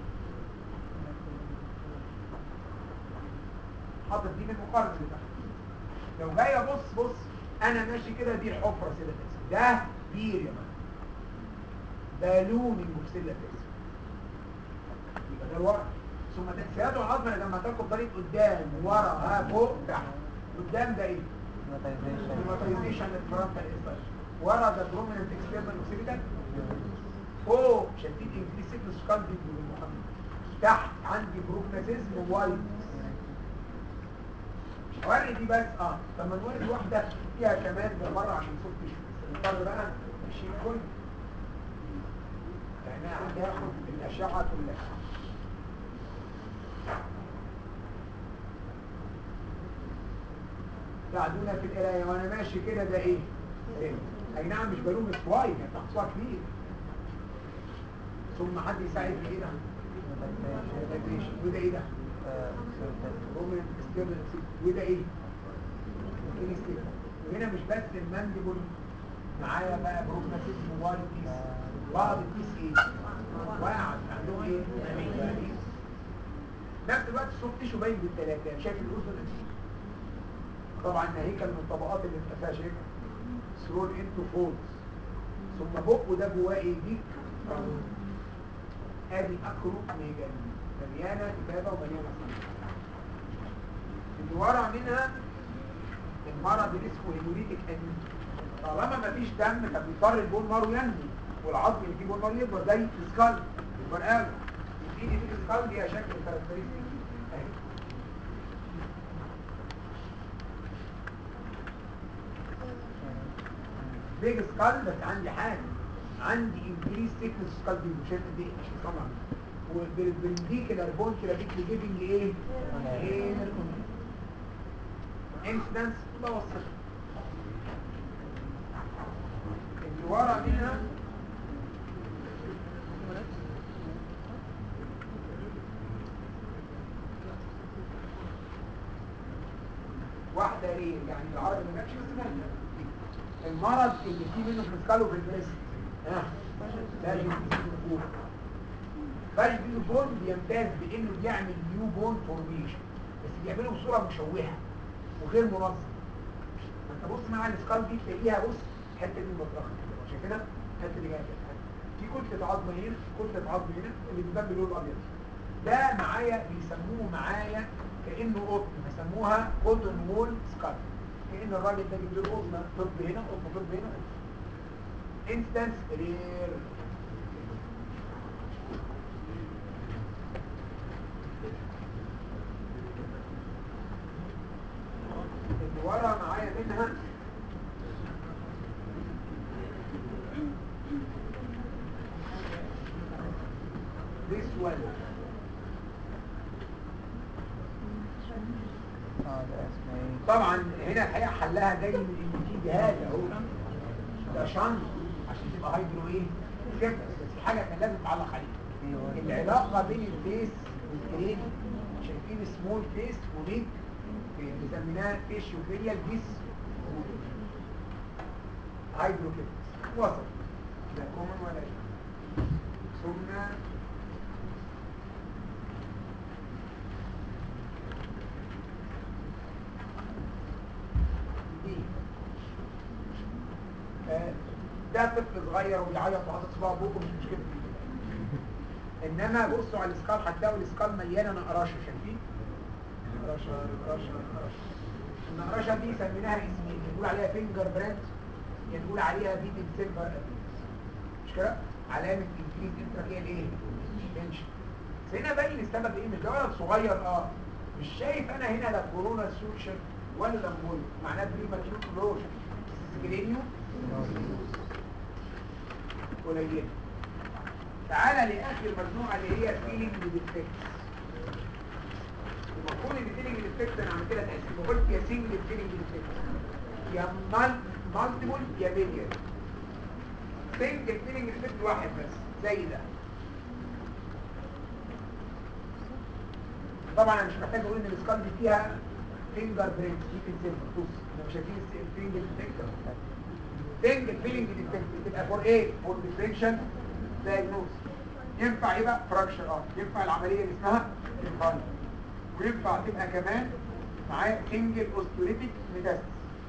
حاطط دي في المقارنه اللي تحت لو جاي ابص بص انا ماشي كده دي الحفره سيلاتيس ده بير يا مان بالون المبسيلاتيس يبقى ده الورق ثم تأثيرات العظم انا لما تاخد طريق قدام ورا ها فوق تحت قدام ده ايه؟ هيماتيزيشن الفرونتال انسايشن ورا ده بروميننت اكسترنال اوكسيبيتال فوق شايفين انكريسيف سكالدي تحت عندي بروجنازيزم وايد وري دي بس اه طب ما نوري واحده فيها كمان بالمره عشان صوت تشوف نضطر بقى نشيل كل لانها هتاخد الاشعه كلها ساعدونا في القرايه وانا ماشي كده ده ايه؟ إيه؟ اي نعم مش بالون سوايد يعني تحصيلها كبير ثم حد يساعدني ايه ده؟ وده ايه ده؟ رومن اكسترنال وده ايه؟ انستيك وهنا مش بس المانديبل معايا بقى بروجناتيزم وايد بيس بعض البيس ايه؟ واقع عندهم ايه؟ نفس الوقت الصوت تيشو باين بالثلاثه شايف الاذن طبعا هيكل من الطبقات اللي انت فيها شايفها سرول انتو فولز ثم بقه ده جواه ايه ديك ادي اكرو ميجان مليانه كتابه ومليانه صنع اللي ورا منها المرض اللي اسمه هيموليتيك انيميا طالما مفيش دم فبيضطر البون مارو ينمو والعظم اللي فيه بون مارو يكبر زي السكال يكبر قوي يبتدي دي السكال ليها شكل كاركترستيك اهي بيج سكال بس عندي حاجه عندي انكريس ثيكنس سكال دي مش قد ايه عشان طبعا وبالبنديكولار بون كده بيك جيفنج ايه؟ ايه انسدنس متوسط اللي ورا منها واحدة ايه يعني العربي ما جابش بس جاية المرض اللي فيه منه في السكالو في البريست ها باجي فوق باجي بون بيمتاز بانه بيعمل نيو بون فورميشن بس بيعمله بصوره مشوهه وغير منظم انت بص مع السكال دي تلاقيها بص الحته دي مطرقه كده شايفينها الحته دي جايه كده في كتله عظم هنا كتله عظم هنا اللي بتبان باللون الابيض ده معايا بيسموه معايا كانه قطن بيسموها كوتون وول سكال كان الراجل ده جيب له قطن طب هنا قطن طب هنا انستنس رير اللي ورا معايا منها this one اه ده اسمه ايه طبعا هنا الحقيقه حلها جاي من ان في جهاز اهو ده شنط عشان تبقى هيدرو ايه كده بس في حاجه كان لازم تعلق عليها العلاقه بين الفيس والبرين شايفين سمول فيس وبيج اللي سميناها فيشيوفيليال ديس هيدرو كده وسط لا كومن ولا شيء ثم دي آه، ده طفل صغير وبيعيط وحاطط صباعه بوقه مش مشكله انما بصوا على الاسكال هتلاقوا الاسكال مليانه نقراشه شايفين نقراشه نقراشه نقراشه النقراشه دي سميناها اسمين نقول عليها فينجر برانت يعني نقول عليها بيتد سيلفر ابيلز مش كده علامه انكريز انتراكيال ايه تنشن بس هنا باين السبب ايه مش ده ولد صغير اه مش شايف انا هنا لا كورونا سوشن ولا لامبول معناه بريماتيور كلوجن سكرينيو قليل تعالى لاخر مجموعه اللي هي فيلينج ديفكت المفروض ان فيلينج ديفكت انا عملت لها تقسيم وقلت يا سنجل فيلينج ديفكت يا مالتيبل يا ميديال سنجل فيلينج ديفكت واحد بس زي ده طبعا انا مش محتاج اقول ان السكال دي فيها فينجر برينت دي تنزل بص احنا مش شايفين الفينجر ديفكت سنجل فيلينج ديفكت بتبقى فور ايه فور ديفرنشال دايجنوز ينفع يبقى فراكشر اه ينفع العمليه اللي اسمها الفاين وينفع تبقى كمان معاه سنجل اوستيوريتيك ميتاستس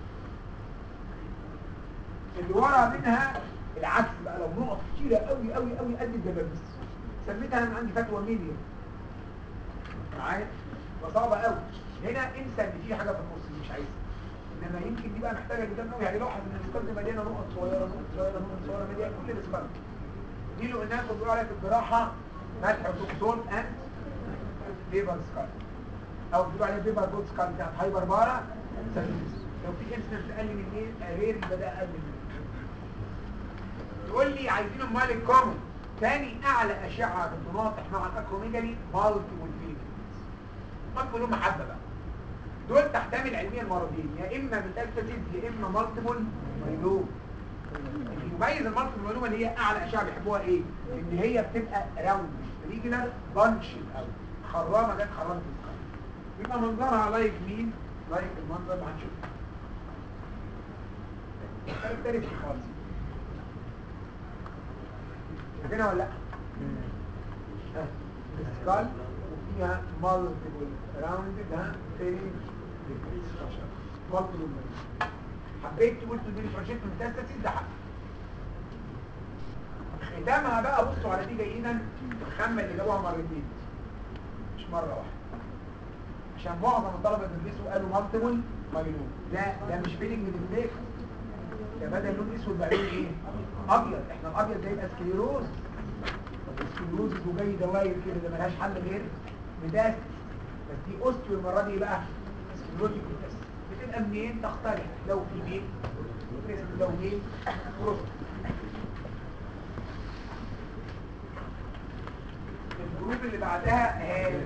اللي ورا منها العكس بقى لو نقط كتيره قوي قوي قوي قد الدبابيس سميتها انا عندي فتوى ميديا معايا وصعبه قوي هنا انسى ان في حاجه في النص دي مش عايزها انما يمكن دي بقى محتاجه جدا قوي يعني لاحظ ان الاسكال دي مليانه نقط صغيره نقط صغيره نقط صغيره مليانه كل الاسكال دي اللي قلنا لكم بيقولوا عليها في الجراحه ملح وتوكسول اند بيبر سكال او بيقولوا عليها بيبر جود سكال بتاعت هايبر بارا لو في انسنس اقل من ايه غير يبقى ده اقل من تقول لي عايزين امال الكومن ثاني اعلى اشعه بتناطح مع الاكروميجالي مالتيبل فيلينج مالتيبل لهم محبه بقى دول تحتمل علميا مرضين يا اما ميتاستاسيس يا اما مالتيبل مايلوم يميز المالتيبل مايلوم اللي هي اعلى اشعه بيحبوها ايه ان هي بتبقى راوند ريجولار بانش قوي خرامه جت خرامه الاسكال يبقى منظرها لايك مين لايك المنظر اللي هنشوفه كاركترستيك خالص شايفينها ولا لا؟ ها سكال وفيها مالتيبل راوندد ها فيلينج مالتيبل حبيت تقول تو ديفرنشيت من تاسيس ده حق ختامها بقى بصوا على دي جيدا الخامه اللي جابوها مرتين مش مره واحده عشان معظم الطلبه اللي بيدرسوا قالوا مالتيبل مايلون لا ده مش فيلينج ديفكت ده بدل لون اسود بقى لون ايه ابيض احنا الابيض ده يبقى سكليروز السكليروز وجاي دواير كده ده ملهاش حل غير مداس بس دي اوستيو المره دي بقى سكليروتيك مداس بتبقى منين تختلف لو في ميل لو ميل بروست الجروب اللي بعدها هاي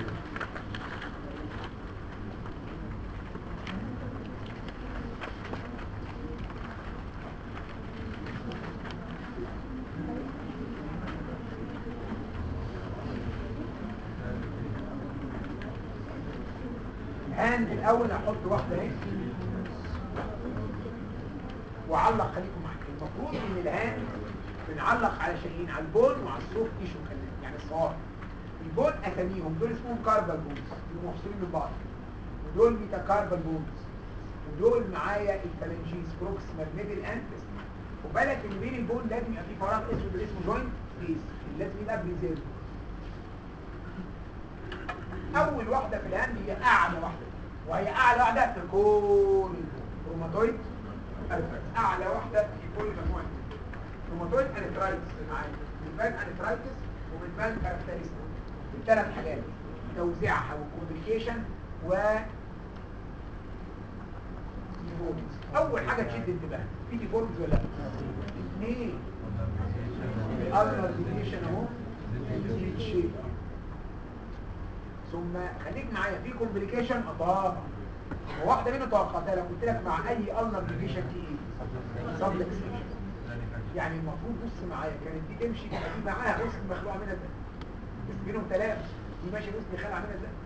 الهاند الاول هحط واحده اهي وعلق خليكم معايا المفروض ان الهاند بنعلق على شيئين على البون وعلى السوفت تيشو كمان يعني الصوابع البون اساميهم دول اسمهم كاربال بونز دول مفصولين من بعض ودول ميتا كاربال بونز ودول معايا الفالنجيز بروكسيمال ميدل اند وبالك ان بين البون لازم يبقى في فراغ اسود اللي اسمه جوينت سبيس لازم يبقى بريزيرف اول واحده في الهاند هي اعلى واحده وهي اعلى واحده في كل روماتويد ارثرايتس اعلى واحده في كل مجموعه روماتويد ارثرايتس معايا بتبان ارثرايتس وبتبان كاركترستيك الثلاث حاجات توزيعها والكومبليكيشن و deformities. اول حاجه تشد انتباه في ديفورمز ولا لا اثنين الالر ديفيشن اهو شيب ثم خليك معايا في كومبليكيشن طبعا وواحده منهم توقعتها لو قلت لك مع اي النر ديفيشن دي ايه سبلكسيشن يعني المفروض بص معايا كانت دي تمشي كانت دي معاها غصن مخلوقه منها ازاي بس بينهم تلامس دي ماشي غصن خلع منها ازاي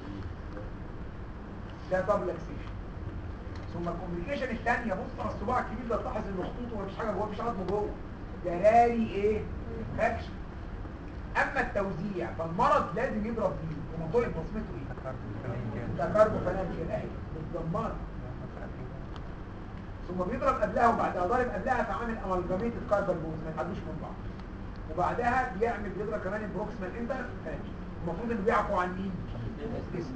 ده سبلكسيشن ثم الكومبليكيشن الثانيه بص على الصباع الكبير ده تلاحظ ان خطوطه ومفيش حاجه جوه مفيش عظم جوه ده راري ايه فاكشن اما التوزيع فالمرض لازم يضرب فيه روماتويد بصمته ايه ده كاربوفلانجيال اهي متدمره ثم بيضرب قبلها وبعدها ضارب قبلها فعامل امالجاميت الكاربال بونز ما يتحدوش من بعض وبعدها بيعمل بيضرب كمان البروكسيمال انتر المفروض انه بيعفو عن مين؟ الاسم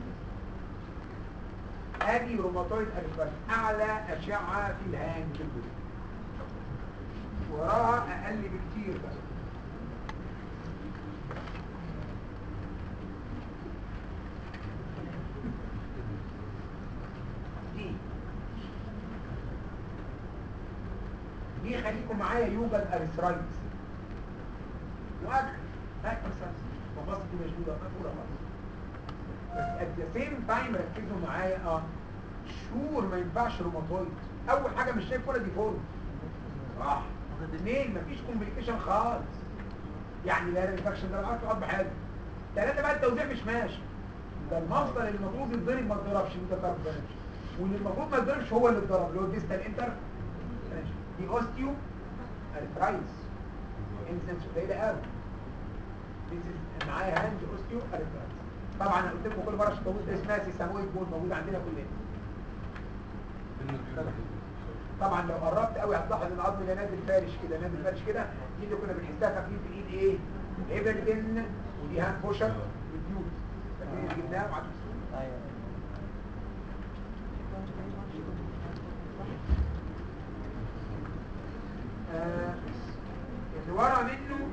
ادي روماتويد ارثرايتس اعلى اشعه في الهاند وراها اقل بكتير بقى دي دي خليكم معايا يوجد ارثرايتس واكثر مسدوده مقفوله خالص بس at the same time ركزوا معايا اه شور ما ينفعش روماتويد اول حاجه مش شايف ولا ديفورم صح اثنين مفيش كومبليكيشن خالص يعني لا انفكشن ده العكس تقعد بحاجه ثلاثه بقى التوزيع مش ماشي ده المصدر اللي المفروض يتضرب ما اتضربش الميتاكارب ده واللي المفروض ما يتضربش هو اللي اتضرب اللي هو الديستال انتر دي اوستيو ارثرايتس انسنس قليله قوي This is معايا هاند اوستيو ارثرايتس طبعا انا قلت لكم كل مره الطاووس ده اسمها سيسامويد بول موجود عندنا كلنا طبعا لو قربت قوي هتلاحظ ان العظم ده نازل فارش كده نازل فارش كده دي اللي كنا بنحسها فاكرين في الايد ايه ايفرتن ودي هاند بوشر والديوت فاكرين اللي جبناه وعدوا ايوه آه، اللي ورا منه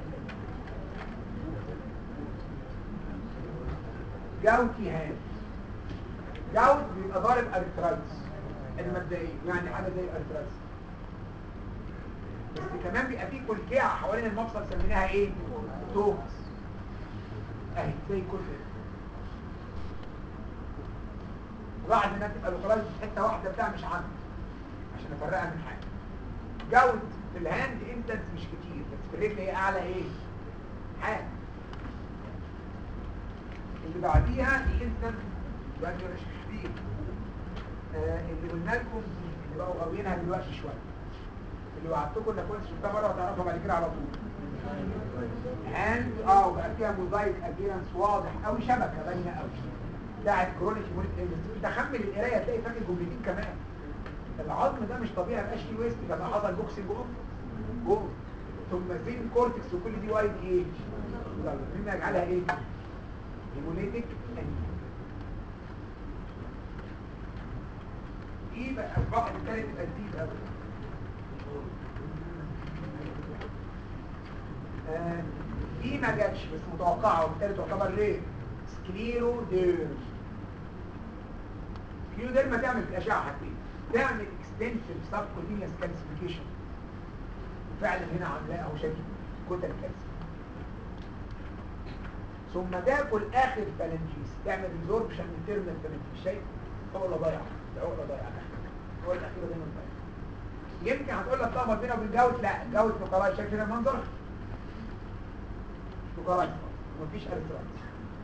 جاوتي هاند جاوت بيبقى ضارب ارثرايتس المبدئيا يعني حاجه زي الارثرايتس بس كمان بيبقى فيه كلكعه حوالين المفصل سميناها ايه تومس اهي زي كل ده وبعد ما تبقى لوكالايز في حته واحده بتاع مش عامل عشان افرقها من حاجه جود في الهاند انستنس مش كتير بس في الرجل هي اعلى ايه حاجه اللي بعديها الانستنس بقى مش كتير آه اللي قلنا لكم دي اللي بقوا غاويينها دلوقتي شويه اللي وعدتكم انك كنت شفتها مره وتعرفها بعد كده على طول هاند اه وبقى فيها موزايك ابيرنس واضح قوي شبكه باينه قوي بتاعت كرونيك موليك ايلنس انت خمن القرايه هتلاقي فاكر جملتين كمان العظم ده مش طبيعي مبقاش فيه ويست لما حصل بوكسنج اوف جوه ثم زين كورتكس وكل دي وايد ايه يلا مما يجعلها ايه هيموليتيك انيميا ايه بقى اصبحت الثالث الجديد قوي آه، دي ما جاتش بس متوقعه وبالتالي تعتبر ليه سكليرو ديرم سكليرو ديرم تعمل في الاشعه حاجتين تعمل اكستنسيف سب كوتينيوس كالسيفيكيشن وفعلا هنا عاملاه اهو شايف كتل كالسيوم ثم تاكل اخر فالنجيس تعمل ريزوربشن من تيرمينال فالنجيس شايف عقله ضايعه عقله ضايعه هو الاخيره دايما ضايعه يمكن هتقول لك طبعا بينها وبين جوت لا جوت فقراء شايف هنا المنظر فقراء مفيش ارثرايتس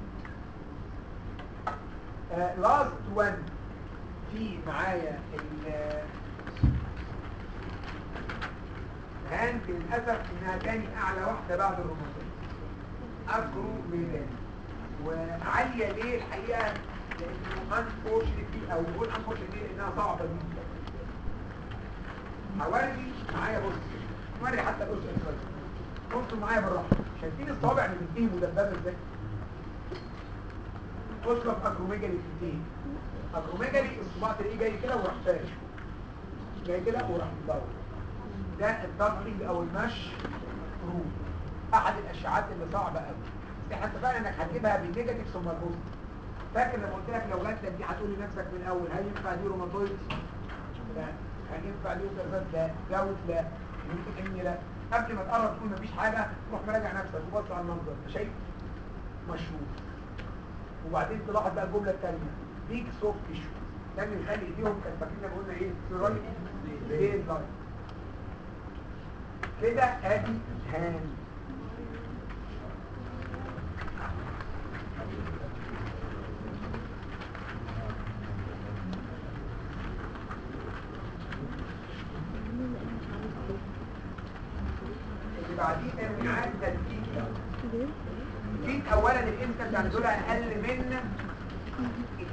لاست وان في معايا ال هانت للاسف انها تاني اعلى واحده بعد الروماتيزم اكرو ميدان وعاليه ليه الحقيقه لانه انفورشنتلي او نقول انفورشنتلي لانها صعبه جدا حوالي معايا بص وري حتى بص بصوا معايا بالراحه شايفين الصابع اللي بتنتهي مدببه ازاي اطلق اكروميجالي بتنتهي اكروميجالي الصباع تلاقيه جاي كده وراح فارش جاي كده وراح مدور ده الدبلنج او المش روم احد الاشعاعات اللي صعبه قوي بس احنا اتفقنا انك هتجيبها بالنيجاتيف ثم البوزيتيف فاكر لما قلت لك لو جات لك دي هتقول لنفسك من الاول هل ينفع دي روماتويد لا هل ينفع دي اوترزات لا جوت لا ممكن اني لا قبل ما تقرب تقول مفيش حاجه روح مراجع نفسك وبص على المنظر شايف مشهور وبعدين تلاحظ بقى الجمله الثانيه بيج سوفت تيشو ده اللي يخلي ايديهم كان فاكرين قلنا ايه سيرايت بيز لاين كده ادي هاند اللي بعديه تنويعات تدقيق الفيت اولا الانسان يعني دول اقل من الايد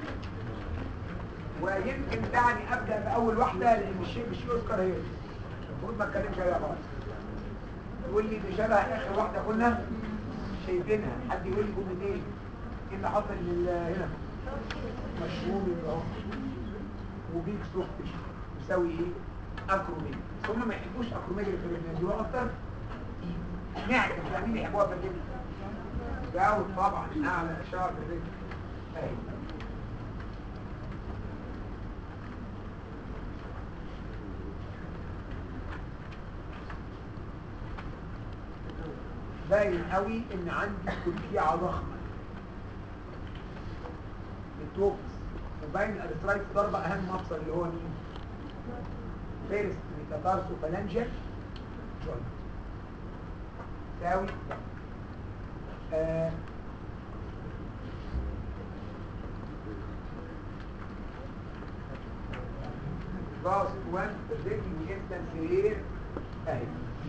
ويمكن دعني ابدا باول واحده لان الشيء مش يذكر هي المفروض ما اتكلمش عليها خالص يقول لي دي شبه اخر واحده كنا شايفينها حد يقول لي جملتين ايه اللي حصل لل هنا مشهور اهو وبيك سوفت يساوي ايه اكروميجا بس هم ما يحبوش اكروميجا في الرجل يجيبوها اكتر نعكس بقى مين يحبوها في الرجل جاوب طبعا اعلى اشاره في الرجل اهي باين قوي ان عندي كلكيعه ضخمه التوبس وباين الارثرايتس ضربه اهم مفصل اللي هو مين؟ فيرست ميتاتارسو فالانجيال جوينت تساوي آه باص 1 الرجل انستنس ايه اهي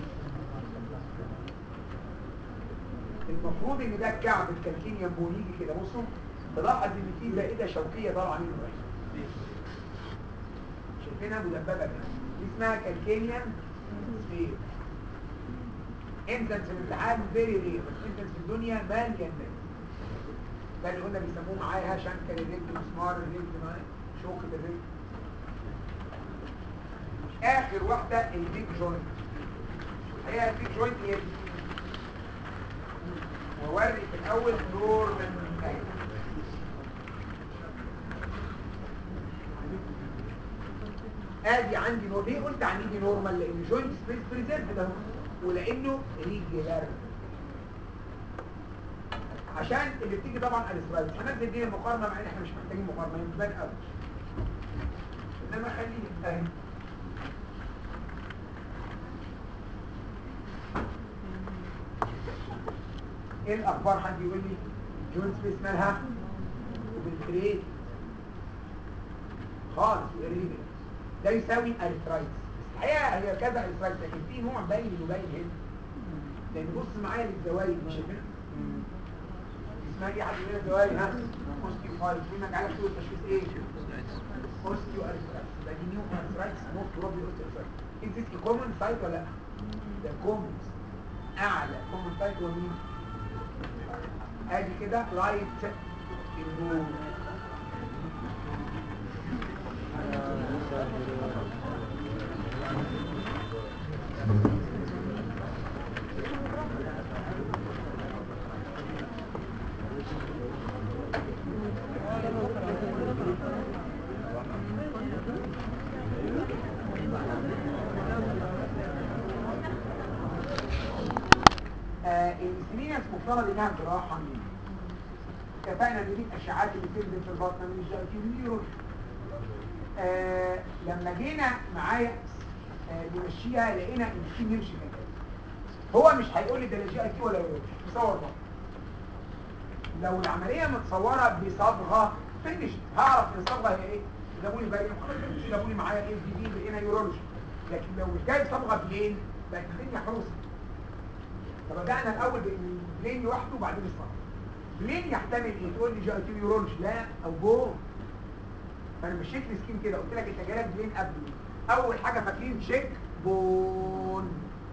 المفروض ان ده الكعب الكالكينيوم بون يجي كده بصوا تلاحظ ان في زائده شوكيه طالعه منه هنا شايفينها مدببه كده دي اسمها كالكينيوم سفير انتنس في الامتحان فيري رير بس انتنس في الدنيا ماليان ناس ده اللي قلنا بيسموه معاها شنكر الرجل مسمار الرجل معاه شوكة الرجل اخر واحدة البيج جوينت هي البيج جوينت هي دي ووري في الاول نورمال اهي ادي عندي نور ليه قلت عن ايدي نورمال لان جوينت سبيس بريزيرف ده ولانه ريجولار عشان اللي بتيجي طبعا الاسرايز هنزل دي المقارنه مع ان احنا مش محتاجين مقارنه هي بتبان قوي انما خليني اهي ايه الاخبار حد يقول لي جوينت سبيس مالها وبالكريت خالص وإريجل ده يساوي ارثرايتس الحقيقه هي كذا ارثرايتس لكن في نوع باين انه باين هنا لان بص معايا للزوايد مش شايفينها اسمها ايه حد من الزوايد ها اوستيو فايل فيما جعلك تقول تشخيص ايه اوستيو ارثرايتس ده دي نيو ارثرايتس موست بروبلي اوستيو ارثرايتس از ذس كومن سايت ولا لا ده كومن اعلى كومن سايت هو مين ادي كده رايت البول آه السمينيس مفترض انها جراحه مين اتفقنا ان دي الاشعاعات اللي بتنزل في البطن من الجاكيوليرو آه لما جينا معايا آه نمشيها لقينا ان في يمشي كده هو مش هيقول لي ده لا جي اي تي ولا يورو مصور بطن لو العمليه متصوره بصبغه فينش هعرف ان الصبغه هي ايه جابوا لي باين خلاص جابوا لي معايا ايه دي دي لقينا يورولوجي لكن لو مش جايب صبغه بلين بقت الدنيا حروسه فبدأنا الأول بلين لوحده وبعدين الصبغه بلين يحتمل ايه تقول لي جاي تي يورولوجي لا او بون فانا مشيت لي سكيم كده قلت لك انت جالك بلين قبل اول حاجه فاكرين تشيك بون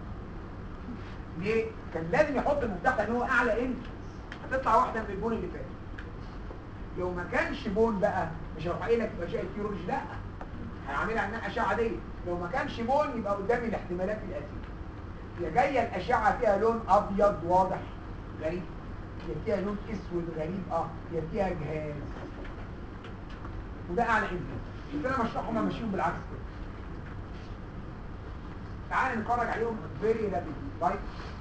ليه كان لازم يحط المفتاح لان هو اعلى انت هتطلع واحده من البون اللي فات لو ما كانش بون بقى مش هروح قايل لك يبقى جاي يورولوجي لا هعملها عنها اشعه عاديه لو ما كانش بون يبقى قدامي الاحتمالات الاتيه يا جايه الاشعه فيها لون ابيض واضح غريب يا فيها لون اسود غريب اه يا فيها جهاز وده اعلى انت شوف انا مشروع هما ماشيين بالعكس كده تعال نتفرج عليهم فيري رابيد رايت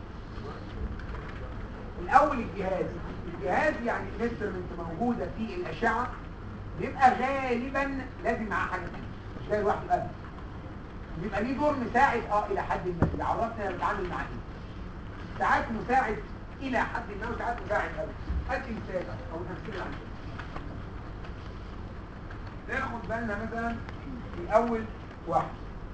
الاول الجهاز الجهاز يعني الانسترومنت موجوده في الاشعه بيبقى غالبا لازم معاه حاجه ثانيه مش جاي لوحده ابدا بيبقى ليه دور مساعد اه الى حد ما اللي عرفنا انا بتعامل مع ايه ساعات مساعد الى حد ما وساعات مساعد قوي ادي مثال او امثله عن كده ناخد بالنا مثلا في اول واحد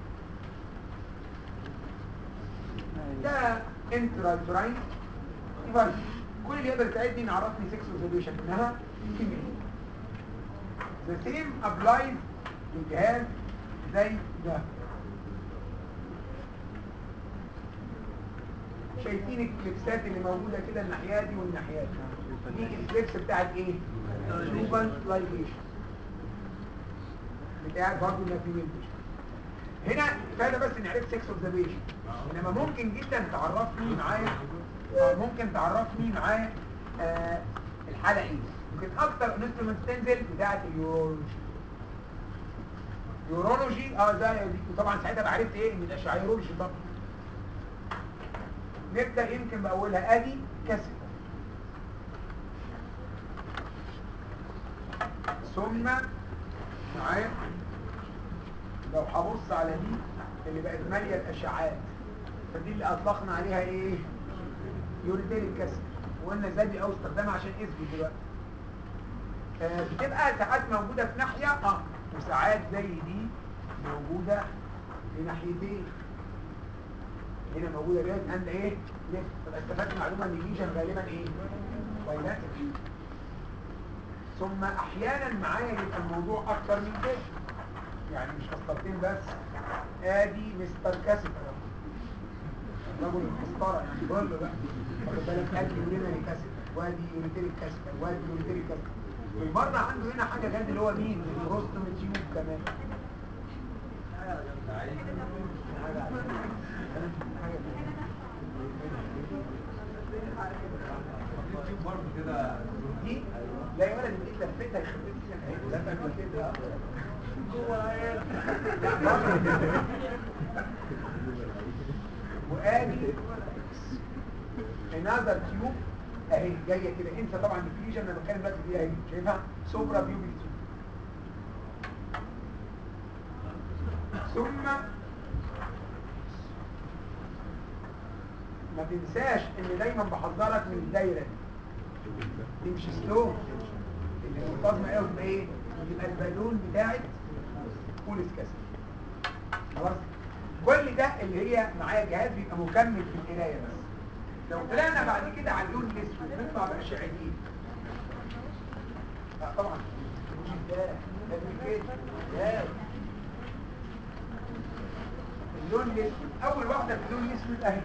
ده انترايتراين ديفايس كل اللي يقدر يساعدني ان يعرفني سكس اوبزرفيشن انها فيميل ذا سيم ابلايز للجهاز زي ده شايفين الكليبسات اللي موجودة كده الناحية دي والناحية دي دي الكليبس بتاعت ايه؟ جوبان لايفيشن بتاعت برضه انها في ميلفيشن هنا كفايه بس ان عرفت سكس اوبزرفيشن انما ممكن جدا تعرفني معايا آه، ممكن تعرفني معايا آه الحالة ايه ممكن اكتر انسترومنت تنزل بتاعت اليورولوجي يورولوجي اه ده طبعا ساعتها بقى عرفت ايه ان الاشعه يورولوجي طبعا نبدا يمكن باولها ادي كاسيت ثم معايا لو هبص على دي اللي بقت ماليه الاشعاعات فدي اللي اطلقنا عليها ايه يوريدير الكسر وقلنا ازاي دي او استخدامها عشان اثبت دلوقتي آه، بتبقى ساعات موجوده في ناحيه اه وساعات زي دي موجوده في ناحيتين هنا موجوده رياض اند ايه ليفت فبقى استفدت معلومه ان الليجن غالبا ايه بايلاترال ثم احيانا معايا يبقى الموضوع اكتر من كده يعني مش مسطرتين بس ادي مستر كاسيتر الرجل المسطره يعني كله بقى واخد بالك ادي يورينري كاسيتر وادي يوريتيري كاسيتر وادي يوريتيري كاسيتر والمرة عنده هنا حاجة جد اللي هو مين البروستوم تيوب كمان حاجة حاجة برضه كده دي لا يا ولد دي لفتها يخرب لك اهي لا تعمل كده جوه عيال لا بره. وادي another تيوب اهي جايه كده انسى طبعا الفيجن انا بتكلم دلوقتي فيها اهي شايفها سوبرا بيوبيك تيوب ثم ما تنساش ان دايما بحذرك من الدايره دي دي مش سلو اللي منتظمه قوي تبقى ايه يبقى البالون بتاعت بوليس كاسر خلاص كل ده اللي هي معايا جهاز بيبقى مكمل في القرايه بس لو طلعنا بعد كده على اللون الاسود نطلع باشعاعيين لا طبعا مش ده ده كده لا اللون الاسود اول واحده في اللون الاسود اهي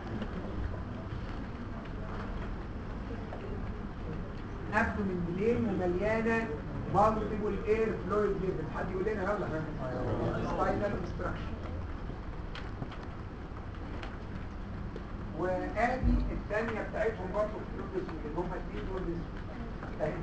نبدو من بلين ومليانه مالتيبل اير فلويد ليفل حد يقول لنا يلا سباينال obstruction وادي الثانيه بتاعتهم برضه في اللون الاسود اللي هم الاثنين دول الاسود اهي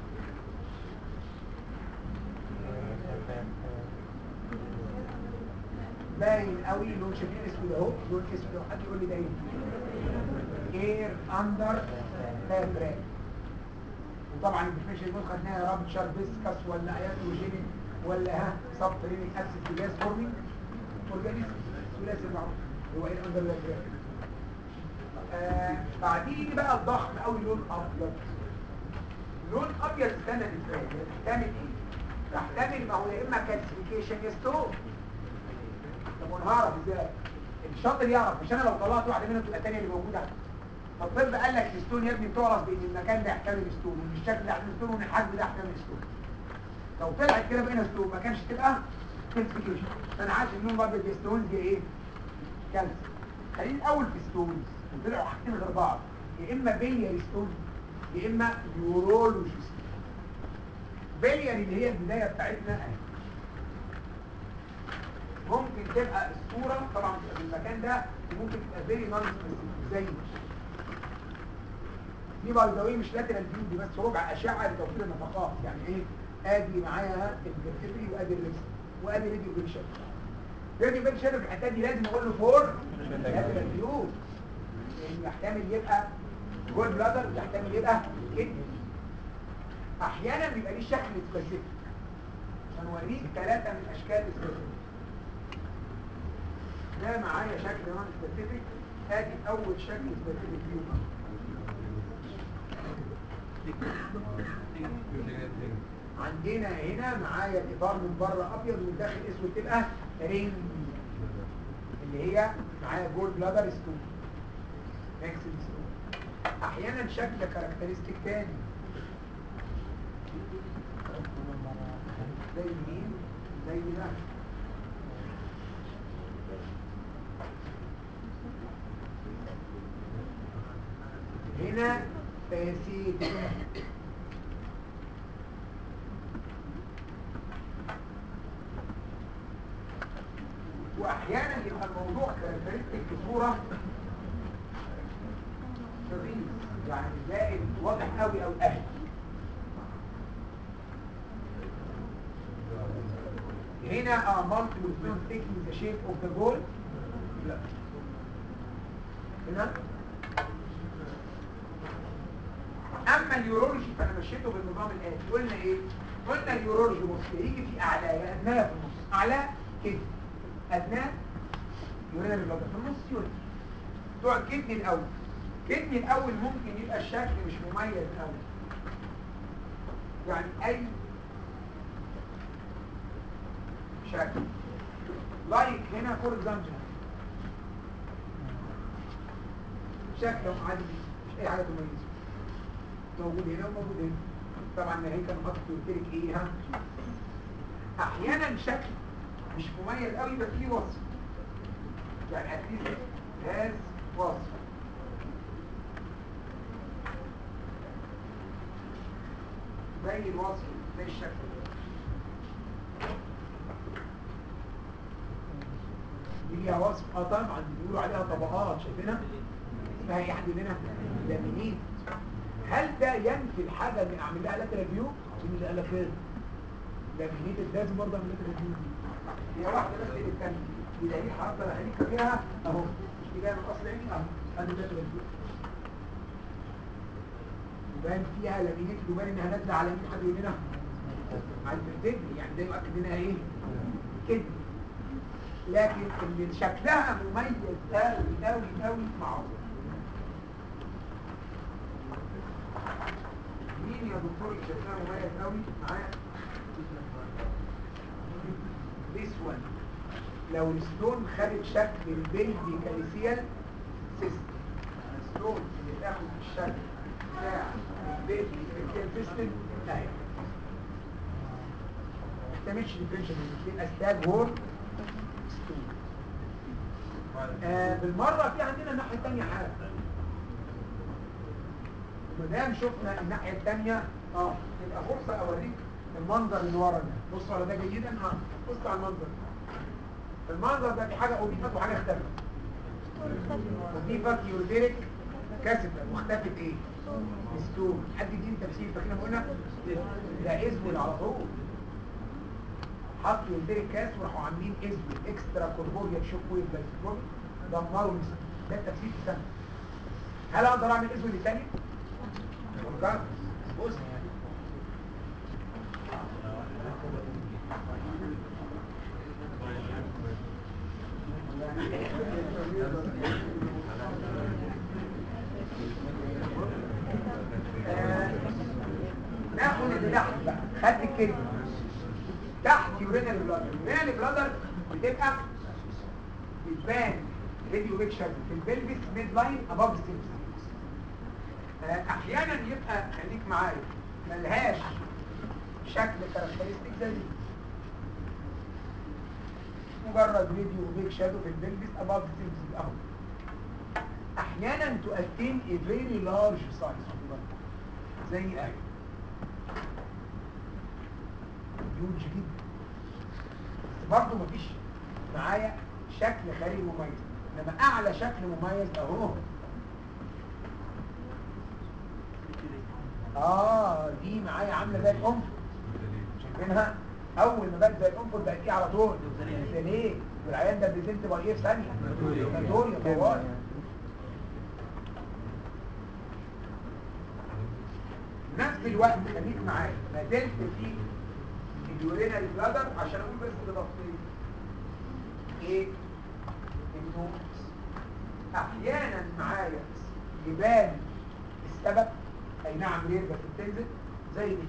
باين قوي لون شديد اسود اهو لون اسود اهو حد يقول لي ده ايه اير اندر فابريك وطبعا الديفينيشن دول خدناها يا رب شاربسكس ولا اياتروجينيك ولا ها سبترينيك اسيد جاز فورمينج اورجانيزم ثلاثي المعروف هو ايه اندر فابريك آه بعديه يجي بقى الضخم قوي لون ابيض لون ابيض استنى ازاي يحتمل ايه يحتمل ما هو يا اما كالسيفيكيشن يا ستون طب ونعرف ازاي الشاطر يعرف مش انا لو طلعت واحده منهم تبقى الثانيه اللي موجوده فالطب قال لك الستون يا ابني بتعرف بان المكان ده يحتمل ستون وان الشكل ده يحتمل ستون وان الحجم ده يحتمل ستون لو طلعت كده بقينا ستون ما كانش تبقى كالسيفيكيشن فانا عارف ان اللون الابيض دي ستونز دي ايه كالسيوم خلينا الاول في ستونز وطلعوا حاجتين غير بعض يا اما بيلياري ستون يا اما يورولوجي ستون بيلياري اللي هي البدايه بتاعتنا اهي ممكن تبقى الصورة طبعا تبقى في المكان ده ممكن تبقى فيري نون زي دي باي ذا واي مش لاترال فيو دي بس ربع اشعه لتوفير النفقات يعني ايه ادي معايا الفيرتيبري وادي الريست وادي راديو بيكشر راديو بيكشر في الحته دي لازم اقول له فور لاترال فيو لان يحتمل يبقى جول بلادر يحتمل يبقى كدني احيانا بيبقى ليه شكل سبيسيفيك عشان اوريك ثلاثه من اشكال السبيسيفيك ده معايا شكل نون سبيسيفيك ادي اول شكل سبيسيفيك فيو عندنا هنا معايا الاطار من بره ابيض ومن داخل اسود تبقى رينج اللي هي معايا جول بلادر ستون ماكسل ستون احيانا شكل كاركترستيك تاني زي مين زي ده هنا فاسيد واحيانا يبقى الموضوع كاركترستيك بصوره سريه يعني زائد واضح قوي او اهل هنا اه multiple stones taking the shape of the ball لا هنا اما اليورولوجي فانا مشيته بالنظام الاتي قلنا ايه قلنا اليورولوجي بص يجي في اعلاه يا ادناه في النص اعلاه كده ادناه يورينا البلد في النص يورين بتوع الكدني الاول الكدني الاول ممكن يبقى الشكل مش مميز قوي يعني اي شكل لايك هنا فور اكزامبل شكله عادي مش اي حاجه تميزه موجود هنا وموجود هنا طبعا هي كان حاطط قلت لك ايه ها احيانا شكل مش مميز قوي بس ليه وصف يعني اتليست هاز وصف زي الوصف زي الشكل دي ليها وصف اه طبعا بيقولوا عليها طبقات شايفينها اسمها ايه حد منها لامينيت هل ده ينفي الحاجه اللي اعمل لها لاترال فيو مين اللي قال لك كده لامينيت لازم برضه اعمل لاترال فيو دي هي واحده بس اللي بتعمل دي دليل حركه هنيك فيها اهو مش دي جايه من اصل عيني اهو ادي لاترال فيو وبان فيها لامينيت وبان انها نازله على مين حد يقول لنا على الفرتبل يعني ده يؤكد انها ايه كده لكن اللي شكلها مميز قوي قوي قوي معروف مين يا دكتور اللي شكلها مميز قوي معايا this one لو الستون خدت شكل البلدي كاليسيال سيستم الستون اللي تاخد الشكل بتاع البلدي كاليسيال سيستم اهي ما تحتملش ديفرنشال تبقى ستاج هورن ستون آه بالمرة في عندنا الناحية التانية حاجة مادام شفنا الناحية التانية اه يبقى فرصة اوريك المنظر اللي ورا ده بصوا على ده جيدا اه بص على المنظر المنظر ده في حاجة اضيفت وحاجة اختفت اضيفت يورديريك كاسفة واختفت ايه؟ ستون حد يديني تفسير فاكرين لما قلنا ده اسود على طول حطوا يورديريك كاس وراحوا عاملين اسود اكسترا كوربوريال شوك ويف لايسكلوب دمروا الاسود ده التفسير في سنة هل اقدر اعمل اسود تاني؟ فكرت بص آه، ناخد اللي تحت بقى خدت الكلمة تحت يورينال بلادر يورينال بلادر بتبقى بتبان راديو بيك شادو في البلبس ميد لاين اباف ستيبس احيانا يبقى خليك معايا ملهاش شكل كاركترستيك زي دي مجرد راديو بيك شادو في البلبس اباف ستيبس اهو احيانا تؤتين a very large size زي اهي هيوج جدا بس برضه مفيش معايا شكل خارجي مميز انما اعلى شكل مميز اهو اه دي معايا عامله زي القنفذ شايفينها اول ما بقت زي القنفذ بقت ايه على طول ده ليه والعيان ده بريزنت باي ايه في ثانيه ناتوريا طوال نفس الوقت خليك معايا ما زلت في اليورينال بلادر عشان اقول بس بتفصيل ايه انه احيانا معايا يبان السبب اي نعم رير بس بتنزل زي دي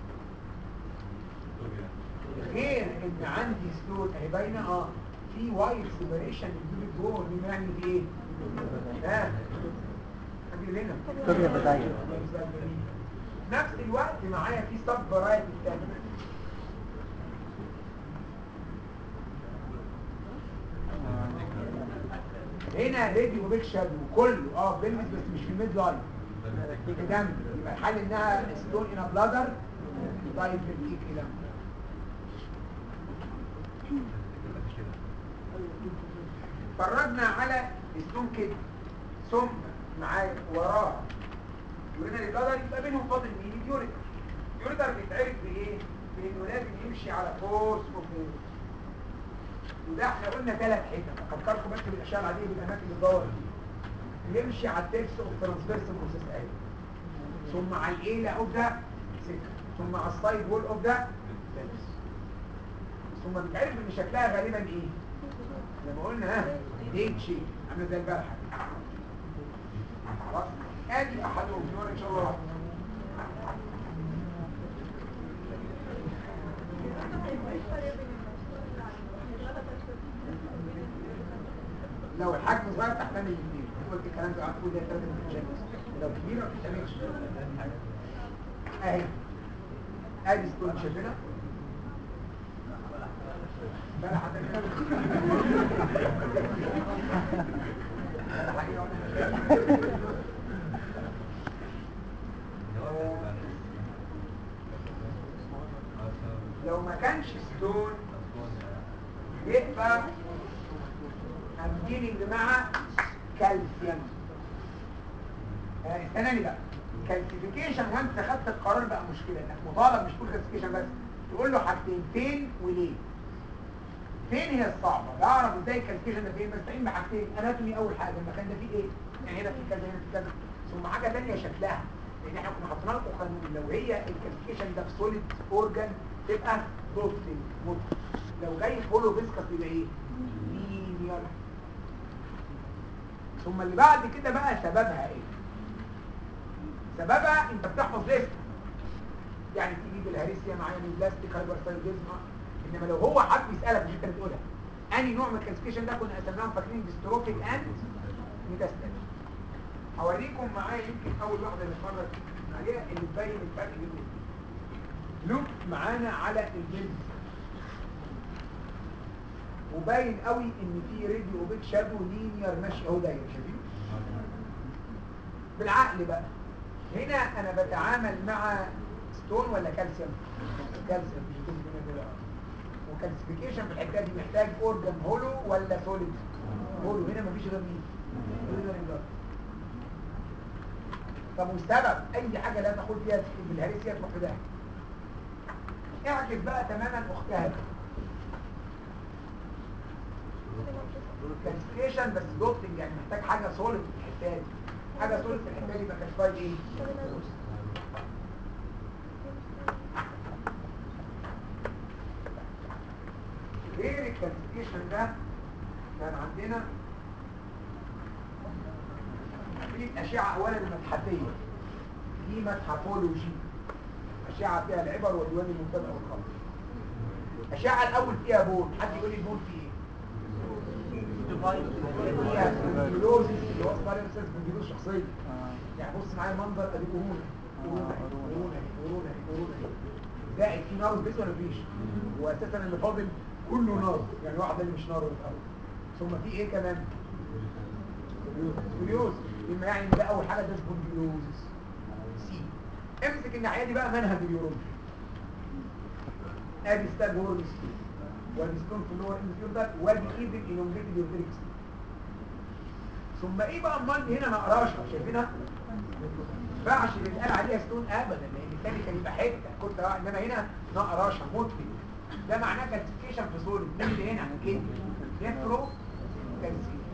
غير ان عندي ستون اهي باينه اه في وايت سيبريشن بتجيب جوه دي يعني في ايه؟ ها ادي هنا سوريا بداية. نفس الوقت معايا في سب فرايتي تاني هنا راديو بيك شادو كله اه بيلمس بس مش في الميد لاين في جنب يبقى الحل انها ستون ان بلادر طيب في كده اتفرجنا على ستون كده ثم معايا وراها يورينري بلادر يبقى بينهم فاضل مين اليوريتر اليوريتر بيتعرف بايه بانه لازم يمشي على فورس اوف وده احنا قلنا ثلاث حتت افكركم بس بالاشياء العاديه بالاماكن اللي بتدور فيها. يمشي على التيرس اوف ترانسفيرس بروسيس اهي ثم على الايه اوف ده 6 ثم على السايد وول اوف ده 6 ثم بتعرف ان شكلها غالبا ايه زي ما قلنا ها ديت شيب عامله زي البلحه خلاص ادي احدهم نور ان شاء الله لو الحجم صغير تحتمل الاثنين قلت الكلام ده قعدت تقول ده ثلاثه متشابه لو كبيره ما بتعملش اهي ادي ستون شايفينها بلا حتى كده بلا حقيقة ولا لو ما كانش ستون يبقى I'm dealing مع كالسيوم آه، استناني بقى كالسيفيكيشن وانت خدت القرار بقى مشكلة انك مطالب مش تقول كالسيفيكيشن بس تقول له حاجتين فين وليه فين هي الصعبة بعرف ازاي الكالسيفيكيشن ده فين بستعين بحاجتين اناتومي اول حاجة المكان ده فيه ايه يعني هنا في كذا هنا في كذا ثم حاجة تانية شكلها لان احنا كنا حاطين لكم قانون لو هي الكالسيفيكيشن ده في سوليد اورجان تبقى دوتنج مطلق لو جاي فولو فيسكس يبقى ايه لينير ثم اللي بعد كده بقى سببها ايه سببها انت بتحفظ لسه يعني تيجي بالهريسيا معايا من بلاستيك هايبرثايرويدزم انما لو هو حب يسالك مش انت بتقولها انهي نوع من الكلاسيفيكيشن ده كنا قسمناهم فاكرين ديستروفيك اند ميتاستاتيك هوريكم معايا يمكن اول واحده نتفرج عليها اللي تبين الفرق بين الاثنين لوك معانا على الجلد وباين قوي ان في راديو اوبيك شادو لينير ماشي اهو داير شايفين بالعقل بقى هنا انا بتعامل مع ستون ولا كالسيوم كالسيوم مش ستون هنا دول وكالسيفيكيشن في الحته دي محتاج اورجان هولو ولا سوليد هولو هنا مفيش غير مين غير الجلد. طب والسبب اي حاجه لا تاخد فيها بالهريسيا تروح في ده اعكس بقى تماما اختها دي. كالسيفيكيشن بس دوتنج يعني محتاج حاجه سوليد في الحته دي حاجه سوليد في الحته دي يبقى كالسيفايد ايه غير الكالسيفيكيشن ده كان عندنا في الاشعه اولا المتحفيه دي متحفولوجي اشعه فيها العبر والديوان المبتدأ والخبر الاشعه الاول فيها بون حد يقول لي البون فيه ايه فيها سبونجيلوزيس اللي هو اسمها سبونجيلوز شخصيه يعني بص معايا المنظر ادي قرونه قرونه قرونه قرونه قرونه زائد في نار بس ولا مفيش هو اساسا اللي فاضل كله نار يعني واحده اللي مش نار الاول ثم في ايه كمان سبونجيلوز بما يعني ان ده اول حاجه ده سبونجيلوزيس سي امسك الناحيه دي بقى منهج اليورولوجي ادي ستاب هورن ستون والستون في اللور انفيور ده وادي ايفن الونجيتد يورتريك ثم ايه بقى امال هنا نقراشه شايفينها ما ينفعش اللي اتقال عليها ستون ابدا لان الثاني كان يبقى حته كنت انما هنا نقراشه مطفي ده معناه كالسيفيكيشن في سوليد مين اللي هنا كده نفرو كالسيفيكيشن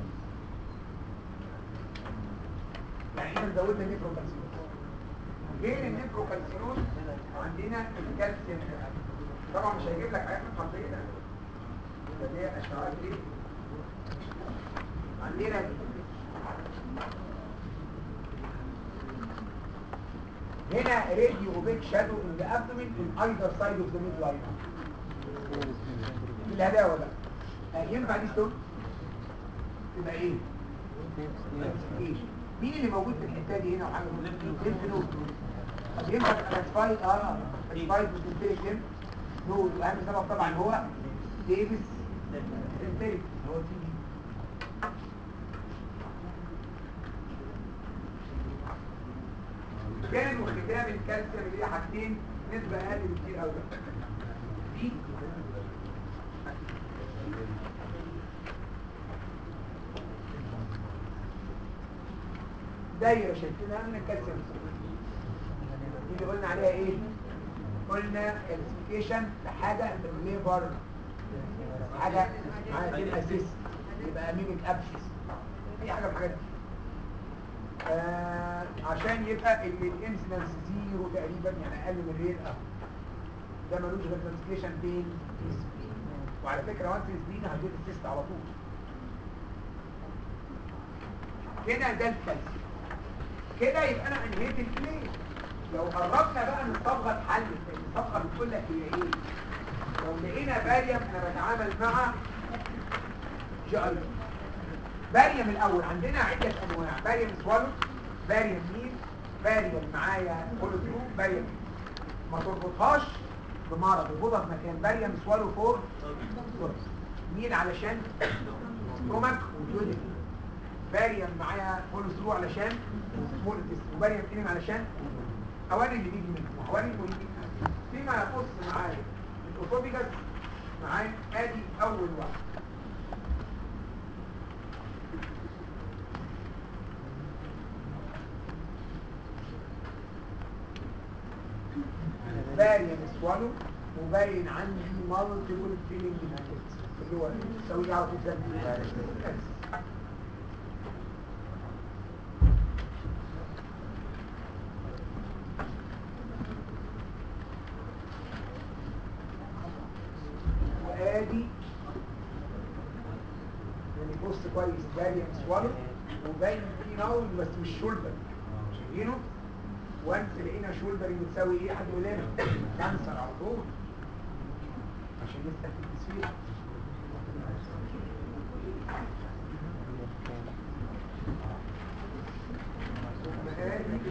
يعني اذا زودنا النفرو كالسيفيكيشن غير النفرو كالسينوز عندنا الكالسيوم طبعا مش هيجيب لك حاجات متحضرين اللي هي اشعاعات ايه عندنا دي هنا راديو اوبيك شادو ان ذا ابدومين ان ايذر سايد اوف ذا ميد لاين الهداوه بقى آه، ينفع دي ستون تبقى ايه إيه؟ مين اللي موجود في الحته دي هنا وحاجه ليمف نود طب ينفع تبقى ساتسفايد اه ساتسفايد بالسنتريك ليمف نود واهم سبب طبعا هو ديفيس سنتريك هو تي دي كان وختام الكالسيوم اللي هي حاجتين نسبة أقل بكتير قوي دي دايرة شايفينها من الكالسيوم دي اللي قلنا عليها ايه؟ قلنا كالسيفيكيشن لحاجة في الليفر حاجة معاها سيل اسيس يبقى ميميك ابسس اي حاجة من الحاجات دي آه عشان يبقى الانسيدنس زيرو تقريبا يعني اقل من الريت اهو ده ملوش غير كلاسيفيكيشن بين اسبين وعلى فكره وانس اسبين هتجيب التيست على طول كده ده الكالسيوم كده يبقى انا انهيت البلاي لو قربنا بقى من الصبغه اتحلت لان الصبغه بتقول لك هي ايه لو لقينا باريم انا بتعامل مع جي اي باريم الاول عندنا عده انواع باريم سوالو باريم مين باريم معايا كولوتيو باريم ما تربطهاش بمرض اربطها في مكان باريم سوالو فور مين علشان ستومك وجودي باريم معايا كولوسترول علشان سمول intestine، وباريم انيم علشان اواني اللي بيجي منه اواني اللي بيجي منه فيما يخص معايا الاوتوبيجاس معايا ادي اول واحد باين سوالو وباين عندي مالتيبل فيلينج اللي هو تسويه على طول زي وادي يعني بص كويس باين سوالو وباين في ناول بس مش شولدر شايفينه وانس لقينا شولدر بتساوي ايه حد يقول لنا كانسر على طول عشان نفتح التسويق ثم آدي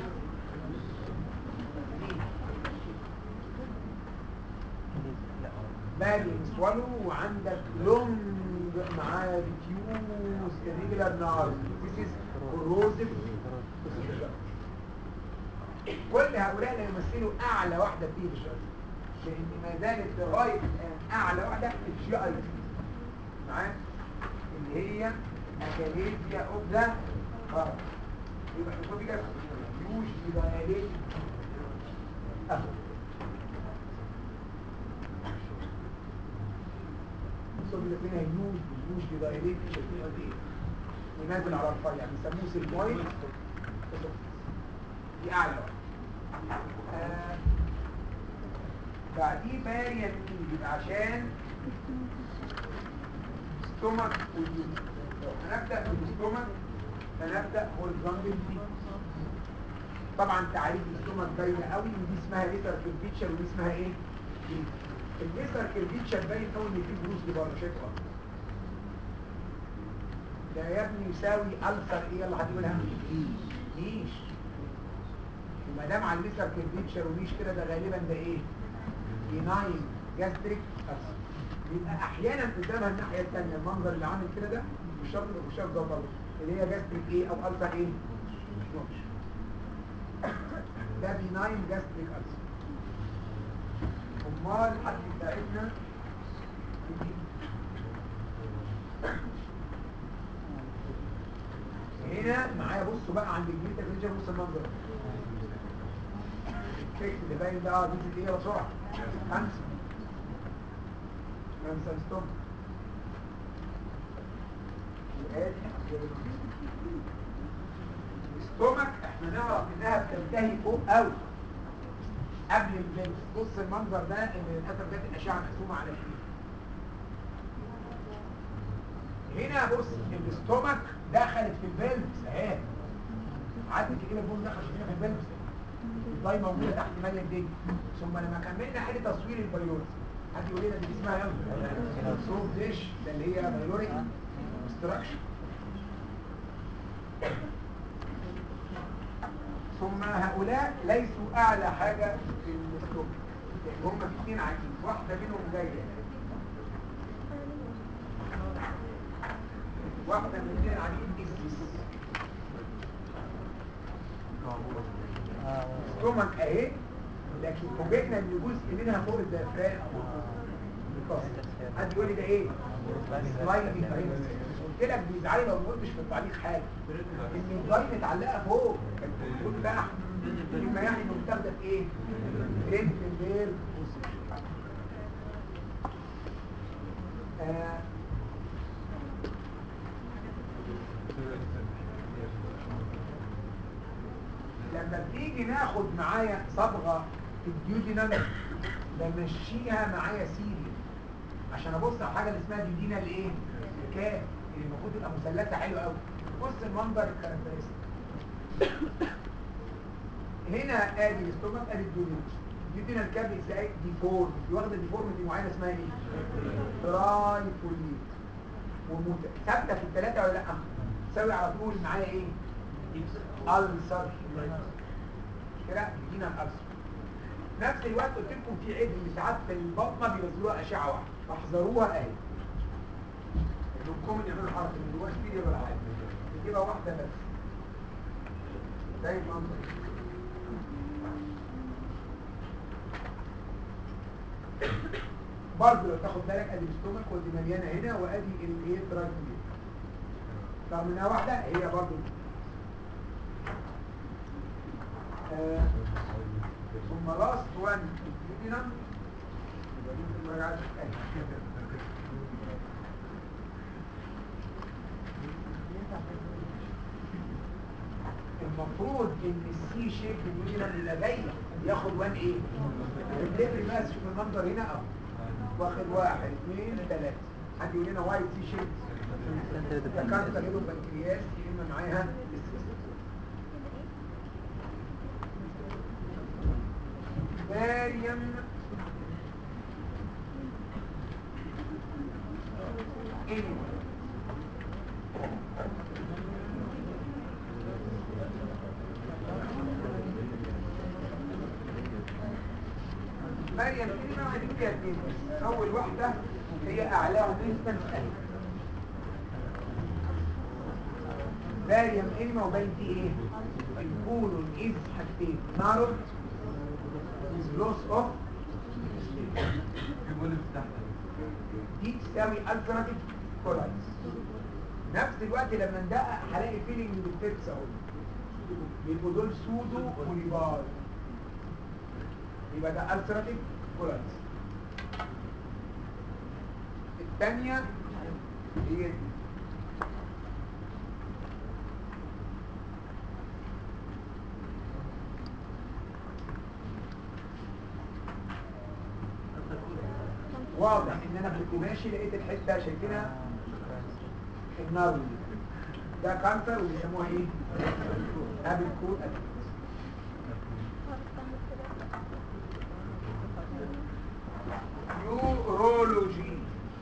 باجي سوالو وعندك لونج معاه ديفيوز irregular نار this is corrosive كل هؤلاء لا يمثلوا اعلى واحده في الشرط لان ما زالت لغايه الان اعلى واحده الجي اي معايا اللي هي اكاليزيا اوف ذا هارت يبقى الكوبي كده يوش دايليت اهو الصوت اللي فينا يوش يوش دايليت شايفين قد ايه ونازل على الفاي يعني بيسموه سيلمويد دي اعلى واحده آه بعديه باريا مين يبقى عشان ستومك واليوم لو هنبدا بالستومك فنبدا هورزونتال دي طبعا تعريف الستومك باينه قوي ودي اسمها ليتر كيرفيتشر ودي اسمها ايه؟ الليتر كيرفيتشر باين قوي ان في بروز دي بره شايفه ده يا ابني يساوي ألسر ايه اللي هتقولها؟ نيش وما دام على الليتر كيرفيتشر ونيش كده ده غالبا ده ايه؟ بيناين جاستريك يبقى احيانا قدامها الناحيه الثانيه المنظر اللي عامل كده ده مش شرط يبقى مشاب ده برضه اللي هي جاستريك ايه او الفا ايه؟ نوتش ده بيناين جاستريك ألسر امال حد يساعدنا هنا معايا بصوا بقى عند الجليد الريجر بص المنظر الكيك اللي باين ده اه دي ايه بسرعه خمسه خمسه ستوب ستومك احنا نعرف انها بتنتهي فوق قوي قبل البلد بص المنظر ده ان للاسف جت الاشعه مقسومه على ايه هنا بص الاستومك دخلت في البلبس اهي عدت كده البول دخلت هنا في البلبس الضاي موجوده تحت ماليه الدنيا ثم لما كملنا حاجه تصوير البيولوجي حد يقول لنا دي اسمها ايه صوب ديش ده اللي هي بيولوجي استراكشن ثم هؤلاء ليسوا اعلى حاجه في الاستومك لان هم في اثنين عايزين واحده منهم جايه واحدة من الاثنين عاملين إسس ستومك اهي لكن فوجئنا ان جزء منها فوق الديافرام حد يقول لي ده ايه؟ سلايدنج قلت لك بيزعلي لو ما قلتش في التعليق حاجه ان الضاي متعلقه فوق قلت بقى مما يعني انه متاخده في ايه؟ رينج بير آه نيجي ناخد معايا صبغه في الديودينال بمشيها معايا سيريال عشان ابص على حاجه اللي اسمها ديودينال ايه كام اللي المفروض تبقى مثلثه حلوه قوي بص المنظر الكاركترستيك هنا ادي الاستومك ادي الديودينال الديودينال كاب ازاي ديفورم واخده ديفورمتي معينه اسمها ايه ترايفوليت وموت ثابته في الثلاثه ولا لا تساوي على طول معايا ايه ألسر كده يدينا الألسر نفس الوقت قلت لكم في عيب ان ساعات في البطنه بينزلوها اشعه واحده فاحذروها اهي انكم يعملوا حركه من جواش فيديو ولا حاجه تجيبها واحده بس زي المنظر برضه لو تاخد بالك ادي الاستومك ودي مليانه هنا وادي الايه ترايكوليت رغم انها واحده هي برضه آه، ثم لاست وان الديودينم يبقى ممكن نراجع تاني المفروض ان السي شيب الديودينم يبقى جاي ياخد وان ايه؟ الدليفري بس شوف المنظر هنا اهو واخد واحد اثنين ثلاثة حد يقول لنا وايت سي شيب كانت تجيبه بنكرياس يا اما معاها مريم إيه مريم كلمة عايزين فيها اتنين بس. أول واحدة هي أعلاها نسبة أهي مريم كلمة وبنتي إيه؟ الكولون إذ حاجتين نارو is loss of دي تساوي التراتيف كولايتس نفس الوقت لما ندقق هلاقي فيلينج بالتبس اهو يبقوا دول سودو بوليبار يبقى ده التراتيف كولايتس الثانية هي دي واضح ان انا كنت ماشي لقيت الحته شايفينها النار دي. ده كانسر وبيسموها ايه؟ ابل كود يورولوجي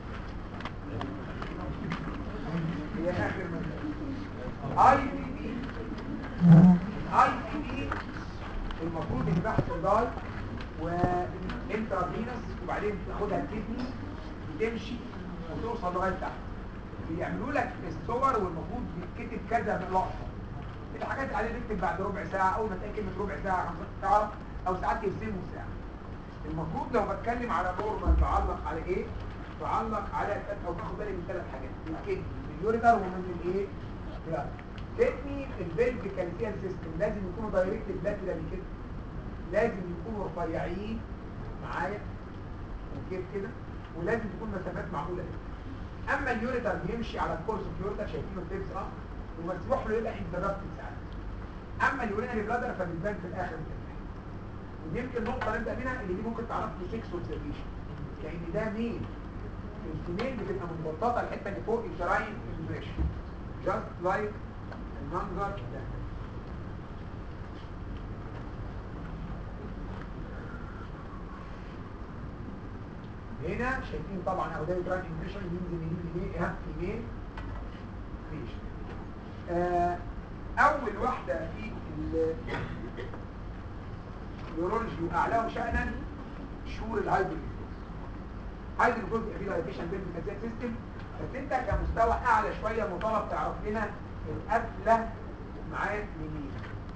هي اخر مسألة اي بي بي اي بي بي المفروض ان بحث داي وانترافينس وبعدين تاخدها الكدني وتمشي وتوصل لغايه تحت بيعملوا لك الصور والمفروض بيتكتب كذا لقطه الحاجات اللي عليها تكتب بعد ربع ساعه اول ما تلاقي كلمه ربع ساعه 15 ساعه او ساعات يرسموا ساعه المفروض لو بتكلم على نورمال بعلق على ايه بعلق على او باخد بالي من ثلاث حاجات من الكدني من اليوريتر ومن الايه بلاد كدني الفيلف كالسيال سيستم لازم يكونوا دايركت بلاد كده لازم يكونوا رفيعين معايا وكيف كده ولازم تكون مسافات معقوله كده اما اليوريتر بيمشي على الكورس اوف يوريتر شايفينه التبس اه ومسموح له يبقى انترابتد ساعات اما اليورينري بلادر فبتبان في الاخر كده ودي يمكن نقطه نبدا منها اللي دي ممكن تعرف لي 6 اوبزرفيشن لان ده مين الفيميل بتبقى متبططه الحته اللي فوق الشرايين امبريشن جاست لايك المنظر ده هنا شايفين طبعا اهو ده يتراك امبريشن ينزل يمين يمين ها يمين ماشي آه اول واحده في اليورولوجي واعلاهم شأنا شهور الهايدروجين هايدروجين في دايتيشن بين الكازيت سيستم بس انت كمستوى اعلى شويه مطالب تعرف لنا القفله معاه منين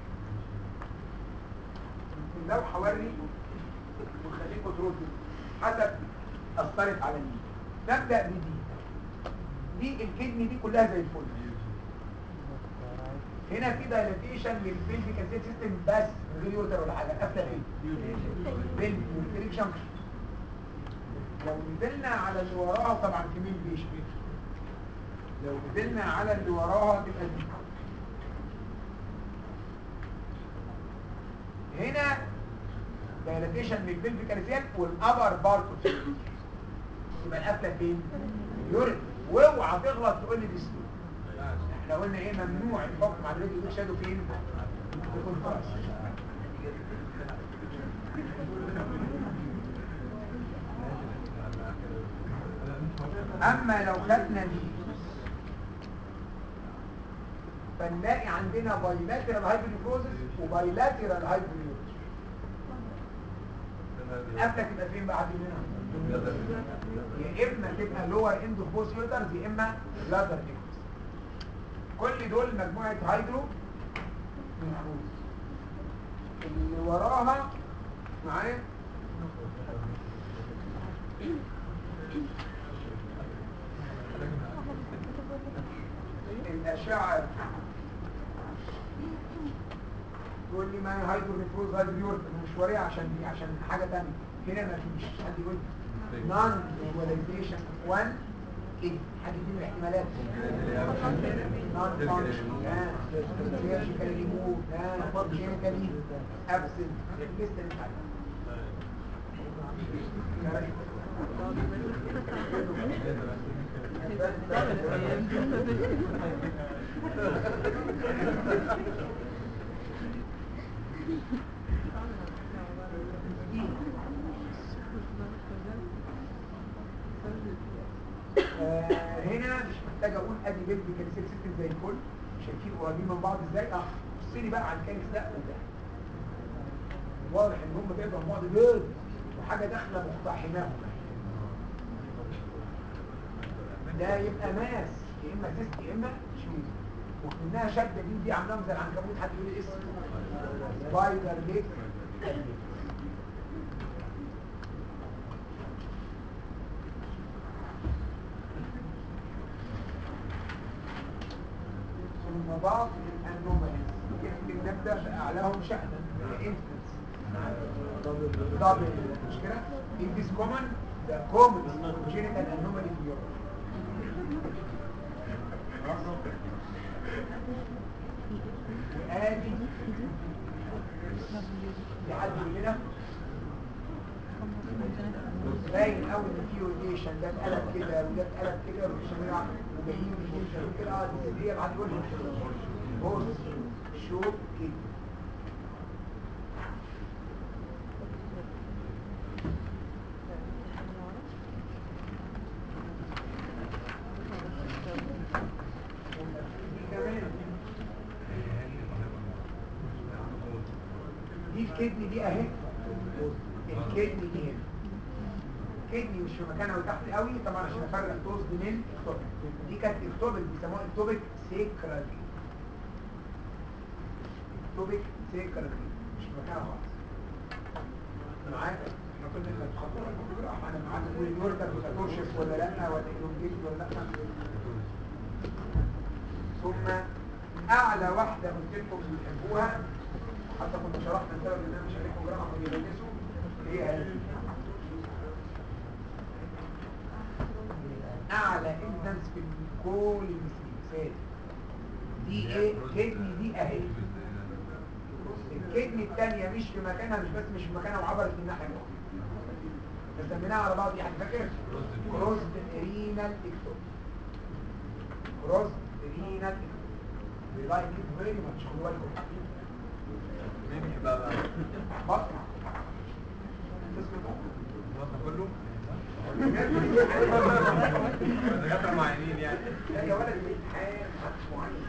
لو حوري وخليكم تردوا حسب اثرت على مين نبدا بدي دي الكدني دي كلها زي الفل هنا في دايلاتيشن للبلفيك اسيد سيستم بس من غير يوتر ولا حاجه قافله فين بلفيك والبلفيك جنكشن لو نزلنا على اللي وراها طبعا في مين بيشبك لو نزلنا على اللي وراها تبقى دي هنا دايلاتيشن من البلفيك كاريسيال والابر بارت اوف يبقى القفله فين؟ يورين واوعى تغلط تقول لي دي سلو احنا قلنا ايه ممنوع الحكم على الراديو شادو فين؟ في الكونتراست اما لو خدنا دي فنلاقي عندنا بايلاترال هايبرنيفروزس وبايلاترال هايبرنيفروزس القفله تبقى فين بقى عندنا يا اما تبقى لور اند اوف بوث يوترز يا اما بلادر نيكوس كل دول مجموعه هايدرو نيفروز اللي وراها معايا الأشعة تقول لي ما هي هايدرو نيفروز هايدرو يورت أنا مش وريها عشان دي عشان حاجة تانية هنا ما فيش حد يقول نون فيجواليزيشن وان ايه حد يديني الاحتمالات نون فانكشن ها سيرجيكال ريموف ها فانكشنالي ابسنت لسه مش عارف آه، هنا مش محتاج اقول ادي بيلد كالسيل سيستم زي الفل شايفين قريبين من بعض ازاي اه بص لي بقى على الكالكس ده وده واضح ان هم بعيدوا عن بعض جدا وحاجه داخله مقتحماهم ده يبقى ماس يا اما سيست يا اما شوز ومنها شده دي ودي عاملاهم زي العنكبوت حد يقول لي اسم سبايدر ليك ثم بعض الانوماليز يمكن نبدا باعلاهم شأنا الانفنس دبل مش كده؟ in this common the common congenital anomaly في Europe وادي لحد هنا باين قوي ان في روتيشن ده اتقلب كده وده اتقلب كده روتيشن هنا وجايين بيمشوا كده اه دي دي بعد يقول بص شوف كده دي كمان دي الكدني دي اهي الكدني دي هنا كدني مش في مكانها وتحت قوي طبعا عشان افرق توز من اكتوبك دي كانت اكتوبك بيسموها اكتوبك سيكرال اكتوبك سيكرال مش في مكانها خالص معاك احنا كنا بنتخطط الجراحه انا معاك نقول اليورتر ولا تورشس ولا لا ولا الونجيت ولا لا ثم اعلى واحده قلت لكم بتحبوها حتى كنت شرحت السبب ان انا مش عليكم جراحه بيلبسوا هي هذه اعلى انزنس في كل المثال دي ايه كدني دي اهي الكدني الثانيه مش في مكانها مش بس مش في مكانها وعبرت الناحيه الاخرى فسميناها على بعض يعني فاكر كروس رينال اكتوب كروس رينال اكتوب We like it very much خدوا بالكم مين بقى بقى بطنع اسمه كله ده دكاتره معينين يعني لا يا ولد الامتحان محدش معين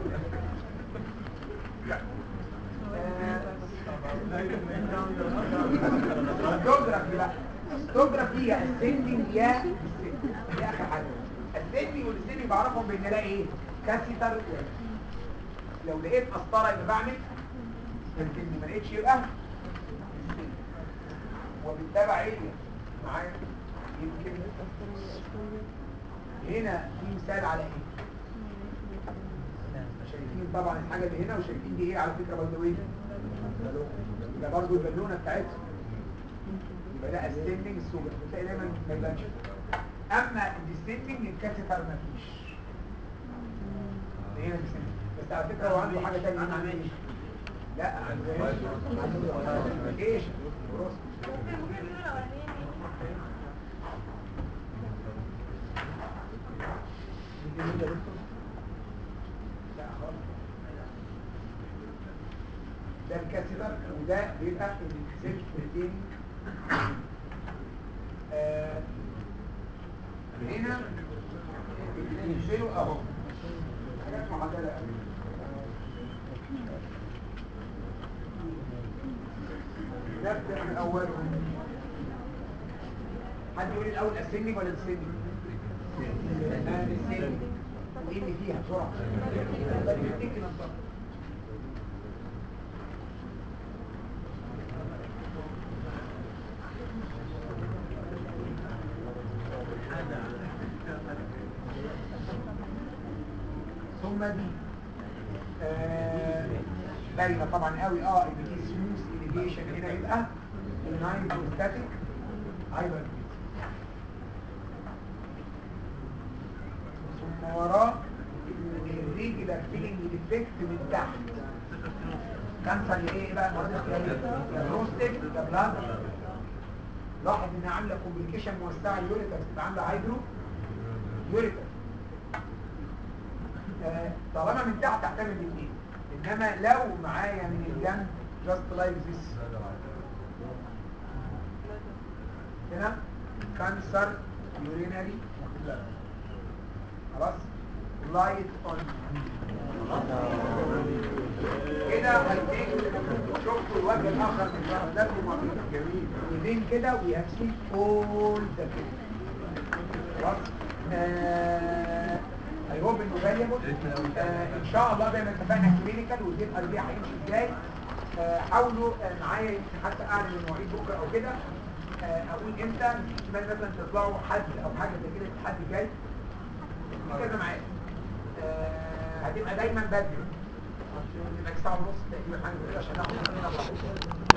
ستوجرافي بقى ستوجرافي يا السندنج يا السندنج دي اخر حاجه السندنج والسندنج بعرفهم بان الاقي ايه كاسيتر لو لقيت قسطره يبقى بعمل السندنج ما لقيتش يبقى السندنج وبالتبع ايه معايا يمكن هنا في مثال على ايه شايفين طبعا الحاجه اللي هنا وشايفين دي ايه على فكره باي ذا واي ده برضه البالونه بتاعتها يبقى ده السندنج السوبر بتلاقي دايما ما يبانش اما الديسندنج الكاسيتر ما فيش ده هنا الديسندنج بس على فكره هو عنده حاجه ثانيه هنا عامل ايه لا عنده ايش بروست لا خالص ده الكاسيلر وده بيبقى السيلف ريتيننج آه هنا بينزلوا اهو حاجات معدله قوي نبدا من اولهم حد يقول الاول اسنج ولا تسنج؟ آه السنج وايه اللي فيها بسرعه؟ تفتكر نفسها ثم دي آه، باينه طبعا قوي اه ان في سموث اليفيشن هنا يبقى الناين بروستاتيك هايبر ثم وراه الريجولار فيلينج ديفكت من تحت كانسر ايه بقى المرض اختياري يا بروستيت يا بلادر لاحظ انها عامله كومبليكيشن موسعه اليوريتر بتبقى عامله هايدرو يوريتر آه، طالما من تحت احتمل الاثنين انما لو معايا من الجنب just like this هنا كانسر يورينري خلاص لايت اون كده هيديك شفتوا الوجه الاخر من الشرف ده المريض جميل ايدين كده ويهسيك كل ده كده خلاص آه اي هوب انه فاليبل ان شاء الله زي ما اتفقنا كلينيكال وتبقى دي هيمشي ازاي آه حاولوا آه معايا يمكن حتى اعلن المواعيد بكره او كده آه اقول امتى احتمال مثلا تطلعوا حد او حاجه زي كده الحد الجاي في كذا معايا آه هتبقى دايما بدري نبقى ساعه ونص تقريبا حاجه كده عشان ناخد مننا براحتنا